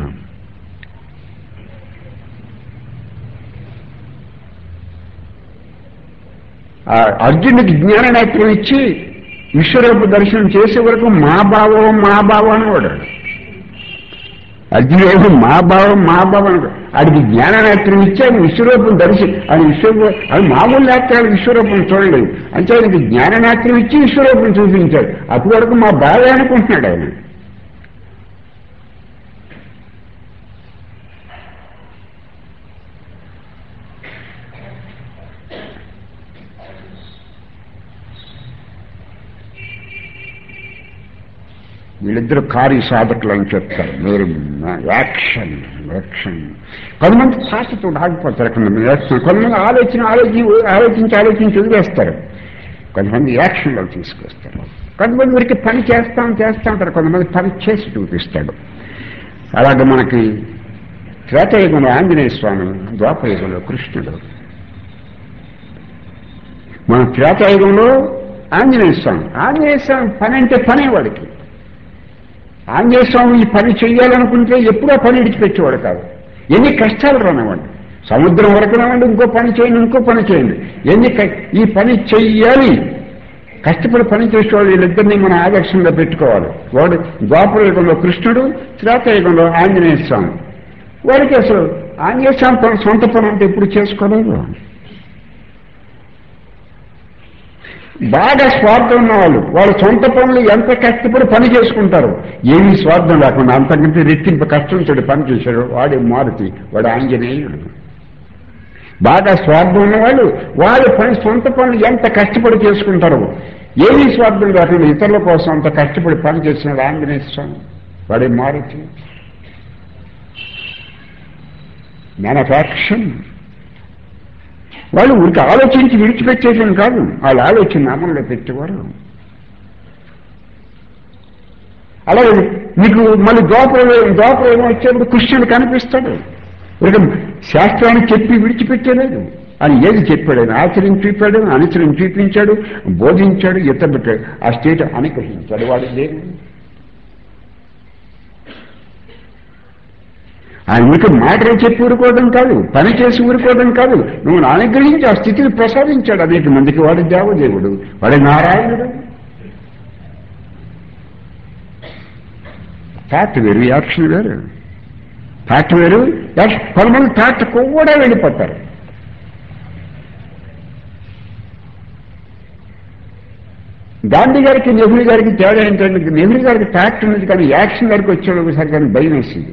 ఆ అర్జునుడికి జ్ఞాన నేత్రం ఇచ్చి విశ్వరూప దర్శనం చేసే వరకు మా భావం మా భావం అనేవాడు అర్జునుడు మా భావం మా భావం అనేవాడు ఆడికి జ్ఞాన నేత్రం ఇచ్చి ఆయన విశ్వరూపం దర్శి ఆయన విశ్వరూపం అది మామూలు నేత్రాలు విశ్వరూపం చూడలేదు అంటే ఆయనకి జ్ఞాన నేత్రం ఇచ్చి విశ్వరూపం చూపించాడు అప్పటి వరకు మా బాధ అనుకుంటున్నాడు ఆయన వీళ్ళిద్దరు కార్య సాధకులు అని చెప్తారు మీరు యాక్షన్ యాక్షన్ కొంతమంది శాశ్వతం ఆగిపోతారు కొంతమంది యాక్షన్ కొంతమంది ఆలోచన ఆలోచి ఆలోచించి ఆలోచించి వదిలేస్తారు కొంతమంది యాక్షన్లో తీసుకొస్తారు కొంతమంది ఊరికి పని చేస్తాం చేస్తా ఉంటారు కొంతమంది పని చేసి చూపిస్తాడు అలాగే మనకి త్రేతయుగంలో ఆంజనేయ స్వామి ద్వాపరయుగంలో కృష్ణుడు మన త్రేతాయుగంలో ఆంజనేయ స్వామి ఆంజనేయ స్వామి పని అంటే పనే వాడికి ఆంజనేయ స్వామి ఈ పని చెయ్యాలనుకుంటే ఎప్పుడో పని విడిచిపెట్టేవాడు కాదు ఎన్ని కష్టాలు రానివ్వండి సముద్రం వరకు రావండి ఇంకో పని చేయండి ఇంకో పని చేయండి ఎన్ని క- ఈ పని చెయ్యాలి కష్టపడి పని చేసేవాళ్ళు వీళ్ళిద్దరినీ మనం ఆదర్శంగా పెట్టుకోవాలి వాడు ద్వాపరయుగంలో కృష్ణుడు త్రేతాయుగంలో ఆంజనేయ స్వామి వాడికి అసలు ఆంజనేయ స్వామి తన సొంత పని అంటే ఎప్పుడు చేసుకోలేదు బాగా స్వార్థం ఉన్నవాళ్ళు వాళ్ళ సొంత పనులు ఎంత కష్టపడి పని చేసుకుంటారు ఏమీ స్వార్థం లేకుండా అంతకంటే రెట్టింపు కష్టం చెడు పని చేశాడు వాడి మారుతి వాడు ఆంజనేయుడు బాగా స్వార్థం ఉన్నవాళ్ళు వాళ్ళ పని సొంత పనులు ఎంత కష్టపడి చేసుకుంటారు ఏమీ స్వార్థం లేకుండా ఇతరుల కోసం అంత కష్టపడి పని చేసినాడు ఆంజనేయ స్వామి వాడి మారుతి మ్యానుఫ్యాక్షన్ వాళ్ళు ఊరికి ఆలోచించి విడిచిపెట్టేయడం కాదు వాళ్ళ ఆలోచన అమల్లో పెట్టేవారు అలాగే మీకు మళ్ళీ దోపరం దోపరం వచ్చేప్పుడు కృష్ణుడు కనిపిస్తాడు ఇక శాస్త్రాన్ని చెప్పి విడిచిపెట్టలేదు అని ఏది చెప్పాడు ఆయన ఆచరించి చూపాడు అనుచరించి చూపించాడు బోధించాడు ఎత్తబెట్టాడు ఆ స్టేట్ అనుగ్రహించాడు వాడు లేదు ఆయన మీకు మాటలు చెప్పి ఊరుకోవడం కాదు పని చేసి ఊరుకోవడం కాదు నువ్వు అనుగ్రహించి ఆ స్థితిని ప్రసాదించాడు అనేక మందికి వాడి దేవదేవుడు వాడి నారాయణుడు ఫ్యాక్ట్ వేరు యాక్షన్ వేరు ఫ్యాక్ట్ వేరు యాక్షన్ కొంతమంది ఫ్యాక్ట్ కూడా వెళ్ళిపోతారు గాంధీ గారికి నెహ్రూ గారికి తేడా ఏంటంటే నెహ్రూ గారికి ఫ్యాక్ట్ ఉన్నది కానీ యాక్షన్ గారికి వచ్చాడు ఒకసారి కానీ భయం వేసింది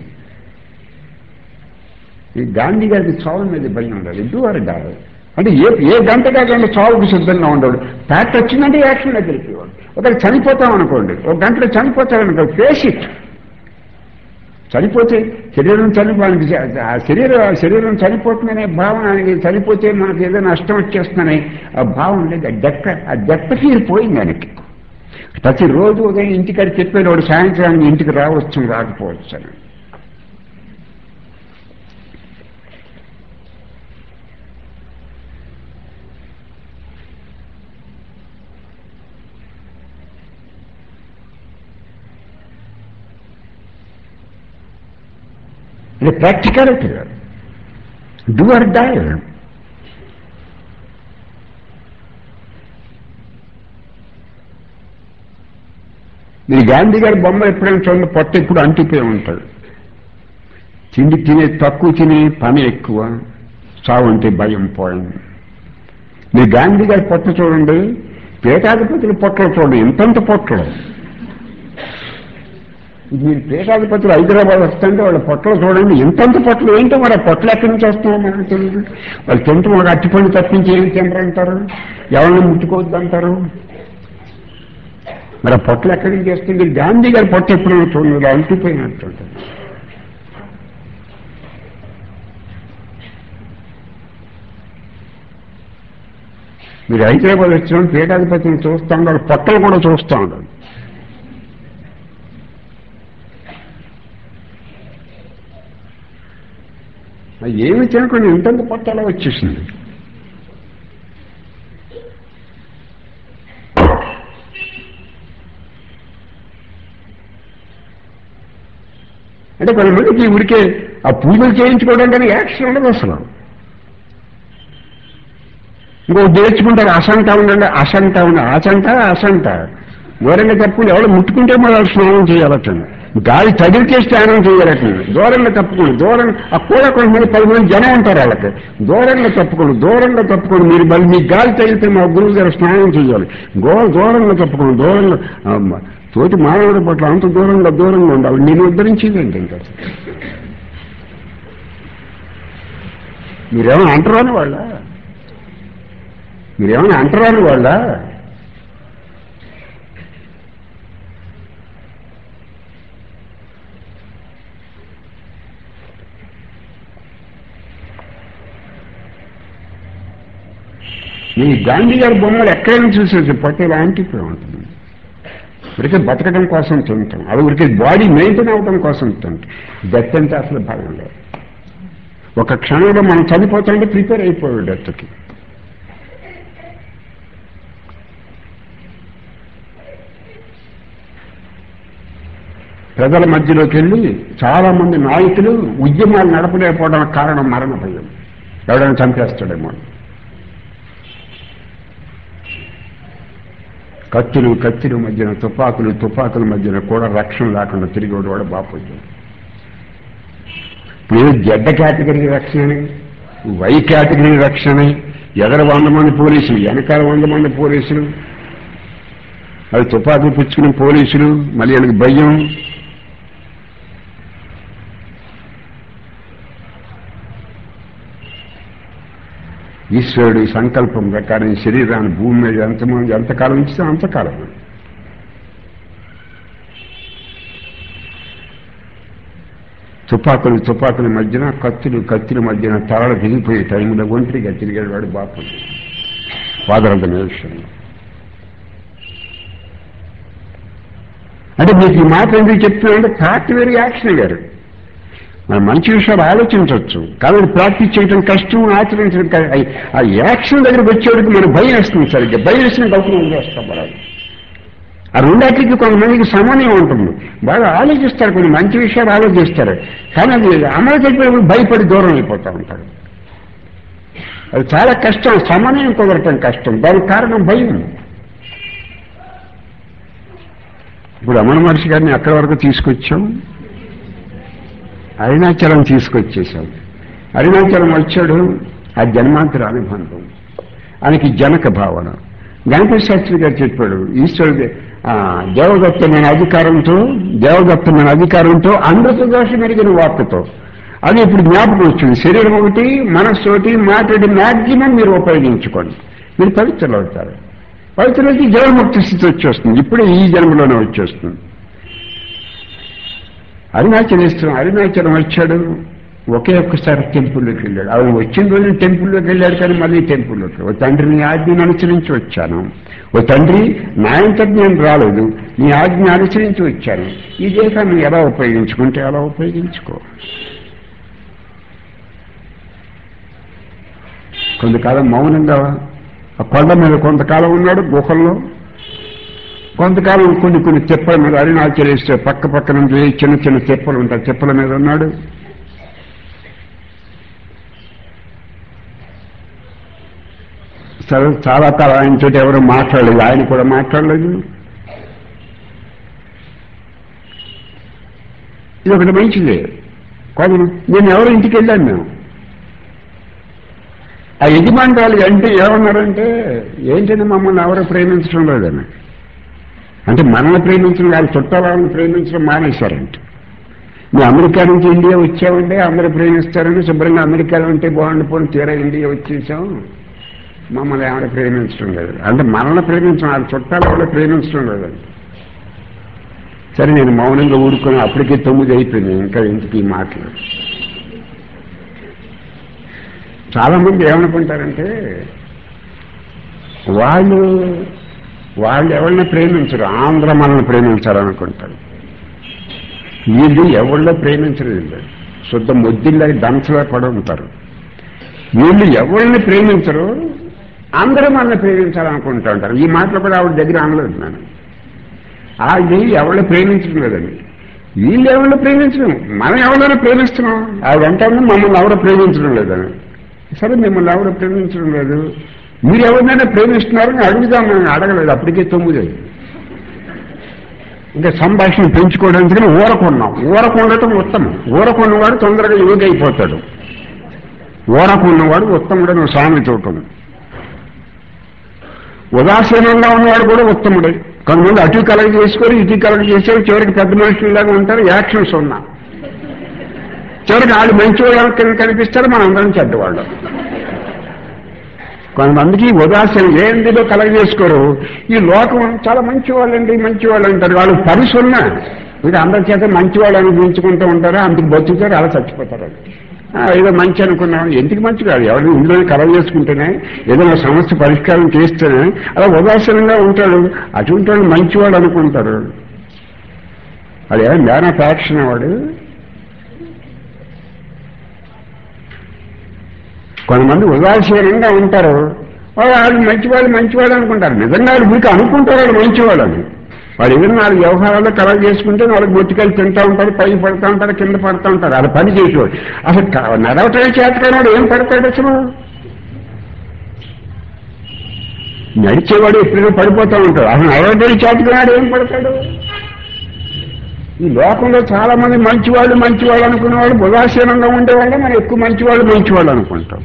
ఈ గాంధీ గారికి చావు మీద భయం ఉండాలి ఇటు వారు కాదు అంటే ఏ ఏ గంట కాకుండా చావుకు సిద్ధంగా ఉండడు ఫ్యాక్ట్ వచ్చిందంటే యాక్షన్ వెళ్ళిపోయాడు ఒకరు చనిపోతాం అనుకోండి ఒక గంటలో చనిపోతారనుకో ఫేస్ ఇట్ చనిపోతే శరీరం చనిపోడానికి ఆ శరీరం ఆ శరీరం చనిపోతుందనే భావన ఆయనకి చనిపోతే మనకు ఏదో నష్టం వచ్చేస్తుందనే ఆ భావన లేదు ఆ దెక్క ఆ దెక్క తీరిపోయింది ఆయనకి ప్రతిరోజు ఉదయం ఇంటికాడ చెప్పేవాడు సాయంత్రానికి ఇంటికి రావచ్చు రాకపోవచ్చు అని ఇది ప్రాక్టికాలిటీ డూ ఆర్ డై మీరు గాంధీ గారి బొమ్మ ఎప్పుడైనా చూడండి పొట్ట ఇప్పుడు అంటిపోయి ఉంటాడు తిండి తినే తక్కువ తినే పని ఎక్కువ చావు అంటే భయం పోయింది మీరు గాంధీ గారి పొట్ట చూడండి పేటాధిపతుల పొట్టలు చూడండి ఎంతంత పొట్టలు మీరు పీఠాధిపతులు హైదరాబాద్ వస్తుంటే వాళ్ళ పొట్టలు చూడండి ఎంతంత పొట్టలు ఏంటో మరి ఆ పొట్టలు ఎక్కడి నుంచి వస్తున్నాయో మనకు తెలియదు వాళ్ళు తింటాం ఒక అట్టిపండు తప్పించి ఏం తినరంటారు ఎవరిని ముట్టుకోవద్దు అంటారు మరి ఆ పొట్టలు ఎక్కడి నుంచి వస్తుంది గాంధీ గారి పొట్ట ఎప్పుడైనా చూడండి అంటిపోయినట్టు ఉంటుంది మీరు హైదరాబాద్ వచ్చిన పీఠాధిపతిని చూస్తూ ఉండాలి పొట్టలు కూడా చూస్తూ ఉండాలి అది ఏమి తినకుండా ఇంతంత పొట్ట అలా వచ్చేసింది అంటే కొంతమందికి ఉడికే ఆ పూజలు చేయించుకోవడం కానీ యాక్షన్ ఉండదు అసలు ఇంకో నేర్చుకుంటారు అసంట ఉండండి అసంట ఉండ అసంట అసంట దూరంగా తప్పుకుని ఎవరు ముట్టుకుంటే మళ్ళీ స్నానం చేయాలటండి గాలి తగిలితే స్నానం చేయాలటండి దూరంగా తప్పుకోండి దూరం ఆ కూడా కొంతమంది పది మంది జనం ఉంటారు వాళ్ళకి దూరంగా తప్పుకోండి దూరంగా తప్పుకోండి మీరు మళ్ళీ మీ గాలి తగిలితే మా గురువు గారు స్నానం చేయాలి గో దూరంగా తప్పుకోండి దూరంగా అమ్మ, తోటి మానవుడి పట్ల అంత దూరంగా దూరంగా ఉండాలి నేను ఉద్ధరించేది ఏంటి ఇంకా మీరేమైనా అంటరాని వాళ్ళ మీరేమైనా అంటరాని వాళ్ళ మీ గాంధీ గారి బొమ్మలు ఎక్కడైనా చూసేసి పట్టేలు యాంటిపోయి ఉంటుంది ఉరికే బతకడం కోసం తింటాం అది ఉరికే బాడీ మెయింటైన్ అవ్వడం కోసం తింటాం డెత్ అంటే అసలు భాగం లేదు ఒక క్షణంలో మనం చనిపోతుంటే ప్రిపేర్ అయిపోయాడు డెత్కి ప్రజల మధ్యలోకి వెళ్ళి చాలా మంది నాయకులు ఉద్యమాలు నడపలేకపోవడానికి కారణం మరణ భయం ఎవడైనా చంపేస్తాడేమో అని. కత్తులు కత్తుల మధ్యన తుపాకులు తుపాకుల మధ్యన కూడా రక్షణ లేకుండా తిరిగేవాడు వాడు బాపోయాడు ఇప్పుడు జడ్డ కేటగిరీ రక్షణని వై కేటగిరీ రక్షణని ఎదర వంద మంది పోలీసులు వెనకాల వంద మంది పోలీసులు అది తుపాకులు పుచ్చుకునే పోలీసులు మళ్ళీ వాళ్ళకి భయం ఈశ్వరుడి సంకల్పం ప్రకారం ఈ శరీరాన్ని భూమి మీద ఎంతమంది ఎంతకాలం ఇస్తే అంతకాలం తుపాకులు తుపాకుల మధ్యన కత్తులు కత్తుల మధ్యన తలలు దిగిపోయే టైంలో ఒంటరిగా తిరిగాడు వాడు Bapu father of the nation అంటే మీకు ఈ మాట ఎందుకు చెప్తున్నానంటే ఫ్యాక్ట్ వేరు యాక్షన్ వేరు మనం మంచి విషయాలు ఆలోచించవచ్చు కాబట్టి ప్రాక్టీస్ చేయడం కష్టం ఆచరించడం క- అయ్- ఆ యాక్షన్ దగ్గరికి వచ్చేవాడికి మనం భయం వేస్తుంది సరిగ్గా భయం వేసిన గౌరవం చేస్తాం మనం ఆ రెండాటికి కొంతమందికి సమన్వయం ఉంటుంది బాగా ఆలోచిస్తారు కొన్ని మంచి విషయాలు ఆలోచిస్తారు కానీ అది అమలు చెప్పినప్పుడు భయపడి దూరం అయిపోతూ ఉంటారు అది చాలా కష్టం సమన్వయం కుదరటం కష్టం దానికి కారణం భయం ఇప్పుడు అమర మహర్షి గారిని అక్కడి వరకు తీసుకొచ్చాం అరుణాచలం తీసుకొచ్చేసాం అరుణాచలం వచ్చాడు ఆ జన్మాంతర అనుబంధం ఆయనకి జనక భావన గణపతి శాస్త్రి గారు చెప్పాడు ఈశ్వరుడు ఆ, దేవదత్తమైన అధికారంతో దేవదత్తమైన అధికారంతో అమృత దోష మెరిగిన వాక్కుతో అది ఇప్పుడు జ్ఞాపకం వచ్చింది శరీరం ఒకటి మనస్సు ఒకటి మాట్లాడి మ్యాక్సిమం మీరు ఉపయోగించుకోండి మీరు పవిత్రులు అవుతారు పవిత్రులకి జన్మముక్తి స్థితి వచ్చేస్తుంది ఇప్పుడే ఈ జన్మలోనే వచ్చేస్తుంది అరుణాచలేశ్వరం అరుణాచలం వచ్చాడు ఒకే ఒక్కసారి టెంపుల్లోకి వెళ్ళాడు ఆయన వచ్చిన రోజు టెంపుల్లోకి వెళ్ళాడు కానీ మళ్ళీ టెంపుల్లోకి ఓ తండ్రి నీ ఆజ్ఞను అనుసరించి వచ్చాను ఓ తండ్రి నా అంతటి నేను రాలేదు నీ ఆజ్ఞ అనుసరించి వచ్చాను ఈ దేశాన్ని ఎలా ఉపయోగించుకుంటే అలా ఉపయోగించుకో కొంతకాలం మౌనంగా ఆ కొండ మీద కొంతకాలం ఉన్నాడు గుహల్లో కొంతకాలం కొన్ని కొన్ని తెప్పల మీద అరుణాచలేశ్వర పక్క పక్కన ఉండే చిన్న చిన్న తెప్పలు ఉంటాయి తెప్పల మీద ఉన్నాడు సరే చాలా కాలం ఆయన చోట ఎవరు మాట్లాడలేదు ఆయన కూడా మాట్లాడలేదు ఇది ఒకటి మంచిదే కొంత నేను ఎవరు ఇంటికి వెళ్ళాను మేము ఆ యజమానురాలు అంటే ఏమన్నారంటే ఏంటంటే మమ్మల్ని ఎవరు ప్రేమించడం లేదని అంటే మనల్ని ప్రేమించడం కాదు చుట్టాలని ప్రేమించడం మానేశారంట మేము అమెరికా నుంచి ఇండియా వచ్చామంటే అందరూ ప్రేమిస్తారని శుభ్రంగా అమెరికాలో ఉంటే బాగుండి పోనీ తీరా ఇండియా వచ్చేసాం మమ్మల్ని ఎవరు ప్రేమించడం లేదు అంటే మనల్ని ప్రేమించడం వాళ్ళ చుట్టాలు ఎవరు ప్రేమించడం లేదండి సరే నేను మౌనంగా ఊరుకొని అప్పటికే తొమ్మిది అయిపోయింది ఇంకా ఎందుకు ఈ మాటలు చాలా మంది ఏమనుకుంటారంటే వాళ్ళు వాళ్ళు ఎవరిని ప్రేమించరు ఆంధ్ర మనల్ని ప్రేమించాలనుకుంటారు వీళ్ళు ఎవరిలో ప్రేమించరు వీళ్ళు శుద్ధ మొద్దిల్లా దంచలా పడి ఉంటారు వీళ్ళు ఎవరిని ప్రేమించరు అందరూ మనల్ని ప్రేమించాలనుకుంటూ ఉంటారు ఈ మాటలు కూడా ఆవిడ దగ్గర అనలేదు నేను ఆవిడ ఎవరిని ప్రేమించడం లేదండి వీళ్ళు ఎవరిని ప్రేమించడం మనం ఎవరైనా ప్రేమిస్తున్నాం ఆవిడ అంటాను మమ్మల్ని ఎవరు ప్రేమించడం లేదని సరే మిమ్మల్ని ఎవరు ప్రేమించడం లేదు మీరు ఎవరినైనా ప్రేమిస్తున్నారని అడుగుదాం మేము అడగలేదు అప్పటికే తొమ్మిది అయింది. ఇంకా సంభాషణ పెంచుకోవడానికి ఊరకున్నాం ఊరకుండటం ఉత్తమం ఊరకున్నవాడు తొందరగా యోగి అయిపోతాడు ఊరకున్నవాడు ఉత్తముడు నువ్వు స్వామి చూడటం ఉదాసీనంగా ఉన్నవాడు కూడా ఉత్తముడే కొంతమంది అటు కలగ చేసుకొని ఇటు కలగ చేసేవారు చివరికి పెద్ద మనుషుల్లాగా ఉంటారు యాక్షన్స్ ఉన్నా చివరికి వాళ్ళు మంచివాళ్ళు కింద కనిపిస్తారు మనం అందరం చెడ్డవాళ్ళు కొంతమందికి ఉదాసీనం ఏందిలో కలగ చేసుకోరు ఈ లోకం చాలా మంచివాళ్ళండి మంచివాళ్ళు అంటారు వాళ్ళు పరిసు ఉన్నా ఇది అందరి చేత మంచివాళ్ళు అనిపించుకుంటూ ఉంటారు అందుకు బతుకుతారు అలా చచ్చిపోతారు ఆ, ఏదో మంచి అనుకున్నాం ఎందుకు మంచి కాదు ఎవరిని ఇంట్లోనే కలవ చేసుకుంటేనే ఏదైనా సమస్య పరిష్కారం చేస్తేనే అలా ఉదాసీనంగా ఉంటాడు అటువంటి వాళ్ళు మంచివాడు అనుకుంటారు అది ఏమైనా జ్ఞాన ఫ్యాక్షన్ వాడు కొంతమంది ఉదాసీనంగా ఉంటారు వాళ్ళు మంచివాళ్ళు మంచివాళ్ళు అనుకుంటారు నిజంగా వాళ్ళు మీకు అనుకుంటారు వాళ్ళు మంచివాళ్ళు అని వాడు ఏదైనా నాలుగు వ్యవహారాల్లో కలర్ చేసుకుంటే నాలుగు మొట్టికాయలు తింటూ ఉంటారు పై పడుతూ ఉంటారు కింద పడుతూ ఉంటారు అది పని చేసేవాడు అసలు క- నడవటమే చేతకాడు ఏం పడతాడు అసలు నడిచేవాడు ఎప్పుడైనా పడిపోతూ ఉంటాడు అసలు నడవటం చేతకాడు ఏం పడతాడు ఈ లోకంలో చాలా మంది మంచివాళ్ళు మంచివాళ్ళు అనుకునేవాళ్ళు ఉదాసీనంగా ఉండేవాళ్ళు మనం ఎక్కువ మంచివాళ్ళు మంచివాళ్ళు అనుకుంటాం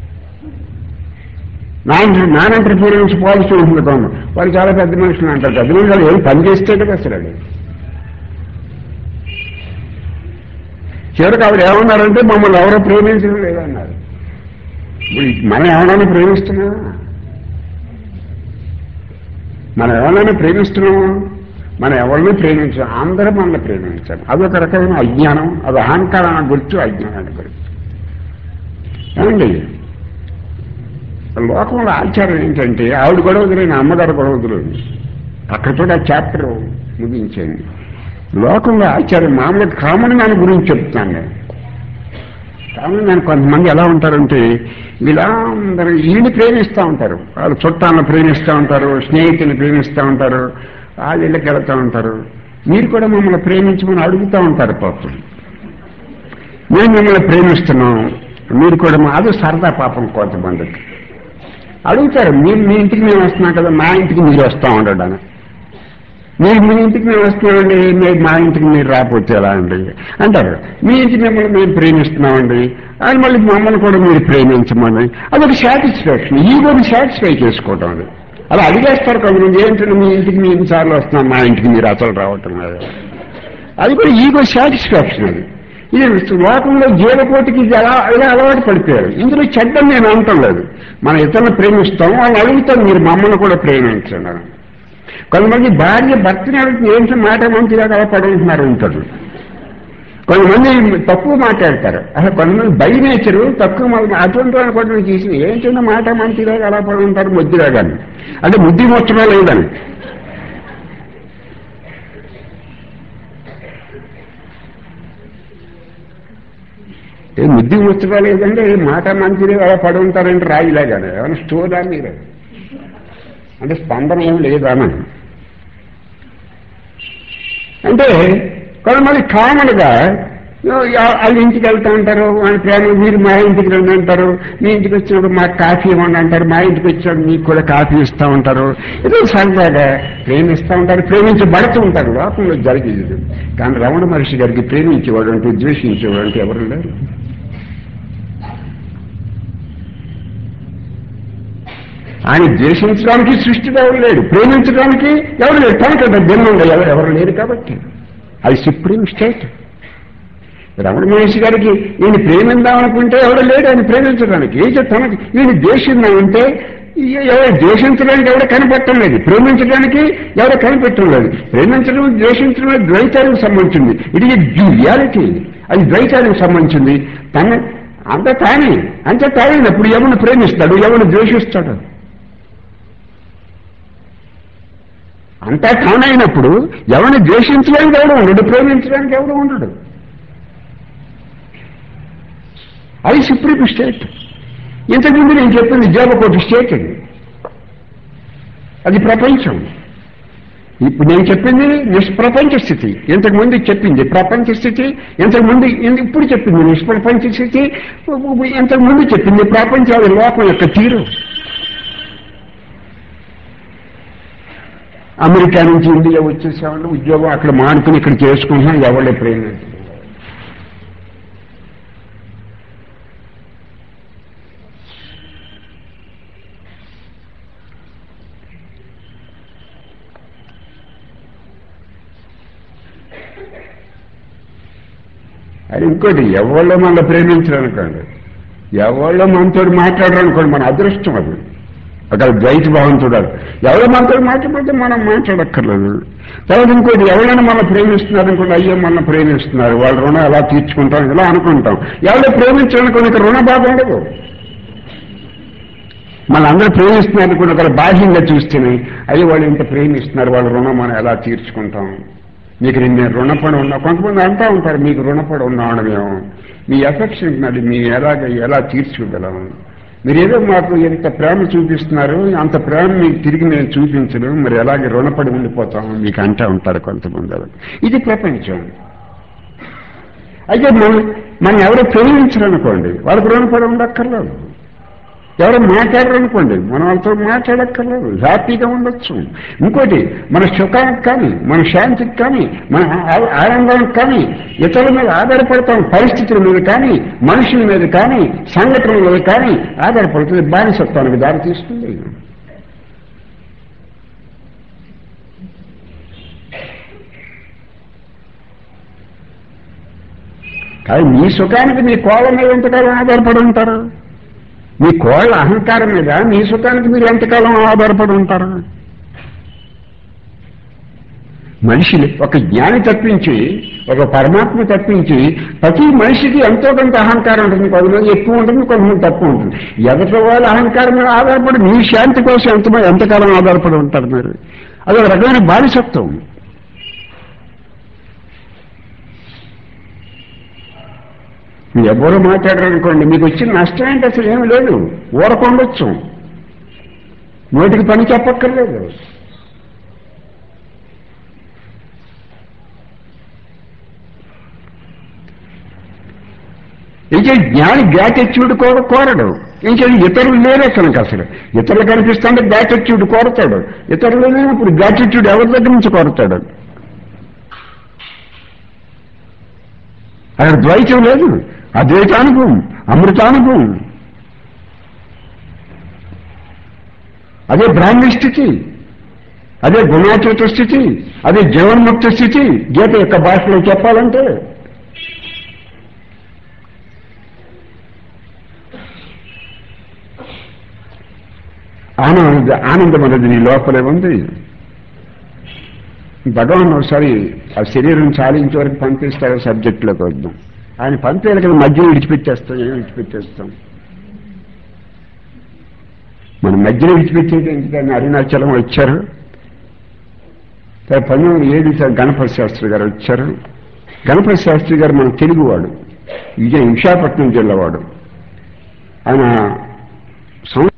నాన్ నాన్ ఎంటర్ఫీరెన్స్ పాలసీ ఉంటుంది గవర్నమెంట్ వాళ్ళు చాలా పెద్ద మనుషులు అంటారు పెద్ద మనుషులు ఏం పని చేస్తే కదా అసలు అది చివరికి ఆవిడ ఏమన్నారంటే మమ్మల్ని ఎవరో ప్రేమించడం లేదన్నారు ఇప్పుడు మనం ఎవరైనా ప్రేమిస్తున్నామా మనం ఎవరైనా ప్రేమిస్తున్నామా మనం ఎవరిని ప్రేమించాం అందరూ మనల్ని ప్రేమించాం అదొక రకమైన అజ్ఞానం అది అహంకారానికి గుర్తు అజ్ఞానానికి గుర్తు ఏమండి లోకంలో ఆచారం ఏంటంటే ఆవిడ గొడవ వదిలేని అమ్మగారు గొడవ వదిలేదు అక్కడితో ఆ చాప్టర్ ముగించేయండి లోకంలో ఆచారం మామూలుగా కామన్ మ్యాన్ గురించి చెప్తున్నాను నేను కామన్ మ్యాన్ కొంతమంది ఎలా ఉంటారంటే వీళ్ళందరూ వీళ్ళని ప్రేమిస్తూ ఉంటారు వాళ్ళు చుట్టాలను ప్రేమిస్తూ ఉంటారు స్నేహితుని ప్రేమిస్తూ ఉంటారు వాళ్ళ ఇళ్ళకి వెళ్తూ ఉంటారు మీరు కూడా మమ్మల్ని ప్రేమించమని అడుగుతూ ఉంటారు పాపం మేము మిమ్మల్ని ప్రేమిస్తున్నాం మీరు కూడా మా అది సరదా పాపం కొంతమందికి అడుగుతారు మీరు మీ ఇంటికి మేము వస్తున్నాం కదా మా ఇంటికి మీరు వస్తూ ఉండడాను మీరు మీ ఇంటికి మేము వస్తున్నామండి మీరు మా ఇంటికి మీరు రాకపోతే ఎలా అండి అంటారు మీ ఇంటికి మిమ్మల్ని మేము ప్రేమిస్తున్నామండి అని మళ్ళీ మమ్మల్ని కూడా మీరు ప్రేమించమని అదొక సాటిస్ఫాక్షన్ ఈగోని సాటిస్ఫై చేసుకోవటం అది అలా అడిగేస్తారు కొంతమంది ఏంటంటే మీ ఇంటికి మీ ఎన్నిసార్లు వస్తున్నాం మా ఇంటికి మీరు అసలు రావటం లేదు అది కూడా ఈగో సాటిస్ఫాక్షన్ అది ఇది లోకంలో జీవకోటికి ఇది ఎలా ఇలా అలవాటు పడిపోయారు ఇందులో చెడ్డం నేను అనటం లేదు మన ఇతరులను ప్రేమిస్తాం వాళ్ళు అడుగుతాం మీరు మమ్మల్ని కూడా ప్రేమించండి అని. కొంతమంది భార్య భర్తని అడిగితే ఏంటి మాట మంచిగా అలా పడుకుంటున్నారు ఉంటారు కొంతమంది తక్కువ మాట్లాడతారు అసలు కొంతమంది బై నేచరు తక్కువ మా- అటువంటి వాళ్ళు కూడా నేను చూసి ఏంటంటే మాట మంచిగా అలా పడుకుంటారు ముద్దుగా కానీ అంటే బుద్ధి మొత్తమే లేదని ఏ ముద్ది ముచ్చగా లేదంటే ఏ మాట మంచిది అలా పడి ఉంటారంటే రాయిలాగానే ఏమైనా స్టోరా మీరు అంటే స్పందన ఏం లేదా అని అంటే కొంతమంది కామన్గా వాళ్ళ ఇంటికి వెళ్తూ ఉంటారు వాళ్ళ ప్రేమ మీరు మా ఇంటికి రండి అంటారు మీ ఇంటికి వచ్చినప్పుడు మాకు కాఫీ ఇవ్వండి అంటారు మా ఇంటికి వచ్చినప్పుడు మీకు కూడా కాఫీ ఇస్తూ ఉంటారు ఏదో సరదాగా ప్రేమిస్తూ ఉంటారు ప్రేమించబడుతూ ఉంటారు లోకంలో జరిగేది కానీ రమణ మహర్షి గారికి ప్రేమించేవాడు అంటే ద్వేషించేవాడు అంటే ఎవరు లేరు ఆయన ద్వేషించడానికి సృష్టిలో ఎవరు లేడు ప్రేమించడానికి ఎవరు లేడు తనకంటే భిన్నంగా ఎవరు ఎవరు లేరు కాబట్టి అది సుప్రీం స్టేట్ రమణ మహర్షి గారికి ఈయన ప్రేమిందామనుకుంటే ఎవడు లేడు ఆయన ప్రేమించడానికి ఏదో తనకి ఈయన ద్వేషిందామంటే ఈ- ఎవరు ద్వేషించడానికి ఎవరు కనిపెట్టడం లేదు ప్రేమించడానికి ఎవరు కనిపెట్టడం లేదు ప్రేమించడం ద్వేషించడం ద్వైతానికి సంబంధించింది ఇది రియాలిటీ అది ద్వైతానికి సంబంధించింది తన అంత తానే అంత తానైనప్పుడు ఎవరిని ప్రేమిస్తాడు ఎవరిని ద్వేషిస్తాడు అంతా తానైనప్పుడు ఎవరిని ద్వేషించడానికి ఎవడు ఉండడు ప్రేమించడానికి ఎవడు ఉండడు అది సుప్రీం స్టేట్ ఇంతకుముందు నేను చెప్పింది జీవకోటి స్టేట్ అది అది ప్రపంచం ఇప్పుడు నేను చెప్పింది నిష్ప్రపంచ స్థితి ఇంతకుముందు చెప్పింది ప్రపంచ స్థితి ఇంతకుముందు ఇప్పుడు చెప్పింది నిష్ప్రపంచ స్థితి ఇంతకుముందు చెప్పింది ప్రపంచాల లోకం యొక్క తీరు అమెరికా నుంచి ఇండియా వచ్చేసామంటే ఉద్యోగం అక్కడ మానుకుని ఇక్కడ చేసుకుంటున్నాం ఎవరే ప్రేమించడం అది ఇంకోటి ఎవరిలో మన ప్రేమించరు అనుకోండి ఎవరిలో మనతో మాట్లాడరు అనుకోండి మన అదృష్టం అది అక్కడ ద్వైత భావం చూడాలి ఎవరో మనతో మాట్లాడితే మనం మాట్లాడక్కర్లేదు తర్వాత ఇంకోటి ఎవరైనా మనం ప్రేమిస్తున్నారు అనుకోండి అయ్యో మన ప్రేమిస్తున్నారు వాళ్ళ రుణం ఎలా తీర్చుకుంటాం ఇలా అనుకుంటాం ఎవరో ప్రేమించాలనుకోండి ఇక్కడ రుణ బాధ ఉండదు మనందరూ ప్రేమిస్తున్నారు అనుకోండి ఒకరు బాహ్యంగా చూస్తేనే అయ్యో వాళ్ళు ఇంత ప్రేమిస్తున్నారు వాళ్ళ రుణం మనం ఎలా తీర్చుకుంటాం మీకు నేను రుణపడి ఉన్నా కొంతమంది అంటా ఉంటారు మీకు రుణపడి ఉన్నామని మేము మీ ఎఫెక్షన్ అది మీ ఎలాగ ఎలా తీర్చుకోగలం మీరు ఏదో మాకు ఎంత ప్రేమ చూపిస్తున్నారు అంత ప్రేమ మీకు తిరిగి నేను చూపించను మరి ఎలాగే రుణపడి ఉండిపోతాం మీకు అంటా ఉంటారు కొంతమంది ఇది ప్రపంచం అయితే మనం మనం ఎవరు ప్రేమించరు అనుకోండి వాళ్ళకి రుణపడి ఉండక్కర్లేదు ఎవరు మాట్లాడరనుకోండి మనం వాళ్ళతో మాట్లాడక్కర్లేదు హ్యాపీగా ఉండొచ్చు ఇంకోటి మన సుఖానికి కానీ మన శాంతికి కానీ మన ఆ- ఆనందానికి కానీ ఇతరుల మీద ఆధారపడతాం పరిస్థితుల మీద కానీ మనుషుల మీద కానీ సంఘటనల మీద కానీ ఆధారపడుతుంది బానిసత్వానికి దారి తీస్తుంది కానీ మీ సుఖానికి మీ కోళ్ళ మీద ఎంతకాలం ఆధారపడి ఉంటారు మీ కోళ్ళ అహంకారం మీద మీ సుఖానికి మీరు ఎంతకాలం ఆధారపడి ఉంటారు మనిషి ఒక జ్ఞాని తప్పించి ఒక పరమాత్మ తప్పించి ప్రతి మనిషికి ఎంతో కొంత అహంకారం ఉంటుంది కొంతమంది ఎక్కువ ఉంటుంది కొంతమంది తక్కువ ఉంటుంది ఎదటి వాళ్ళ అహంకారం మీద ఆధారపడి మీ శాంతి కోసం ఎంత ఎంతకాలం ఆధారపడి ఉంటారు మీరు అది ఒక రకమైన బానిసత్వం మీరు ఎవరు మాట్లాడారనుకోండి మీకు వచ్చిన నష్టం ఏంటి అసలు ఏమి లేదు ఊరకొండొచ్చు నోటికి పని చెప్పక్కర్లేదు ఇంకే జ్ఞాని గ్రాటిట్యూడ్ కూడా కోరడు ఇంకే ఇతరులు లేరు అతనికి అసలు ఇతరులు కనిపిస్తుంటే గ్రాటిట్యూడ్ కోరతాడు ఇతరులు లేనప్పుడు గ్రాటిట్యూడ్ ఎవరి దగ్గర నుంచి కోరతాడు అక్కడ ద్వైతం లేదు అద్వైతానుభవం అమృతానుభవం అదే బ్రాహ్మణ స్థితి అదే గుణాతీత స్థితి అదే జీవన్ముక్త స్థితి గీత యొక్క భాషలో చెప్పాలంటే ఆనంద ఆనందం అనేది నీ లోపలే ఉంది భగవాన్ ఒకసారి ఆ శరీరం చాలించే వరకు పంపిస్తారు సబ్జెక్టులోకి వద్దాం ఆయన పంపేయాలి కదా మధ్యలో విడిచిపెట్టేస్తాం ఏం విడిచిపెట్టేస్తాం మన మధ్యలో విడిచిపెట్టేది ఎందుకని అరుణాచలం వచ్చారు తర్వాత పంతొమ్మిది ఏడు సార్ గణపతి శాస్త్రి గారు వచ్చారు గణపతి శాస్త్రి గారు మన తెలుగువాడు విజయ విశాఖపట్నం జిల్లావాడు ఆయన సం-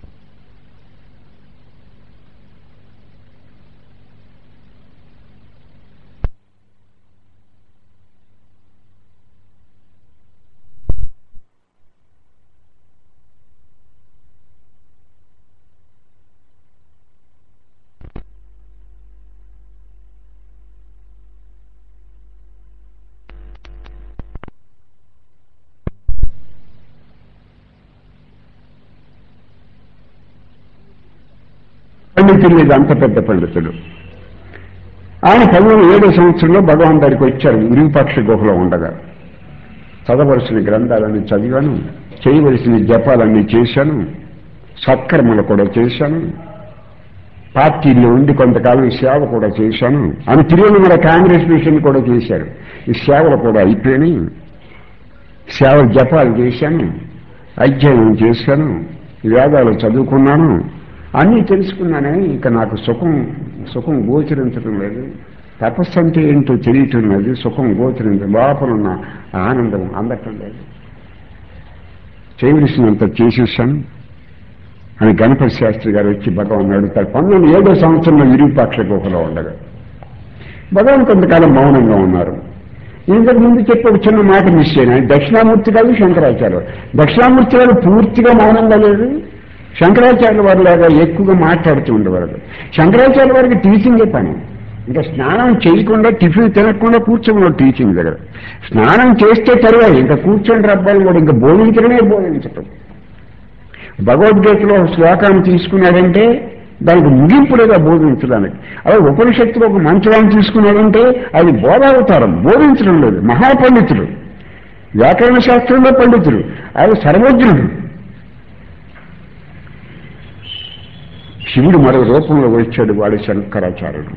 పండితులు మీద అంత పెద్ద పండితుడు ఆయన పంతొమ్మిది ఏడో సంవత్సరంలో భగవాన్ దగ్గరికి వచ్చారు విరూపాక్ష గుహలో ఉండగా చదవలసిన గ్రంథాలన్నీ చదివాను చేయవలసిన జపాలన్నీ చేశాను సత్కర్మలు కూడా చేశాను పార్టీలో ఉండి కొంతకాలం సేవ కూడా చేశాను అని తిరువనమల కాంగ్రెస్ మిషన్ కూడా చేశారు ఈ సేవలు కూడా అయిపోయినాయి సేవ జపాలు చేశాను అధ్యయనం చేశాను వేదాలు చదువుకున్నాను అన్నీ తెలుసుకున్నానే ఇక నాకు సుఖం సుఖం గోచరించడం లేదు తపస్సు అంటే ఏంటో తెలియటం లేదు సుఖం గోచరించడం లోపల ఉన్న ఆనందం అందటం లేదు చేయవలసినంత చేసేసాను అని గణపతి శాస్త్రి గారు వచ్చి భగవాన్ అడుగుతారు పంతొమ్మిది ఏడో సంవత్సరంలో విరూపాక్ష గుహలో ఉండగా భగవాన్ కొంతకాలం మౌనంగా ఉన్నారు ఇంతకు ముందు చెప్పి ఒక చిన్న మాట మిస్ అయినా దక్షిణామూర్తి గారు శంకరాచార్య దక్షిణామూర్తి గారు పూర్తిగా మౌనంగా లేదు శంకరాచార్య వారు లాగా ఎక్కువగా మాట్లాడుతూ ఉండేవారు శంకరాచార్య వారికి టీచింగే పని ఇంకా స్నానం చేయకుండా టిఫిన్ తినకుండా కూర్చోమన్నాడు టీచింగ్ దగ్గర స్నానం చేస్తే తర్వాత ఇంకా కూర్చొని రబ్బాలు కూడా ఇంకా బోధించడమే బోధించటం భగవద్గీతలో ఒక శ్లోకాన్ని తీసుకున్నాడంటే దానికి ముగింపు లేదా బోధించడానికి అదే ఉపనిషత్తులో ఒక మంత్రాన్ని తీసుకున్నాడంటే అది బోధావతారం బోధించడం లేదు మహాపండితుడు వ్యాకరణ శాస్త్రంలో పండితుడు అది సర్వజ్ఞుడు శివుడు మరో రూపంలో వచ్చాడు వాడు శంకరాచార్యుడు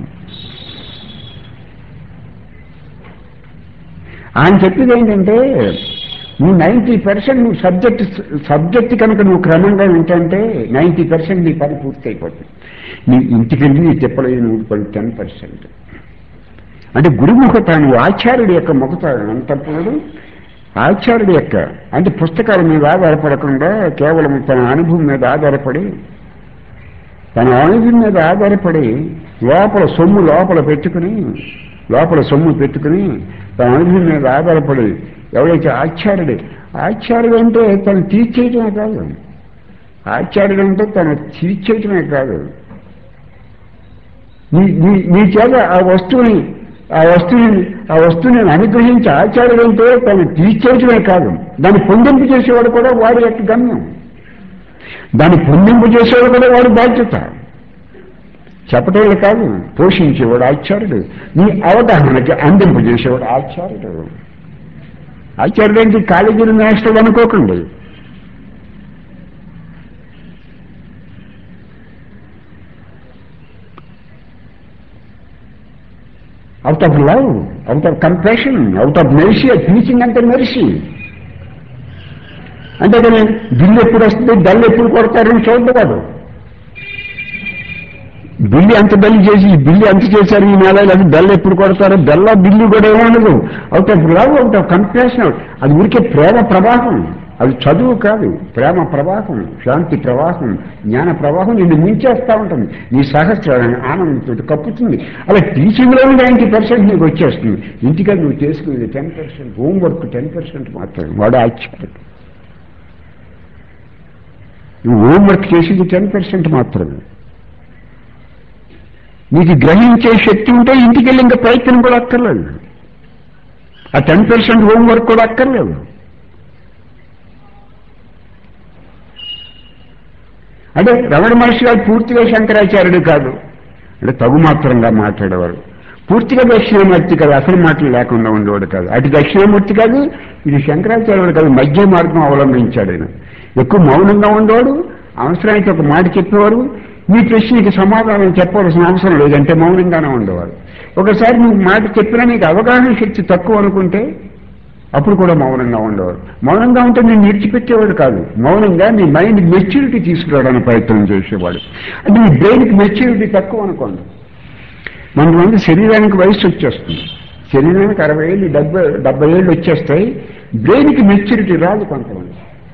ఆయన చెప్పేది ఏంటంటే నువ్వు నైంటీ పర్సెంట్ నువ్వు సబ్జెక్ట్ సబ్జెక్ట్ కనుక నువ్వు క్రమంగా వింటంటే నైంటీ పర్సెంట్ నీ పని పూర్తి అయిపోతుంది నీ ఇంటికి వెళ్ళి నీ తిప్పలేదు నువ్వు పడి టెన్ పర్సెంట్ అంటే గురుముఖత నువ్వు ఆచార్యుడి యొక్క ముఖత అంతప్పుడు ఆచార్యుడి యొక్క అంటే పుస్తకాల మీద ఆధారపడకుండా కేవలం తన అనుభవం మీద ఆధారపడి తన అనుభవం మీద ఆధారపడి లోపల సొమ్ము లోపల పెట్టుకుని లోపల సొమ్ము పెట్టుకుని తన అనుభవం మీద ఆధారపడి ఎవరైతే ఆచార్యుడు ఆచార్యుడు అంటే తను తీర్చేయటమే కాదు ఆచార్యుడు అంటే తను తీర్చేయటమే కాదు నీ నీ నీ చేత ఆ వస్తువుని ఆ వస్తువుని ఆ వస్తువుని అనుగ్రహించి ఆచార్యుడు అంటే తను తీర్చేయటమే కాదు దాన్ని పొందింపు చేసేవాడు కూడా వాడి యొక్క గమ్యం దాన్ని పొందింపు చేసేవాడు కూడా వాడి బాధ్యత చెప్పటం కాదు పోషించేవాడు ఆచార్యుడు నీ అవగాహనకి అందింపు చేసేవాడు ఆచార్యుడు ఆచార్యుడు అంటే కాలేజీలు నేస్తాడు అనుకోకండి out of love out of compassion out of mercy teaching అంటే మెరిసి అంటే కానీ బిల్లు ఎప్పుడు వస్తుంది డల్ ఎప్పుడు కొడతారని చూడవాడు బిల్లు ఎంత బెల్లి చేసి ఈ బిల్లు ఎంత చేశారు ఈ నెల అది బెల్ల ఎప్పుడు కొడతారు బెల్ల బిల్లు కూడా ఏముండదు out of love out of compassion అది ఊరికే ప్రేమ ప్రవాహం అది చదువు కాదు ప్రేమ ప్రవాహం శాంతి ప్రవాహం జ్ఞాన ప్రవాహం నిన్ను ముంచేస్తా ఉంటుంది నీ సహస్ర ఆనందంతో కప్పుతుంది అలా టీచింగ్లో నైంటీ పర్సెంట్ నీకు వచ్చేస్తుంది ఇంటికి నువ్వు చేసుకునేది ten percent homework ten percent మాత్రమే వాడు ఆశ్చర్యం నువ్వు హోంవర్క్ చేసేది టెన్ పర్సెంట్ మాత్రమే నీకు గ్రహించే శక్తి ఉంటే ఇంటికి వెళ్ళి ఇంకా ప్రయత్నం కూడా అక్కర్లేదు ఆ టెన్ పర్సెంట్ హోంవర్క్ కూడా అక్కర్లేదు అంటే రమణ మహర్షి గారు పూర్తిగా శంకరాచార్యుడు కాదు అంటే తగు మాత్రంగా మాట్లాడేవారు పూర్తిగా దక్షిణామూర్తి కాదు అసలు మాటలు లేకుండా ఉండేవాడు కాదు అటు దక్షిణామూర్తి కాదు ఇది శంకరాచార్యుడు కాదు మధ్య మార్గం అవలంబించాడు ఆయన ఎక్కువ మౌనంగా ఉండేవాడు అవసరానికి ఒక మాట చెప్పేవారు మీ ప్రశ్నకి సమాధానం చెప్పవలసిన అవసరం లేదంటే మౌనంగానే ఉండేవారు ఒకసారి నువ్వు మాట చెప్పినా నీకు అవగాహన శక్తి తక్కువ అనుకుంటే అప్పుడు కూడా మౌనంగా ఉండేవారు మౌనంగా ఉంటే నేను విడిచిపెట్టేవాడు కాదు మౌనంగా నీ మైండ్ మెచ్యూరిటీ తీసుకురావడానికి ప్రయత్నం చేసేవాడు అంటే నీ బ్రెయిన్కి మెచ్యూరిటీ తక్కువ అనుకోండి మనమంది శరీరానికి వయసు వచ్చేస్తుంది శరీరానికి అరవై ఏళ్ళు డెబ్బై డెబ్బై ఏళ్ళు వచ్చేస్తాయి బ్రెయిన్కి మెచ్యూరిటీ రాదు కొంతమంది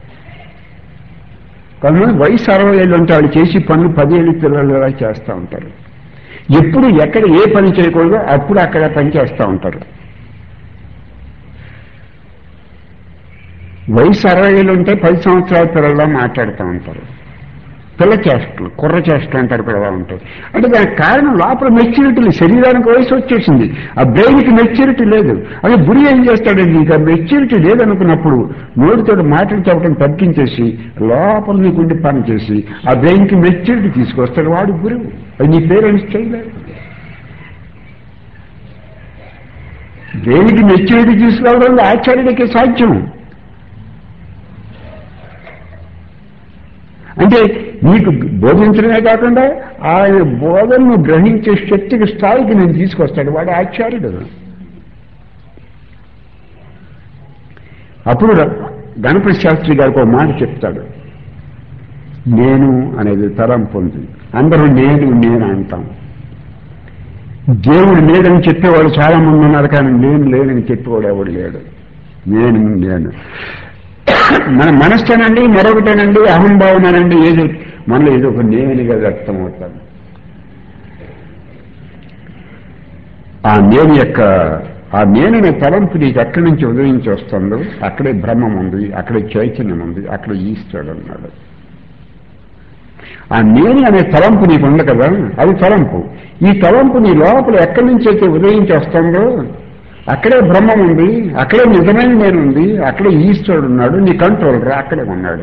కొంతమంది వయసు అరవై ఏళ్ళు ఉంటే వాళ్ళు చేసి పనులు పదేళ్ళు పిల్లలు అలా చేస్తూ ఉంటారు ఎప్పుడు ఎక్కడ ఏ పని చేయకూడదో అప్పుడు అక్కడ పని చేస్తూ ఉంటారు వయసు అరవై ఏళ్ళు ఉంటే పది సంవత్సరాల పిల్లల్లో మాట్లాడుతూ ఉంటారు పిల్ల చేష్టలు కుర్ర చేష్టలు అంటారు కూడా ఉంటాయి అంటే దానికి కారణం లోపల మెచ్యూరిటీ శరీరానికి వయసు వచ్చేసింది ఆ బ్రెయిన్కి మెచ్యూరిటీ లేదు అదే గురి ఏం చేస్తాడండి ఇంకా మెచ్యూరిటీ లేదనుకున్నప్పుడు నోటితో మాటలు చెప్పడం తగ్గించేసి లోపల నీకుండి పని చేసి ఆ బ్రెయిన్కి మెచ్యూరిటీ తీసుకొస్తాడు వాడు గురువు అది నీ పేరెంట్స్ చేయలేదు బ్రెయిన్కి మెచ్యూరిటీ తీసుకురావడం ఆచార్యుడికి సాధ్యం అంటే నీకు బోధించడమే కాకుండా ఆయన బోధనను గ్రహించే శక్తికి స్థాయికి నేను తీసుకొస్తాడు వాడు ఆచార్యుడు అప్పుడు గణపతి శాస్త్రి గారికి ఒక మాట చెప్తాడు నేను అనేది తలంపు ఉంది అందరూ నేను నేను అంటాం దేవుడు లేదని చెప్పేవాడు చాలా మంది ఉన్నారు కానీ నేను లేనని చెప్పేవాడు ఎవడు లేడు నేను నేను మన మనస్సేనండి మరొకటేనండి అహంభావనండి ఏదో మనలో ఏదో ఒక నేనుగా వ్యక్తం అవుతాను ఆ నేను యొక్క ఆ నేననే తలంపు నీకు ఎక్కడి నుంచి ఉదయించి వస్తుందో అక్కడే బ్రహ్మం ఉంది అక్కడే చైతన్యం ఉంది అక్కడ ఈశ్వరుడు అన్నాడు ఆ నేను అనే తలంపు నీకు ఉంది కదా అది తలంపు ఈ తలంపు నీ లోపల ఎక్కడి నుంచి అయితే ఉదయించి వస్తుందో అక్కడే బ్రహ్మం ఉంది అక్కడే నిజమైన నేను ఉంది అక్కడే ఈశ్వరుడు ఉన్నాడు నీ కంట్రోలర్ అక్కడే ఉన్నాడు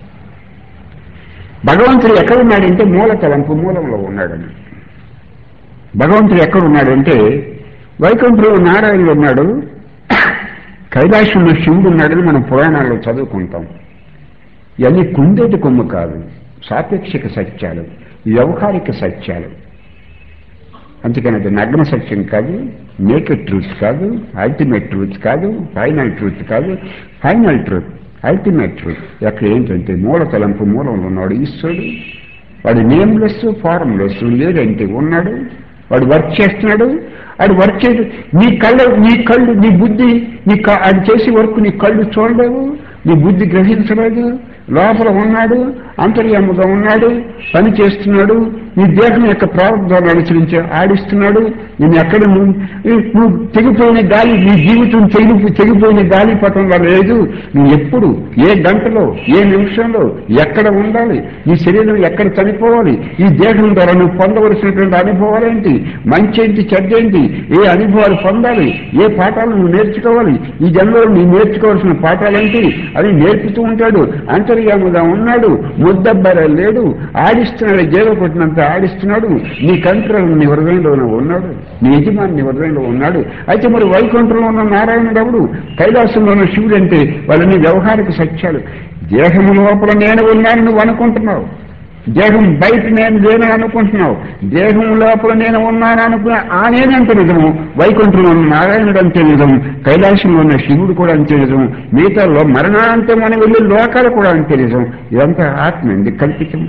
భగవంతుడు ఎక్కడ ఉన్నాడంటే మూల తలంపు మూలంలో ఉన్నాడని భగవంతుడు ఎక్కడ ఉన్నాడంటే వైకుంఠంలో నారాయణుడు ఉన్నాడు కైలాసంలో శివుడు ఉన్నాడని మనం పురాణాల్లో చదువుకుంటాం ఇవన్నీ కుందేటి కొమ్ము కాదు సాపేక్షిక సత్యాలు వ్యవహారిక సత్యాలు అందుకని అది నగ్న సత్యం కాదు నేకెడ్ ట్రూత్ కాదు అల్టిమేట్ ట్రూత్ కాదు ఫైనల్ ట్రూత్ కాదు ఫైనల్ ట్రూత్ అల్టిమేట్ ట్రూత్ ఎక్కడ ఏంటంటే మూల తలంపు మూలంలో ఉన్నాడు ఈశ్వరుడు వాడు నేమ్లెస్ ఫారంలెస్ లేదంటే ఉన్నాడు వాడు వర్క్ చేస్తున్నాడు వాడు వర్క్ చేసి నీ కళ్ళు నీ కళ్ళు నీ బుద్ధి నీ అది చేసే వర్క్ నీ కళ్ళు చూడలేవు నీ బుద్ధి గ్రహించలేదు లోపల ఉన్నాడు అంతర్యాముగా ఉన్నాడు పని చేస్తున్నాడు నీ దేహం యొక్క ప్రారంభాన్ని అనుసరించి ఆడిస్తున్నాడు నేను ఎక్కడ నువ్వు నువ్వు తెగిపోయిన గాలి నీ జీవితం తెగి తెగిపోయిన గాలి పటంలో లేదు నువ్వు ఎప్పుడు ఏ గంటలో ఏ నిమిషంలో ఎక్కడ ఉండాలి నీ శరీరం ఎక్కడ చనిపోవాలి ఈ దేహం ద్వారా నువ్వు పొందవలసినటువంటి అనుభవాలేంటి మంచి ఏంటి చెడ్డేంటి ఏ అనుభవాలు పొందాలి ఏ పాఠాలు నువ్వు నేర్చుకోవాలి ఈ జన్మలో నువ్వు నేర్చుకోవాల్సిన పాఠాలేంటి అది నేర్పుతూ ఉంటాడు అంతర్యాముగా ఉన్నాడు ముద్దబ్బర లేడు ఆడిస్తున్నాడు జీవ కొట్టినంత ఆడిస్తున్నాడు నీ కంట్రోల్ నీ హృదయంలోనే ఉన్నాడు నీ యజమాని నీ హృదయంలో ఉన్నాడు అయితే మరి వైకుంఠంలో ఉన్న నారాయణుడు ఎవడు కైలాసంలో ఉన్న శివుడు అంటే వాళ్ళని వ్యవహారిక సత్యాలు దేహము లోపల నేను ఉన్నాను నువ్వు అనుకుంటున్నావు దేహం బయట నేను లేనని అనుకుంటున్నావు దేహం లోపల నేను ఉన్నాను అనుకున్న ఆ నేనంటే నిజము వైకుంఠంలో ఉన్న నారాయణుడు అంతే నిజం కైలాసంలో ఉన్న శివుడు కూడా అంతే నిజం మిగతాలో మరణాంతం అని వెళ్ళే లోకాలు కూడా అంతే నిజం ఇదంతా ఆత్మ అండి కల్పితం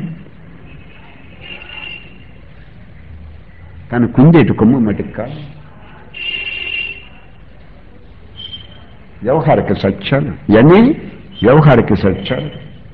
కానీ కుందేటి కొమ్ము మటుకు కాదు వ్యవహారిక సత్యాలు ఇవన్నీ వ్యవహారిక సత్యాలు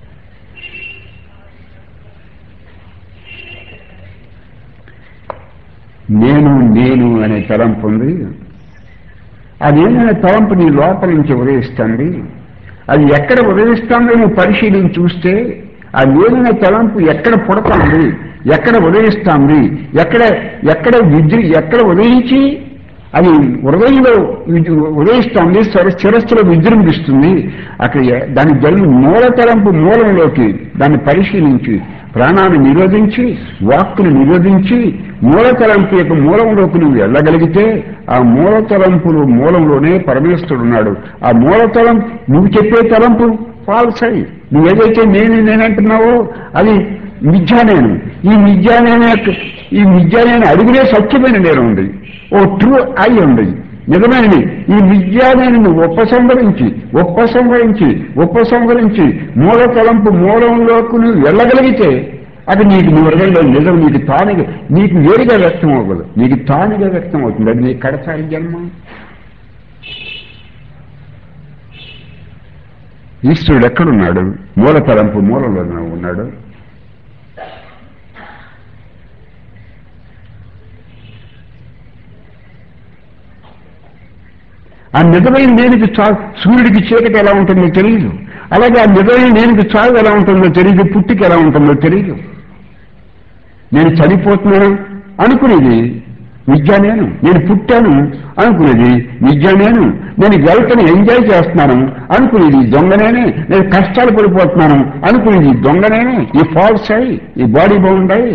నేను నేను అనే తలంపు ఉంది ఆ నేను అనే తలంపు నీ లోపల నుంచి ఉదయిస్తుంది అది ఎక్కడ ఉదయిస్తుందో నువ్వు పరిశీలించి చూస్తే ఆ నేననే తలంపు ఎక్కడ పుడతాంది ఎక్కడ ఉదయిస్తాంది ఎక్కడ ఎక్కడ విద్య ఎక్కడ ఉదయించి అది హృదయంలో ఉదయిస్తుంది శిరస్సులో విజృంభిస్తుంది అక్కడ దాని జన్మ మూల తలంపు మూలంలోకి దాన్ని పరిశీలించి ప్రాణాన్ని నిరోధించి వాక్కును నిరోధించి మూల తలంపు యొక్క మూలంలోకి నువ్వు వెళ్ళగలిగితే ఆ మూల తలంపులు మూలంలోనే పరమేశ్వరుడు ఉన్నాడు ఆ మూల తలంపు నువ్వు చెప్పే తలంపు ఫాల్స్ అయి నువ్వేదైతే నేను నేనంటున్నావో అది మిథ్యా నేను ఈ మిథ్యా నేను ఈ మిథ్యా నేను అడిగినే సత్యమైన నేను ఉంది ఓ ట్రూ ఐ ఉంది నిజమైనది ఈ విద్యాన్ని ఉపసంహరించి ఉపసంహరించి ఉపసంహరించి మూల తలంపు మూలంలోకి నువ్వు వెళ్ళగలిగితే అది నీకు నీ హృదయంలో నిజం నీకు తానుగా నీకు వేరుగా వ్యక్తం అవ్వదు నీకు తానుగా వ్యక్తం అవుతుంది అది నీ కడసారి జన్మ ఈశ్వరుడు ఎక్కడున్నాడు మూల తలంపు మూలంలో ఉన్నాడు ఆ నిజమైన నేనికి చా సూర్యుడికి చీకటి ఎలా ఉంటుందో తెలియదు అలాగే ఆ నిజమైన నేనికి చావు ఎలా ఉంటుందో తెలియదు పుట్టికి ఎలా ఉంటుందో తెలియదు నేను చనిపోతున్నాను అనుకునేది విద్య నేను నేను పుట్టాను అనుకునేది విద్య నేను నేను వెళ్తని ఎంజాయ్ చేస్తున్నాను అనుకునేది దొంగనేనే నేను కష్టాలు పడిపోతున్నాను అనుకునేది దొంగనేనే ఈ ఫాల్స్ అయి ఈ బాడీ బౌండ్ అయి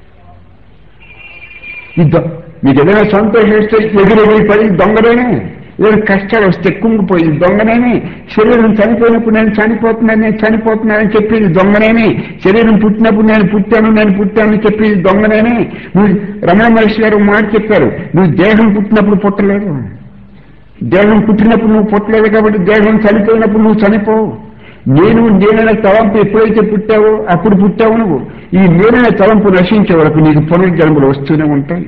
ఈ మీకు ఏదైనా సంతోషిస్తే ఎగిరెగిరి పడి దొంగనేనే ఏదైనా కష్టాలు వస్తే కుంగిపోయింది దొంగనేమి శరీరం చనిపోయినప్పుడు నేను చనిపోతున్నాను నేను చనిపోతున్నానని చెప్పేది దొంగనేమి శరీరం పుట్టినప్పుడు నేను పుట్టాను నేను పుట్టానని చెప్పేది దొంగనేమి నువ్వు రమణ మహర్షి గారు మాట చెప్పారు నువ్వు దేహం పుట్టినప్పుడు పుట్టలేదు దేహం పుట్టినప్పుడు నువ్వు పుట్టలేదు కాబట్టి దేహం చనిపోయినప్పుడు నువ్వు చనిపోవు నేను నేనైన తలంపు ఎప్పుడైతే పుట్టావో అప్పుడు పుట్టావు నువ్వు ఈ నేనైన తలంపు నశించే వరకు నీకు పునర్జన్మలు వస్తూనే ఉంటాయి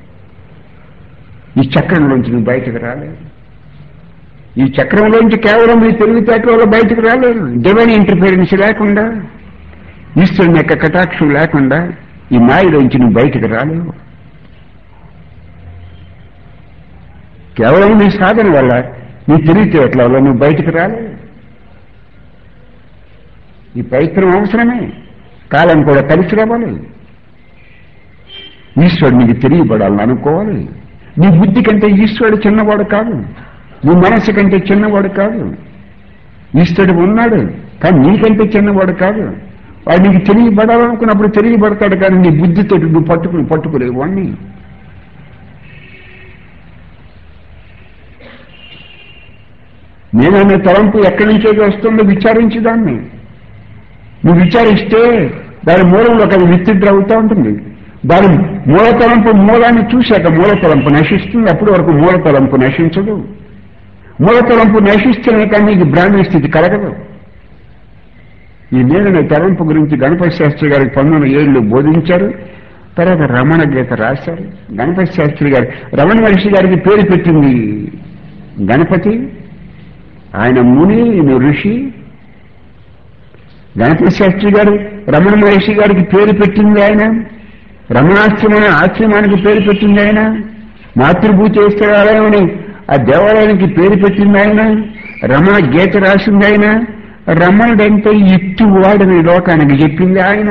ఈ చక్రంలోంచి నువ్వు బయటకు రాలేదు ఈ చక్రంలోంచి కేవలం నీ తెలివితేటల వల్ల బయటకు రాలేదు డివైన్ ఇంటర్ఫీరెన్స్ లేకుండా ఈశ్వరుని యొక్క కటాక్షం లేకుండా ఈ మాయలోంచి నువ్వు బయటకు రాలేవు కేవలం నీ సాధన వల్ల నీ తెలివితేటల వల్ల నువ్వు బయటకు రాలేవు ఈ ప్రయత్నం అవసరమే కాలం కూడా కలిసి రావాలి ఈశ్వరుడు నీకు తెలియబడాలని అనుకోవాలి నీ బుద్ధి కంటే ఈశ్వరుడు చిన్నవాడు కాదు నీ మనస్సు కంటే చిన్నవాడు కాదు ఈశ్వరుడు ఉన్నాడు కానీ నీకంటే చిన్నవాడు కాదు వాడు నీకు తెలియబడాలనుకున్నప్పుడు తెలియబడతాడు కానీ నీ బుద్ధితో నువ్వు పట్టుకుని పట్టుకోలేవు వాడిని నేననే తలంపు ఎక్కడి నుంచో వస్తుందో విచారించి దాన్ని నువ్వు విచారిస్తే దాని మూలంలో అది విత్తిద్ర అవుతూ ఉంటుంది దాని మూల తలంపు మూలాన్ని చూశాక మూల తలంపు నశిస్తుంది అప్పటి వరకు మూల తలంపు నశించదు మూల తలంపు నశిస్తేనే కానీ నీకు బ్రాహ్మణ స్థితి కలగదు ఈ నేను తలంపు గురించి గణపతి శాస్త్రి గారికి పంతొమ్మిది ఏళ్ళు బోధించారు తర్వాత రమణ గీత రాశారు గణపతి శాస్త్రి గారు రమణ మహర్షి గారికి పేరు పెట్టింది గణపతి ఆయన ముని ఈయన ఋషి గణపతి శాస్త్రి గారు రమణ మహర్షి గారికి పేరు పెట్టింది ఆయన రమణాశ్రమణ ఆశ్రమానికి పేరు పెట్టింది ఆయన మాతృభూతేశ్వరాలయం అని ఆ దేవాలయానికి పేరు పెట్టింది ఆయన రమణ గీత రాసింది ఆయన రమణుడంటే ఇట్టు వాడని లోకానికి చెప్పింది ఆయన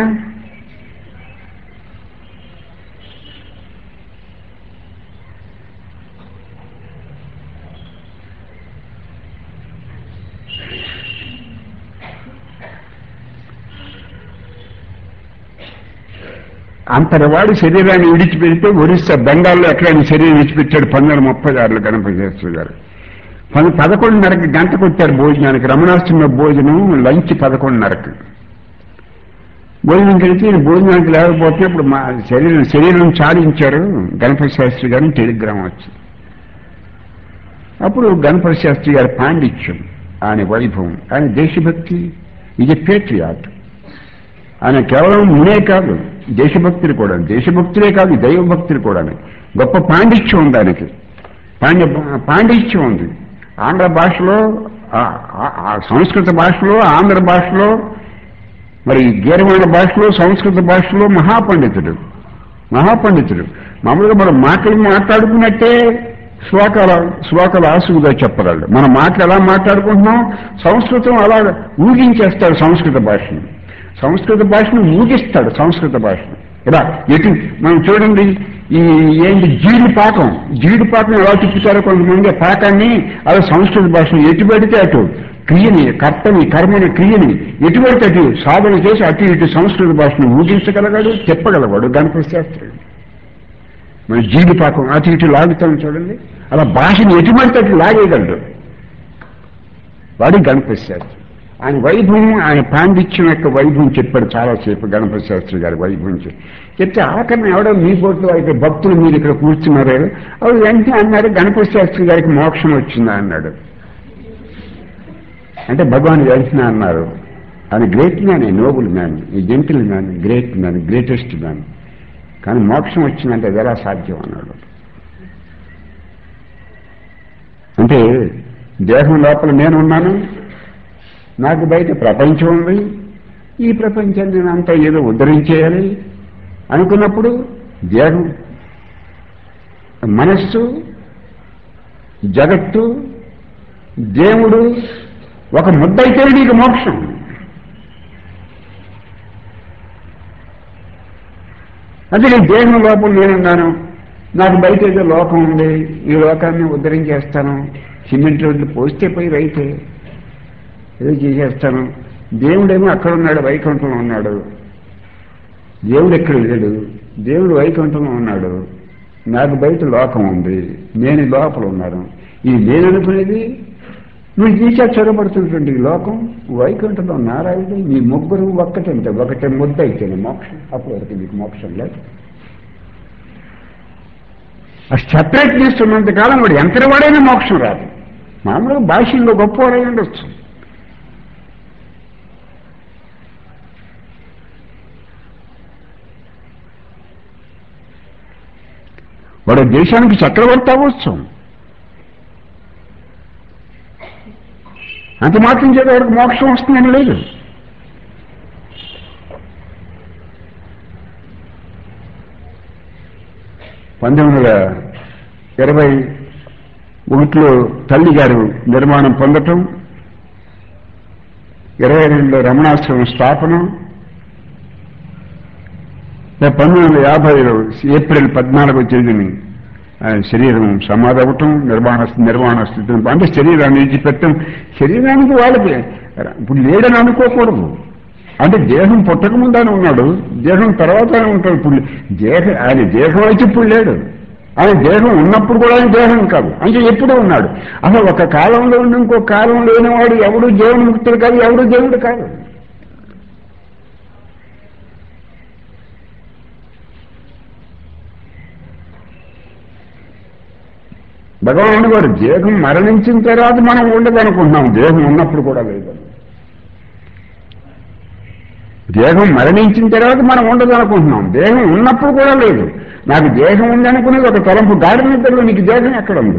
అంతటివాడు శరీరాన్ని విడిచిపెడితే ఒరిస్సా బెంగాల్లో ఎక్కడైనా శరీరం విడిచిపెట్టాడు పంతొమ్మిది ముప్పై ఆరులో గణపతి శాస్త్రి గారు పది పదకొండున్నరకి గంట కొట్టారు భోజనానికి రమణాశ్రమ భోజనం లంచ్ పదకొండున్నరకి భోజనం కలిసి ఈయన భోజనానికి లేకపోతే ఇప్పుడు మా శరీరం శరీరం చాలించారు గణపతి శాస్త్రి గారిని టెలిగ్రామ్ వచ్చింది అప్పుడు గణపతి శాస్త్రి గారి పాండిత్యం ఆయన వైభవం ఆయన దేశభక్తి ఇది పేట్రియాట్ ఆయన కేవలం మునే కాదు దేశభక్తులు కూడా దేశభక్తులే కాదు దైవభక్తులు కూడా గొప్ప పాండిత్యం ఉంది ఆయనకి పాండ్య పాండిత్యం ఉంది ఆంధ్ర భాషలో ఆ- ఆ- ఆ సంస్కృత భాషలో ఆంధ్ర భాషలో మరి గీరవాణ భాషలో సంస్కృత భాషలో మహాపండితుడు మహాపండితుడు మామూలుగా మనం మాటలు మాట్లాడుకున్నట్టే శ్లోకాల శ్లోకాల ఆసుగా చెప్పగలడు మన మాటలు ఎలా మాట్లాడుకుంటున్నాం సంస్కృతం అలా ఊగించేస్తాడు సంస్కృత భాషను సంస్కృత భాషను ఊగిస్తాడు సంస్కృత భాషను ఇలా ఎటు మనం చూడండి ఈ ఏంటి జీడి పాకం జీడి పాకం ఎలా తిప్పుతారో కొంతమంది ఆ పాకాన్ని అలా సంస్కృత భాషను ఎటు పెడితే అటు క్రియని కర్తని కర్మని క్రియని ఎటు పెడితే అటు సాధన చేసి అటు ఇటు సంస్కృత భాషను ఊగించగలగాడు చెప్పగలవాడు గణపతి శాస్త్రుడు మన జీడి పాకం అటు ఇటు లాగుతాం చూడండి అలా భాషను ఎటు పడితే అటు లాగేయగలడు వాడి గణపతి శాస్త్రి ఆయన వైభవం ఆయన పాండిత్యం యొక్క వైభవం చెప్పాడు చాలాసేపు గణపతి శాస్త్రి గారి వైభవం చెప్పి చెప్తే ఆఖరిని ఎవడో మీ బోట్లో అయితే భక్తులు మీరు ఇక్కడ కూర్చున్నారే అవి వెంటనే అన్నాడు గణపతి శాస్త్రి గారికి మోక్షం వచ్చిందా అన్నాడు అంటే భగవాన్ వెంటనే అన్నారు ఆయన గ్రేట్ మ్యాన్ నోబుల్ మ్యాన్ ఈ gentleman great man greatest man కానీ మోక్షం వచ్చిందంటే అది ఎలా సాధ్యం అన్నాడు అంటే దేహం లోపల నేనున్నాను నాకు బయట ప్రపంచం ఉంది ఈ ప్రపంచాన్ని నేను అంతా ఏదో ఉద్ధరించేయాలి అనుకున్నప్పుడు దేహం మనస్సు జగత్తు దేవుడు ఒక ముద్దయితే నీకు మోక్షం అంటే నేను దేహం లోపల నేనున్నాను నాకు బయట ఏదో లోకం ఉంది ఈ లోకాన్ని ఉద్ధరించేస్తాను సిమెంట్ రోడ్లు పోస్తే పోయి రైతే ఏదో చేసేస్తాను దేవుడేమో అక్కడ ఉన్నాడు వైకుంఠంలో ఉన్నాడు దేవుడు ఎక్కడ లేడు దేవుడు వైకుంఠంలో ఉన్నాడు నాకు బయట లోకం ఉంది నేను లోపల ఉన్నాను ఇది నేను అనుకునేది నువ్వు తీసా చొరబడుతున్నటువంటి ఈ లోకం వైకుంఠంలో నారాయణ మీ ముగ్గురు ఒక్కటంటే ఒకటే ముద్ద అయితేనే మోక్షం అప్పటి వరకు మీకు మోక్షం లేదు ఆ సెపరేట్నెస్ ఉన్నంత కాలం వాడు ఎంత వాడైనా మోక్షం రాదు మామూలుగా భాషల్లో గొప్పవాడై ఉండొచ్చు వాడు దేశానికి చక్రవర్తి అవ్వచ్చు అంత మాత్రం చేత వాడికి మోక్షం వస్తుందని లేదు పంతొమ్మిది వందల ఇరవై ఒకటిలో తల్లి గారు నిర్మాణం పొందటం ఇరవై రెండులో రమణాశ్రమం స్థాపన పంతొమ్మిది వందల యాభైలో ఏప్రిల్ పద్నాలుగో తేదీని ఆయన శరీరం సమాధవటం నిర్మాణ నిర్మాణ స్థితి అంటే శరీరాన్ని విడిచిపెట్టడం శరీరానికి వాళ్ళకి ఇప్పుడు లేడని అనుకోకూడదు అంటే దేహం పుట్టక ముందని ఉన్నాడు దేహం తర్వాత ఉంటాడు ఇప్పుడు దేహ ఆయన దేహం అయితే ఇప్పుడు లేడు ఆయన దేహం ఉన్నప్పుడు కూడా ఆయన దేహం కాదు అంటే ఎప్పుడూ ఉన్నాడు అసలు ఒక కాలంలో ఉండి ఇంకో కాలం లేనివాడు ఎవడు దేవుని ముక్తుడు కాదు ఎవడు దేవుడు కాదు భగవానుడు గారు దేహం మరణించిన తర్వాత మనం ఉండదనుకుంటున్నాం దేహం ఉన్నప్పుడు కూడా లేదు దేహం మరణించిన తర్వాత మనం ఉండదనుకుంటున్నాం దేహం ఉన్నప్పుడు కూడా లేదు నాకు దేహం ఉందనుకునేది ఒక తలంపు గాఢ నిద్రలో నీకు దేహం ఎక్కడ ఉంది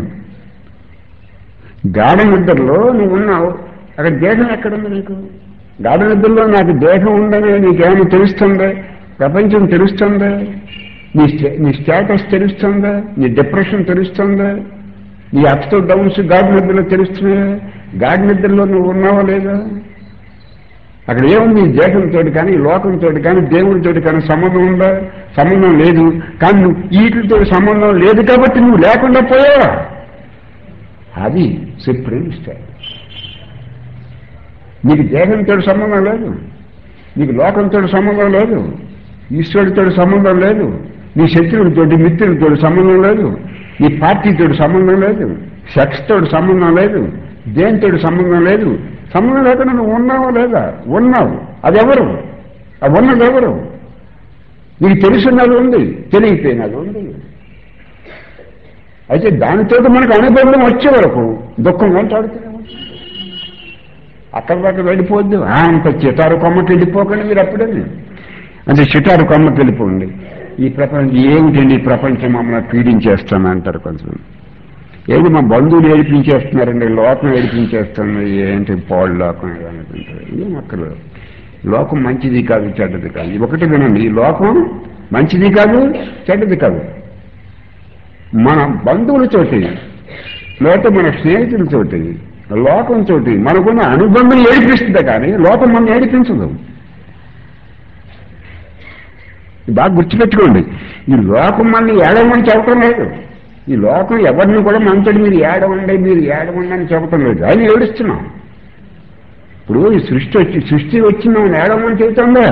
గాఢ నిద్రలో నువ్వు ఉన్నావు అక్కడ దేహం ఎక్కడుంది నీకు గాఢ నిద్రలో నాకు దేహం ఉందని నీకేమైనా తెలుస్తుందా ప్రపంచం తెలుస్తుందా నీ స్టే- నీ స్టేటస్ తెలుస్తుందా నీ డిప్రెషన్ తెలుస్తుందా నీ అప్స్ డౌన్స్ గాఢ నిద్రలో తెలుస్తున్నాయా గాఢ నిద్రలో నువ్వు ఉన్నావా లేదా అక్కడ ఏముంది ఈ దేశంతో కానీ ఈ లోకంతో కానీ దేవుడితో కానీ సంబంధం ఉందా సంబంధం లేదు కానీ నువ్వు వీటితో సంబంధం లేదు కాబట్టి నువ్వు లేకుండా పోయావా అది సుప్రీం స్టేట్ నీకు దేహంతో సంబంధం లేదు నీకు లోకంతో సంబంధం లేదు ఈశ్వరుడితో సంబంధం లేదు నీ శత్రువులతోటి మిత్రులతో సంబంధం లేదు నీ పార్టీతో సంబంధం లేదు సెక్స్ తోటి సంబంధం లేదు దేనితో సంబంధం లేదు సంబంధం లేకుండా నువ్వు ఉన్నావా లేదా ఉన్నావు అదెవరు ఆ ఉన్నది ఎవరు నీకు తెలుసున్నది ఉంది తెలియపోయినది ఉంది అయితే దానితో మనకు అనుబంధం వచ్చే వరకు దుఃఖం వెంటాడుతూనే ఉంటుంది అక్కడ దాకా వెళ్ళిపోద్దు ఆ, అంత చిటారు కొమ్మకి వెళ్ళిపోకండి మీరు అప్పుడే అంటే చిటారు కొమ్మకి వెళ్ళిపోండి ఈ ప్రపంచం ఏమిటండి ఈ ప్రపంచం మమ్మల్ని పీడించేస్తాను అంటారు కొంచెం ఏది మా బంధువులు ఏడిపించేస్తున్నారండి లోకం ఏడిపించేస్తుంది ఏంటి పాడు లోకం ఏదో అనుకుంటారు ఏం అక్కర్లేదు లోకం మంచిది కాదు చెడ్డది కాదు ఇది ఒకటి వినండి ఈ లోకం మంచిది కాదు చెడ్డది కాదు మన బంధువులతోటి లేకపోతే మన స్నేహితులతోటి లోకంతో మనకున్న అనుబంధం ఏడిపిస్తుంది కానీ లోకం మనం ఏడిపించదు బాగా గుర్తుపెట్టుకోండి ఈ లోకం మనల్ని ఏడవమని చెప్పడం లేదు ఈ లోకం ఎవరిని కూడా మనతోటి మీరు ఏడవండి మీరు ఏడవండి అని చెప్పటం లేదు అది ఏడుస్తున్నాం ఇప్పుడు ఈ సృష్టి వచ్చి సృష్టి వచ్చి మనం ఏడవమని చెబుతుందా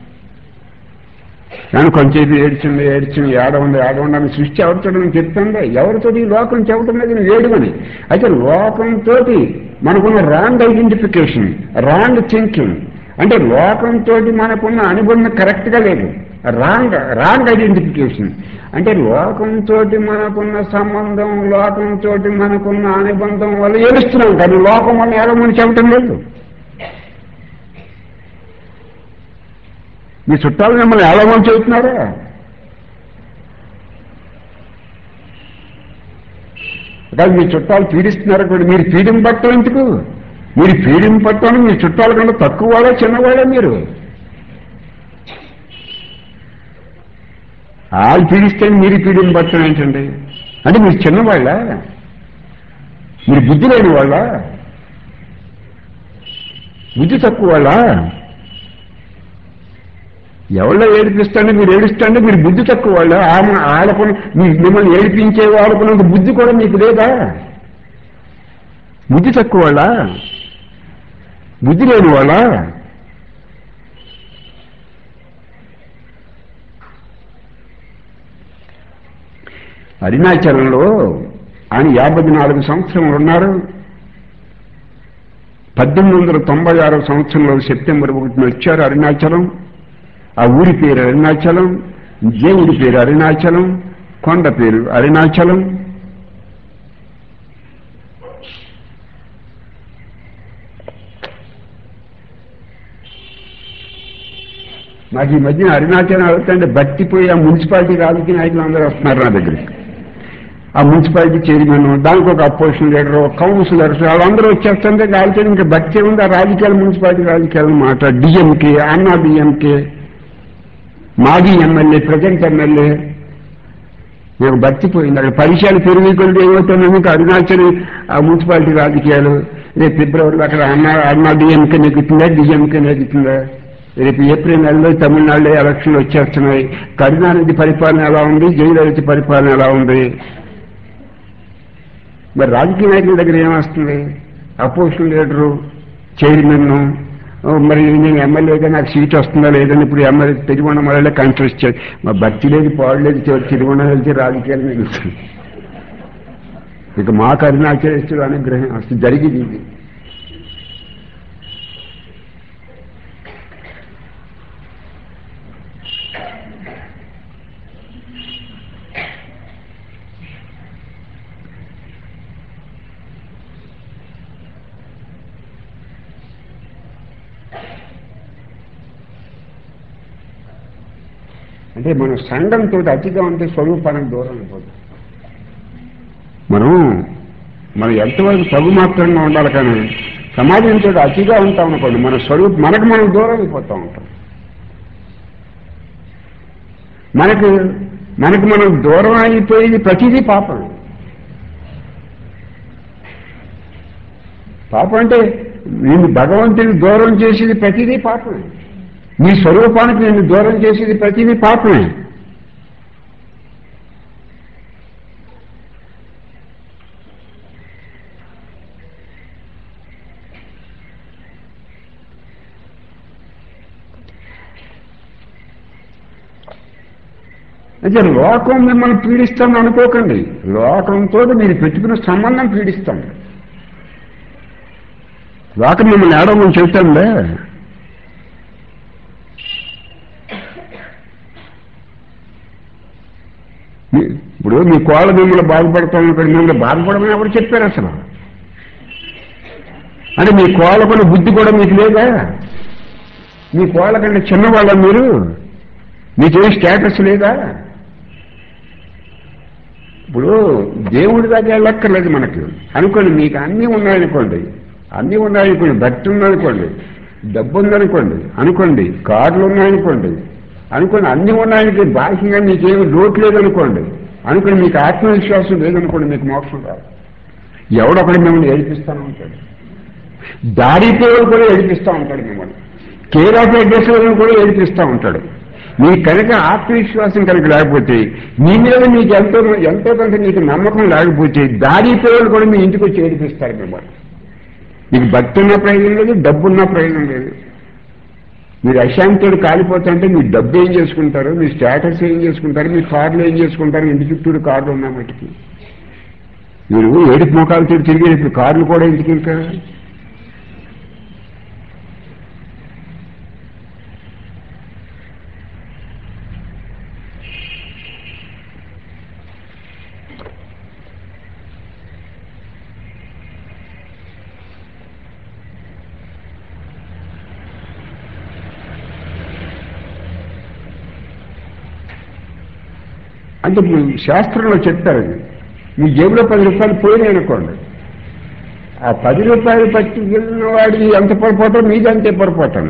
కానీ కొంచెంసేపు ఏడ్చింది ఏడ్చింది ఏడవండి ఏడవండి అని సృష్టి ఎవరితో చెప్తుందా ఎవరితో ఈ లోకం చెప్పడం లేదు నువ్వు ఏడుమని అయితే లోకంతో మనకున్న రాంగ్ ఐడెంటిఫికేషన్ రాంగ్ థింకింగ్ అంటే లోకంతో మనకున్న అనుబంధం కరెక్ట్ గా లేదు రాంగ్ రాంగ్ ఐడెంటిఫికేషన్ అంటే లోకంతో మనకున్న సంబంధం లోకంతో మనకున్న అనుబంధం వల్ల ఏడుస్తున్నాం కానీ లోకం వల్ల ఏడమని చెప్పటం లేదు మీ చుట్టాలు మిమ్మల్ని ఏడమని చెబుతున్నారా కాదు మీ చుట్టాలు పీడిస్తున్నారు కూడా మీరు పీడింపట్టం ఎందుకు మీరు పీడింపట్టడం మీ చుట్టాల కన్నా తక్కువ వాళ్ళే చిన్నవాళ్ళే మీరు వాళ్ళు పీడిస్తే మీరు పీడింపట్టడం ఏంటండి అంటే మీరు చిన్నవాళ్ళ మీరు బుద్ధి లేని వాళ్ళ బుద్ధి తక్కువ వాళ్ళ ఎవరిలో ఏడిపిస్తాంటే మీరు ఏడుస్తాంటే మీరు బుద్ధి తక్కువ వాళ్ళు ఆమె ఆడకుని మీ మిమ్మల్ని ఏడిపించే వాడుకున్నంత బుద్ధి కూడా మీకు లేదా బుద్ధి తక్కువ వాళ్ళ బుద్ధి లేని వాళ్ళ అరుణాచలంలో ఆయన యాభై నాలుగు సంవత్సరములు ఉన్నారు పద్దెనిమిది వందల తొంభై ఆరో సంవత్సరంలో సెప్టెంబర్ ఒకటిన వచ్చారు అరుణాచలం ఆ ఊరి పేరు అరుణాచలం దేవుడి పేరు అరుణాచలం కొండ పేరు అరుణాచలం నాకు ఈ మధ్యన అరుణాచలం అవుతుంటే బట్టిపోయి ఆ మున్సిపాలిటీ రాజకీయ నాయకులు అందరూ వస్తున్నారు నా దగ్గరికి ఆ మున్సిపాలిటీ చైర్మన్ దానికి ఒక అపోజిషన్ లీడర్ ఒక కౌన్సిలర్స్ వాళ్ళందరూ వచ్చేస్తుంటే వాళ్ళతో ఇంకా భక్తి ఉంది ఆ రాజకీయాలు మున్సిపాలిటీ రాజకీయాలు మాట డిఎంకే అన్నా డిఎంకే మాజీ ఎమ్మెల్యే ప్రజెంట్ ఎమ్మెల్యే నాకు భక్తి పోయింది అక్కడ పరిచయాలు పెరిగి కొద్ది ఏమవుతుంది మీకు అరుణాచల్ ఆ మున్సిపాలిటీ రాజకీయాలు రేపు ఫిబ్రవరిలో అక్కడ అన్నా అన్నా డిఎంకే నెగ్గుతుందా డిఎంకే నెగ్గుతుందా రేపు ఏప్రిల్ నెలలో తమిళనాడులో ఎలక్షన్లు వచ్చేస్తున్నాయి కరుణానిధి పరిపాలన ఎలా ఉంది జయలలిత పరిపాలన ఎలా ఉంది మరి రాజకీయ నాయకుల దగ్గర ఏమొస్తుంది అపోజిషన్ లీడరు చైర్మన్ మరి నేను ఎమ్మెల్యేగా నాకు సీట్ వస్తుందా లేదని ఇప్పుడు ఎమ్మెల్యే తిరువణం వల్ల కన్ఫ్యూజ్ చేయాలి మా భక్తి లేదు పాడు లేదు చివరి తిరువణం వెళ్తే రాజకీయాలు మిగులుతుంది ఇక మా కరుణాచరిస్తుడు అనుగ్రహం అసలు జరిగింది ఇది అంటే మన సంఘంతో అతిగా ఉంటే స్వరూపానికి దూరం అయిపోతుంది మనం మనం ఎంతవరకు తగు మాత్రంగా ఉండాలి కానీ సమాజంతో అతిగా ఉంటాం అనుకోండి మన స్వరూపం మనకు మనం దూరం అయిపోతూ ఉంటాం మనకు మనకు మనం దూరం అయిపోయేది ప్రతిదీ పాపం పాపం అంటే నేను భగవంతుని దూరం చేసేది ప్రతిదీ పాపమే నీ స్వరూపానికి నేను దూరం చేసేది ప్రతిదీ పాపమే అంటే లోకం మిమ్మల్ని పీడిస్తాం అనుకోకండి లోకంతో మీరు పెట్టుకున్న సంబంధం పీడిస్తాం లోకం మిమ్మల్ని ఏడవమని చెబుతాండే మీ- ఇప్పుడు మీ కోళ్ళ మిమ్మల్ని బాధపడతాం అనుకోండి మిమ్మల్ని బాధపడమని ఎవరు చెప్పారు అసలు అంటే మీ కోళ్ళకున్న బుద్ధి కూడా మీకు లేదా మీ కోళ్ళ కంటే చిన్నవాళ్ళ మీరు మీకేం స్టేటస్ లేదా ఇప్పుడు దేవుడి దాకా వెళ్ళక్కర్లేదు మనకి అనుకోండి మీకు అన్నీ ఉన్నాయనుకోండి అన్నీ ఉన్నాయనుకోండి భక్తి ఉందనుకోండి డబ్బు ఉందనుకోండి అనుకోండి కార్లు ఉన్నాయనుకోండి అనుకోండి అన్నీ ఉన్నాయనికి బాహ్యంగా మీకేమి లోటు లేదనుకోండి అనుకోండి మీకు ఆత్మవిశ్వాసం లేదనుకోండి మీకు మోక్షం రాదు ఎవడొకటి మిమ్మల్ని ఏడిపిస్తాను ఉంటాడు దారి పేరు కూడా ఏడిపిస్తూ ఉంటాడు మిమ్మల్ని కేర్ ఆఫ్ అడ్రస్ కూడా ఏడిపిస్తూ ఉంటాడు మీ కనుక ఆత్మవిశ్వాసం కనుక లేకపోతే మీ మీద మీకు ఎంతో ఎంతో కొంత మీకు నమ్మకం లేకపోతే దారి పేరు కూడా మీ ఇంటికి వచ్చి ఏడిపిస్తారు మిమ్మల్ని మీకు భక్తి ఉన్న ప్రయోజనం లేదు డబ్బు ఉన్న ప్రయోజనం లేదు మీరు అశాంతితో కాలిపోతుంటే మీ డబ్బు ఏం చేసుకుంటారు మీ స్టేటస్ ఏం చేసుకుంటారు మీ కార్లు ఏం చేసుకుంటారు ఇంటి చుట్టూరు కార్లు ఉన్నా మటుకి మీరు ఏడుపు ముఖాలతో తిరిగి ఇప్పుడు కార్లు కూడా ఇంటికి ఇంకా అంటే మీ శాస్త్రంలో చెప్తారు అది. మీ జేబులో పది రూపాయలు పోయినాయి అనుకోండి ఆ పది రూపాయలు పట్టుకెళ్ళిన వాడి ఎంత పొరపాటో మీది అంతే పొరపాటాను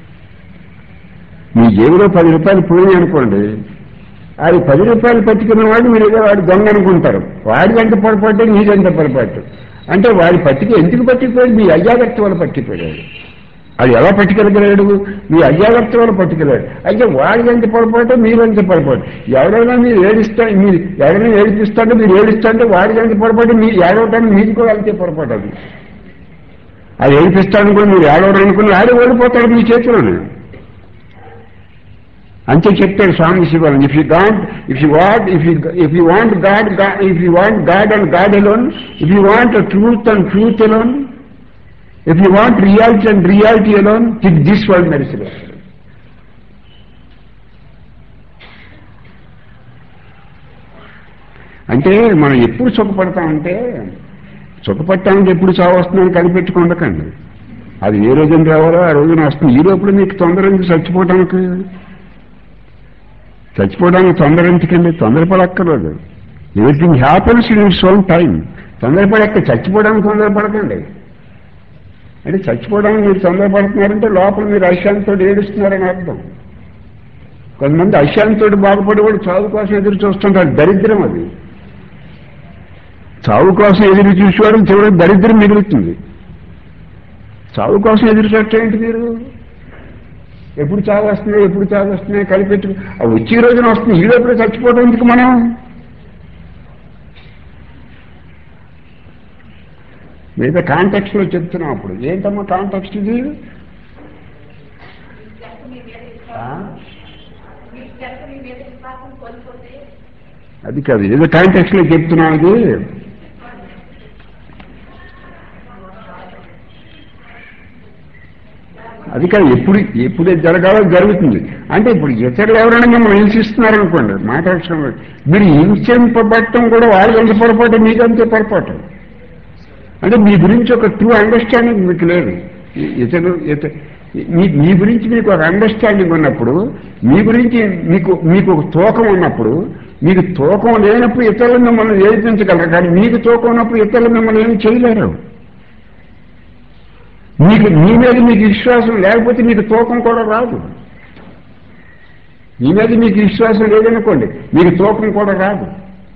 మీ జేబులో పది రూపాయలు పోయినాయి అనుకోండి అది పది రూపాయలు పట్టుకున్న వాడు మీరు ఏదో వాడు దొంగ అనుకుంటారు వాడి ఎంత పొరపాటు మీది ఎంత పొరపాటు అంటే వాడి పట్టుకు ఎందుకు పట్టిపోయాడు మీ అజాగ్రత్త వల్ల పట్టిపోయాడు అది ఎలా పట్టుకెళ్ళగలడు మీ అజాగ్రత్త వల్ల పట్టుకెళ్ళాడు అయితే వాడి ఎంత పొరపాటు మీరు ఎంత పొరపాటు ఎవరైనా మీరు ఏడిస్తా మీరు ఎవరైనా ఏడిపిస్తాంటే మీరు ఏడిస్తాంటే వాడి ఎంత పొరపాటు మీరు ఏడవటానికి మీది కూడా అంతే పొరపాటు అది అది ఏడిపిస్తాను కూడా మీరు ఏడవరు అనుకుని ఆడి ఓడిపోతాడు మీ చేతిలోనే అంతే చెప్తాడు స్వామి శివాలయం if you God if you want if you if you want God if you want God and God alone if you want truth and truth alone if you want reality and reality alone tick this world medicine అంటే మనం ఎప్పుడు సుఖపడతామంటే సుఖపడటానికి ఎప్పుడు చావు వస్తుందని కనిపెట్టుకుండకండి అది ఏ రోజున రావాలో ఆ రోజున వస్తుంది ఈ లోపల మీకు తొందర ఎందుకు చచ్చిపోవడానికి చచ్చిపోవడానికి తొందర ఎందుకండి తొందరపడక్కర్లేదు everything happens in its own time తొందరపడక్క చచ్చిపోవడానికి తొందరపడకండి అంటే చచ్చిపోవడానికి మీరు తొందరపడుతున్నారంటే లోపల మీరు అశాంతితో ఏడుస్తున్నారని అర్థం కొంతమంది అశాంతితో బాగుపడి కూడా చావు కోసం ఎదురు చూస్తుంటారు దరిద్రం అది చావు కోసం ఎదురు చూసేవాడు చివరికి దరిద్రం మిగులుతుంది చావు కోసం ఎదురు చూడటం మీరు ఎప్పుడు చావు వస్తున్నాయి ఎప్పుడు చావు వస్తున్నాయి కలిపెట్టు ఆ వచ్చే రోజున వస్తుంది ఈ లోపల చచ్చిపోవడం ఎందుకు మనం మీద కాంటాక్ట్ లో చెప్తున్నాం అప్పుడు ఏంటమ్మా కాంటాక్ట్ ఇది ఆ? అది కాదు ఏదో కాంటాక్ట్ లో చెప్తున్నాం ఇది అది కాదు ఎప్పుడు ఎప్పుడు జరగాలో జరుగుతుంది అంటే ఇప్పుడు ఇతరులు ఎవరైనా మిమ్మల్ని హింసిస్తున్నారనుకోండి మాట్లాడటం మీరు హింసింపబట్టడం కూడా వాళ్ళకి ఎంత పొరపాటు మీకు అంతే పొరపాటు అంటే మీ గురించి ఒక ట్రూ అండర్స్టాండింగ్ మీకు లేదు ఇ- ఇతరు ఇత మీ మీ గురించి మీకు ఒక అండర్స్టాండింగ్ ఉన్నప్పుడు మీ గురించి మీకు మీకు ఒక తూకం ఉన్నప్పుడు మీకు తూకం లేనప్పుడు ఇతరులు మిమ్మల్ని ఏడిపించగలరు కానీ మీకు తూకం ఉన్నప్పుడు ఇతరులు మిమ్మల్ని ఏమి చేయలేరు మీకు మీ మీద మీకు విశ్వాసం లేకపోతే మీకు తూకం కూడా రాదు మీ మీద మీకు విశ్వాసం లేదనుకోండి మీకు తూకం కూడా రాదు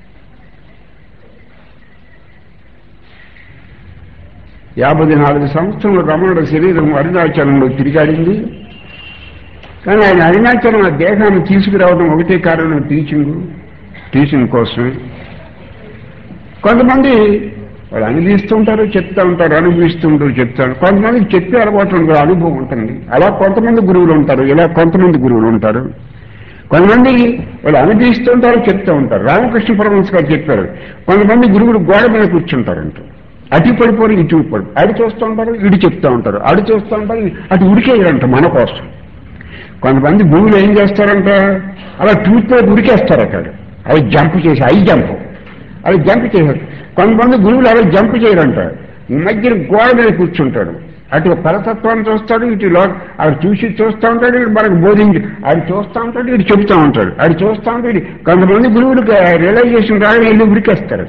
యాభై నాలుగు సంవత్సరంలో రమణుడు శరీరం అరుణాచలంలో తిరిగాడింది కానీ ఆయన అరుణాచలం ఆ దేహాన్ని తీసుకురావడం ఒకటే కారణం టీచింగ్ టీచింగ్ కోసమే కొంతమంది వాళ్ళు అనుభవిస్తూ ఉంటారు చెప్తా ఉంటారు అనుభవిస్తూ ఉంటారు చెప్తారు కొంతమందికి చెప్పే అలవాటు ఉంటుంది అనుభవం ఉంటుంది అలా కొంతమంది గురువులు ఉంటారు ఇలా కొంతమంది గురువులు ఉంటారు కొంతమంది వాళ్ళు అనుభవిస్తూ ఉంటారు చెప్తూ ఉంటారు రామకృష్ణ పరమహంస గారు చెప్పారు కొంతమంది గురువులు గోడ మీద కూర్చుంటారంట అటు పడిపోరు ఇటు పడి అటు చూస్తూ ఉంటారు ఇటు చెప్తూ ఉంటారు అటు చూస్తూ ఉంటారు అటు ఉడికేయరంట మన కోసం కొంతమంది భూములు ఏం చేస్తారంట అలా టూత్ ఉడికేస్తారు అక్కడ అవి జంప్ చేసి ఐ జంప్ అవి జంప్ చేశారు కొంతమంది గురువులు అలా జంప్ చేయరంట ఈ మధ్యన గోడ మీద కూర్చుంటాడు అటు పరతత్వాన్ని చూస్తాడు ఇటు లో అక్కడ చూసి చూస్తూ ఉంటాడు ఇటు మనకు బోధించి అది చూస్తూ ఉంటాడు ఇటు చెప్తూ ఉంటాడు అది చూస్తూ ఉంటాడు కొంతమంది గురువులకు రియలైజేషన్ రాగానే వెళ్ళి ఉరికేస్తారు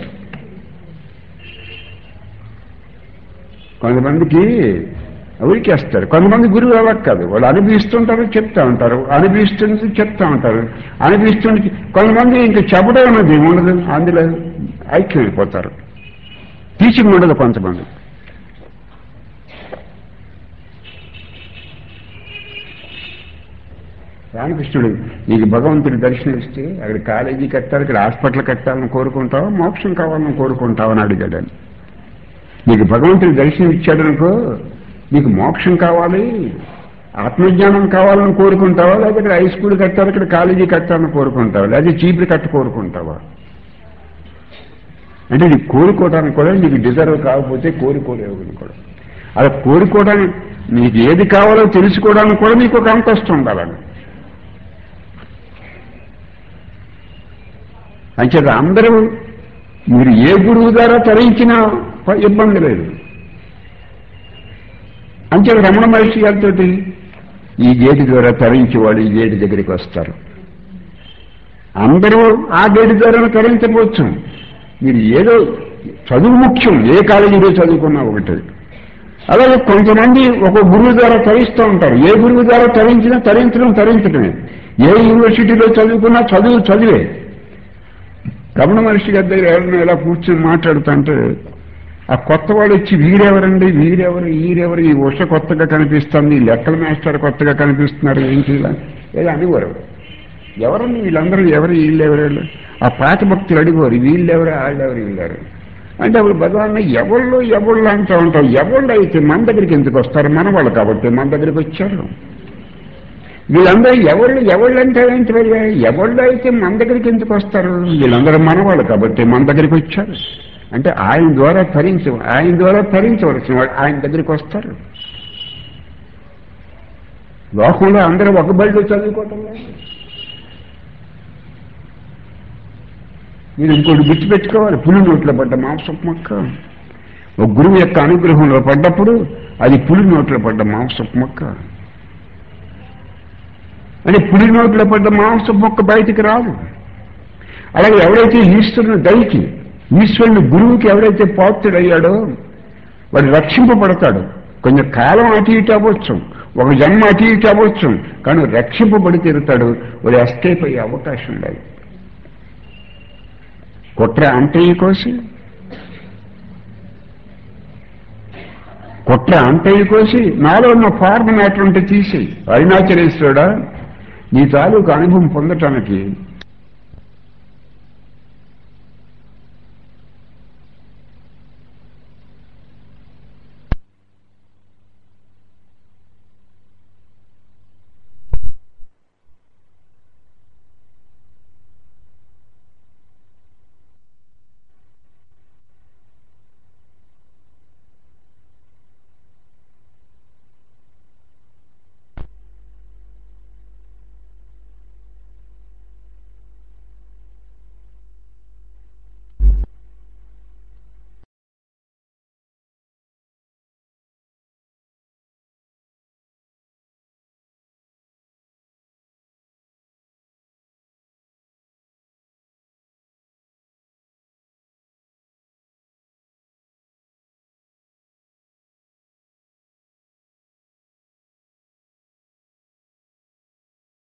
కొంతమందికి ఉరికేస్తారు కొంతమంది గురువు అలా కాదు వాళ్ళు అనుభవిస్తుంటారు చెప్తా ఉంటారు అనుభవిస్తుంది చెప్తా ఉంటారు అనుభవిస్తుంది కొంతమంది ఇంకా చెప్పడం అన్నది ఉండదు అందులో ఐక్యమైపోతారు టీచింగ్ ఉండదు కొంతమంది రామకృష్ణుడు నీకు భగవంతుడి దర్శనం ఇస్తే అక్కడ కాలేజీ కట్టాలి ఇక్కడ హాస్పిటల్ కట్టాలని కోరుకుంటావా మోక్షం కావాలని కోరుకుంటావా అని అడిగాడని నీకు భగవంతుడి దర్శనం ఇచ్చాడనుకో నీకు మోక్షం కావాలి ఆత్మజ్ఞానం కావాలని కోరుకుంటావా లేకపోతే ఇక్కడ హై స్కూల్ కట్టాలి ఇక్కడ కాలేజీ కట్టాలని కోరుకుంటావా లేకపోతే చీపులు కట్ట కోరుకుంటావా అంటే నీకు కోరుకోవడానికి కూడా నీకు డిజర్వ్ కాకపోతే కోరుకోలేవు కూడా అలా కోరుకోవడానికి నీకు ఏది కావాలో తెలుసుకోవడానికి కూడా నీకు ఒక అంతస్తు ఉండాలని అంచేత అందరూ మీరు ఏ గురువు ద్వారా తరించినా ప- ఇబ్బంది లేదు అంచేత రమణ మహర్షి గారితో ఈ గేటు ద్వారా తరించి వాళ్ళు ఈ గేటు దగ్గరికి వస్తారు అందరూ ఆ గేటు ద్వారా తరించవచ్చు మీరు ఏదో చదువు ముఖ్యం ఏ కాలేజీలో చదువుకున్నా ఒకటి అలాగే కొంతమంది ఒక గురువు ద్వారా తరిస్తూ ఉంటారు ఏ గురువు ద్వారా తరించినా తరించడం తరించడమే ఏ యూనివర్సిటీలో చదువుకున్నా చదువు చదివే రమణ మహర్షి గారి దగ్గర ఎవరైనా ఇలా కూర్చొని మాట్లాడుతుంటే ఆ కొత్త వాళ్ళు వచ్చి వీరెవరండి వీరెవరు వీరెవరు ఈ ఉష కొత్తగా కనిపిస్తుంది ఈ లెక్కల మాస్టర్ కొత్తగా కనిపిస్తున్నారు ఏంటి ఇలా ఏదో అనేవారు ఎవరండి వీళ్ళందరూ ఎవరు వీళ్ళెవరు వీళ్ళు? ఆ పాత భక్తులు అడిగేవారు వీళ్ళెవరు వాళ్ళెవరు వీళ్ళెవరు అంటే అప్పుడు భగవాన్ ఎవళ్ళు ఎవళ్ళు అంటూ ఉంటాం ఎవళ్ళు అయితే మన దగ్గరికి ఎందుకు వస్తారు మన వాళ్ళు కాబట్టి మన దగ్గరికి వచ్చారు వీళ్ళందరూ ఎవళ్ళు ఎవళ్ళు అంటే ఏంటి మరి ఎవళ్ళు అయితే మన దగ్గరికి ఎందుకు వస్తారు వీళ్ళందరూ మనవాళ్ళు కాబట్టి మన దగ్గరికి వచ్చారు అంటే ఆయన ద్వారా తరించ ఆయన ద్వారా తరించవలసిన వాళ్ళు ఆయన దగ్గరికి వస్తారు లోకంలో అందరూ ఒక బడిలో చదువుకోవటం లేదు మీరు ఇంకోటి గుర్తుపెట్టుకోవాలి పులి నోట్లో పడ్డ మాంసం మొక్క ఒక గురువు యొక్క అనుగ్రహంలో పడ్డప్పుడు అది పులి నోట్లో పడ్డ మాంసపు మొక్క అంటే పులి నోట్లో పడ్డ మాంసపు మొక్క బయటికి రాదు అలాగే ఎవరైతే ఈశ్వరుని దయకి ఈశ్వరుని గురువుకి ఎవరైతే పాత్రుడయ్యాడో వాడు రక్షింపబడతాడు కొంచెం కాలం అటు ఇటు అవ్వచ్చు ఒక జన్మ అటు ఇటు అవ్వచ్చు కానీ రక్షింపబడి తీరుతాడు వాడు ఎస్కేప్ అయ్యే అవకాశం లేదు కుట్ర అంతయ్య కోసి కుట్ర అంతయ్య కోసి నాలో ఉన్న ఫార్మ్ మ్యాటర్ ఉంటే తీసి అరుణాచలేశ్వరుడా నీ తాలూకు అనుభవం పొందటానికి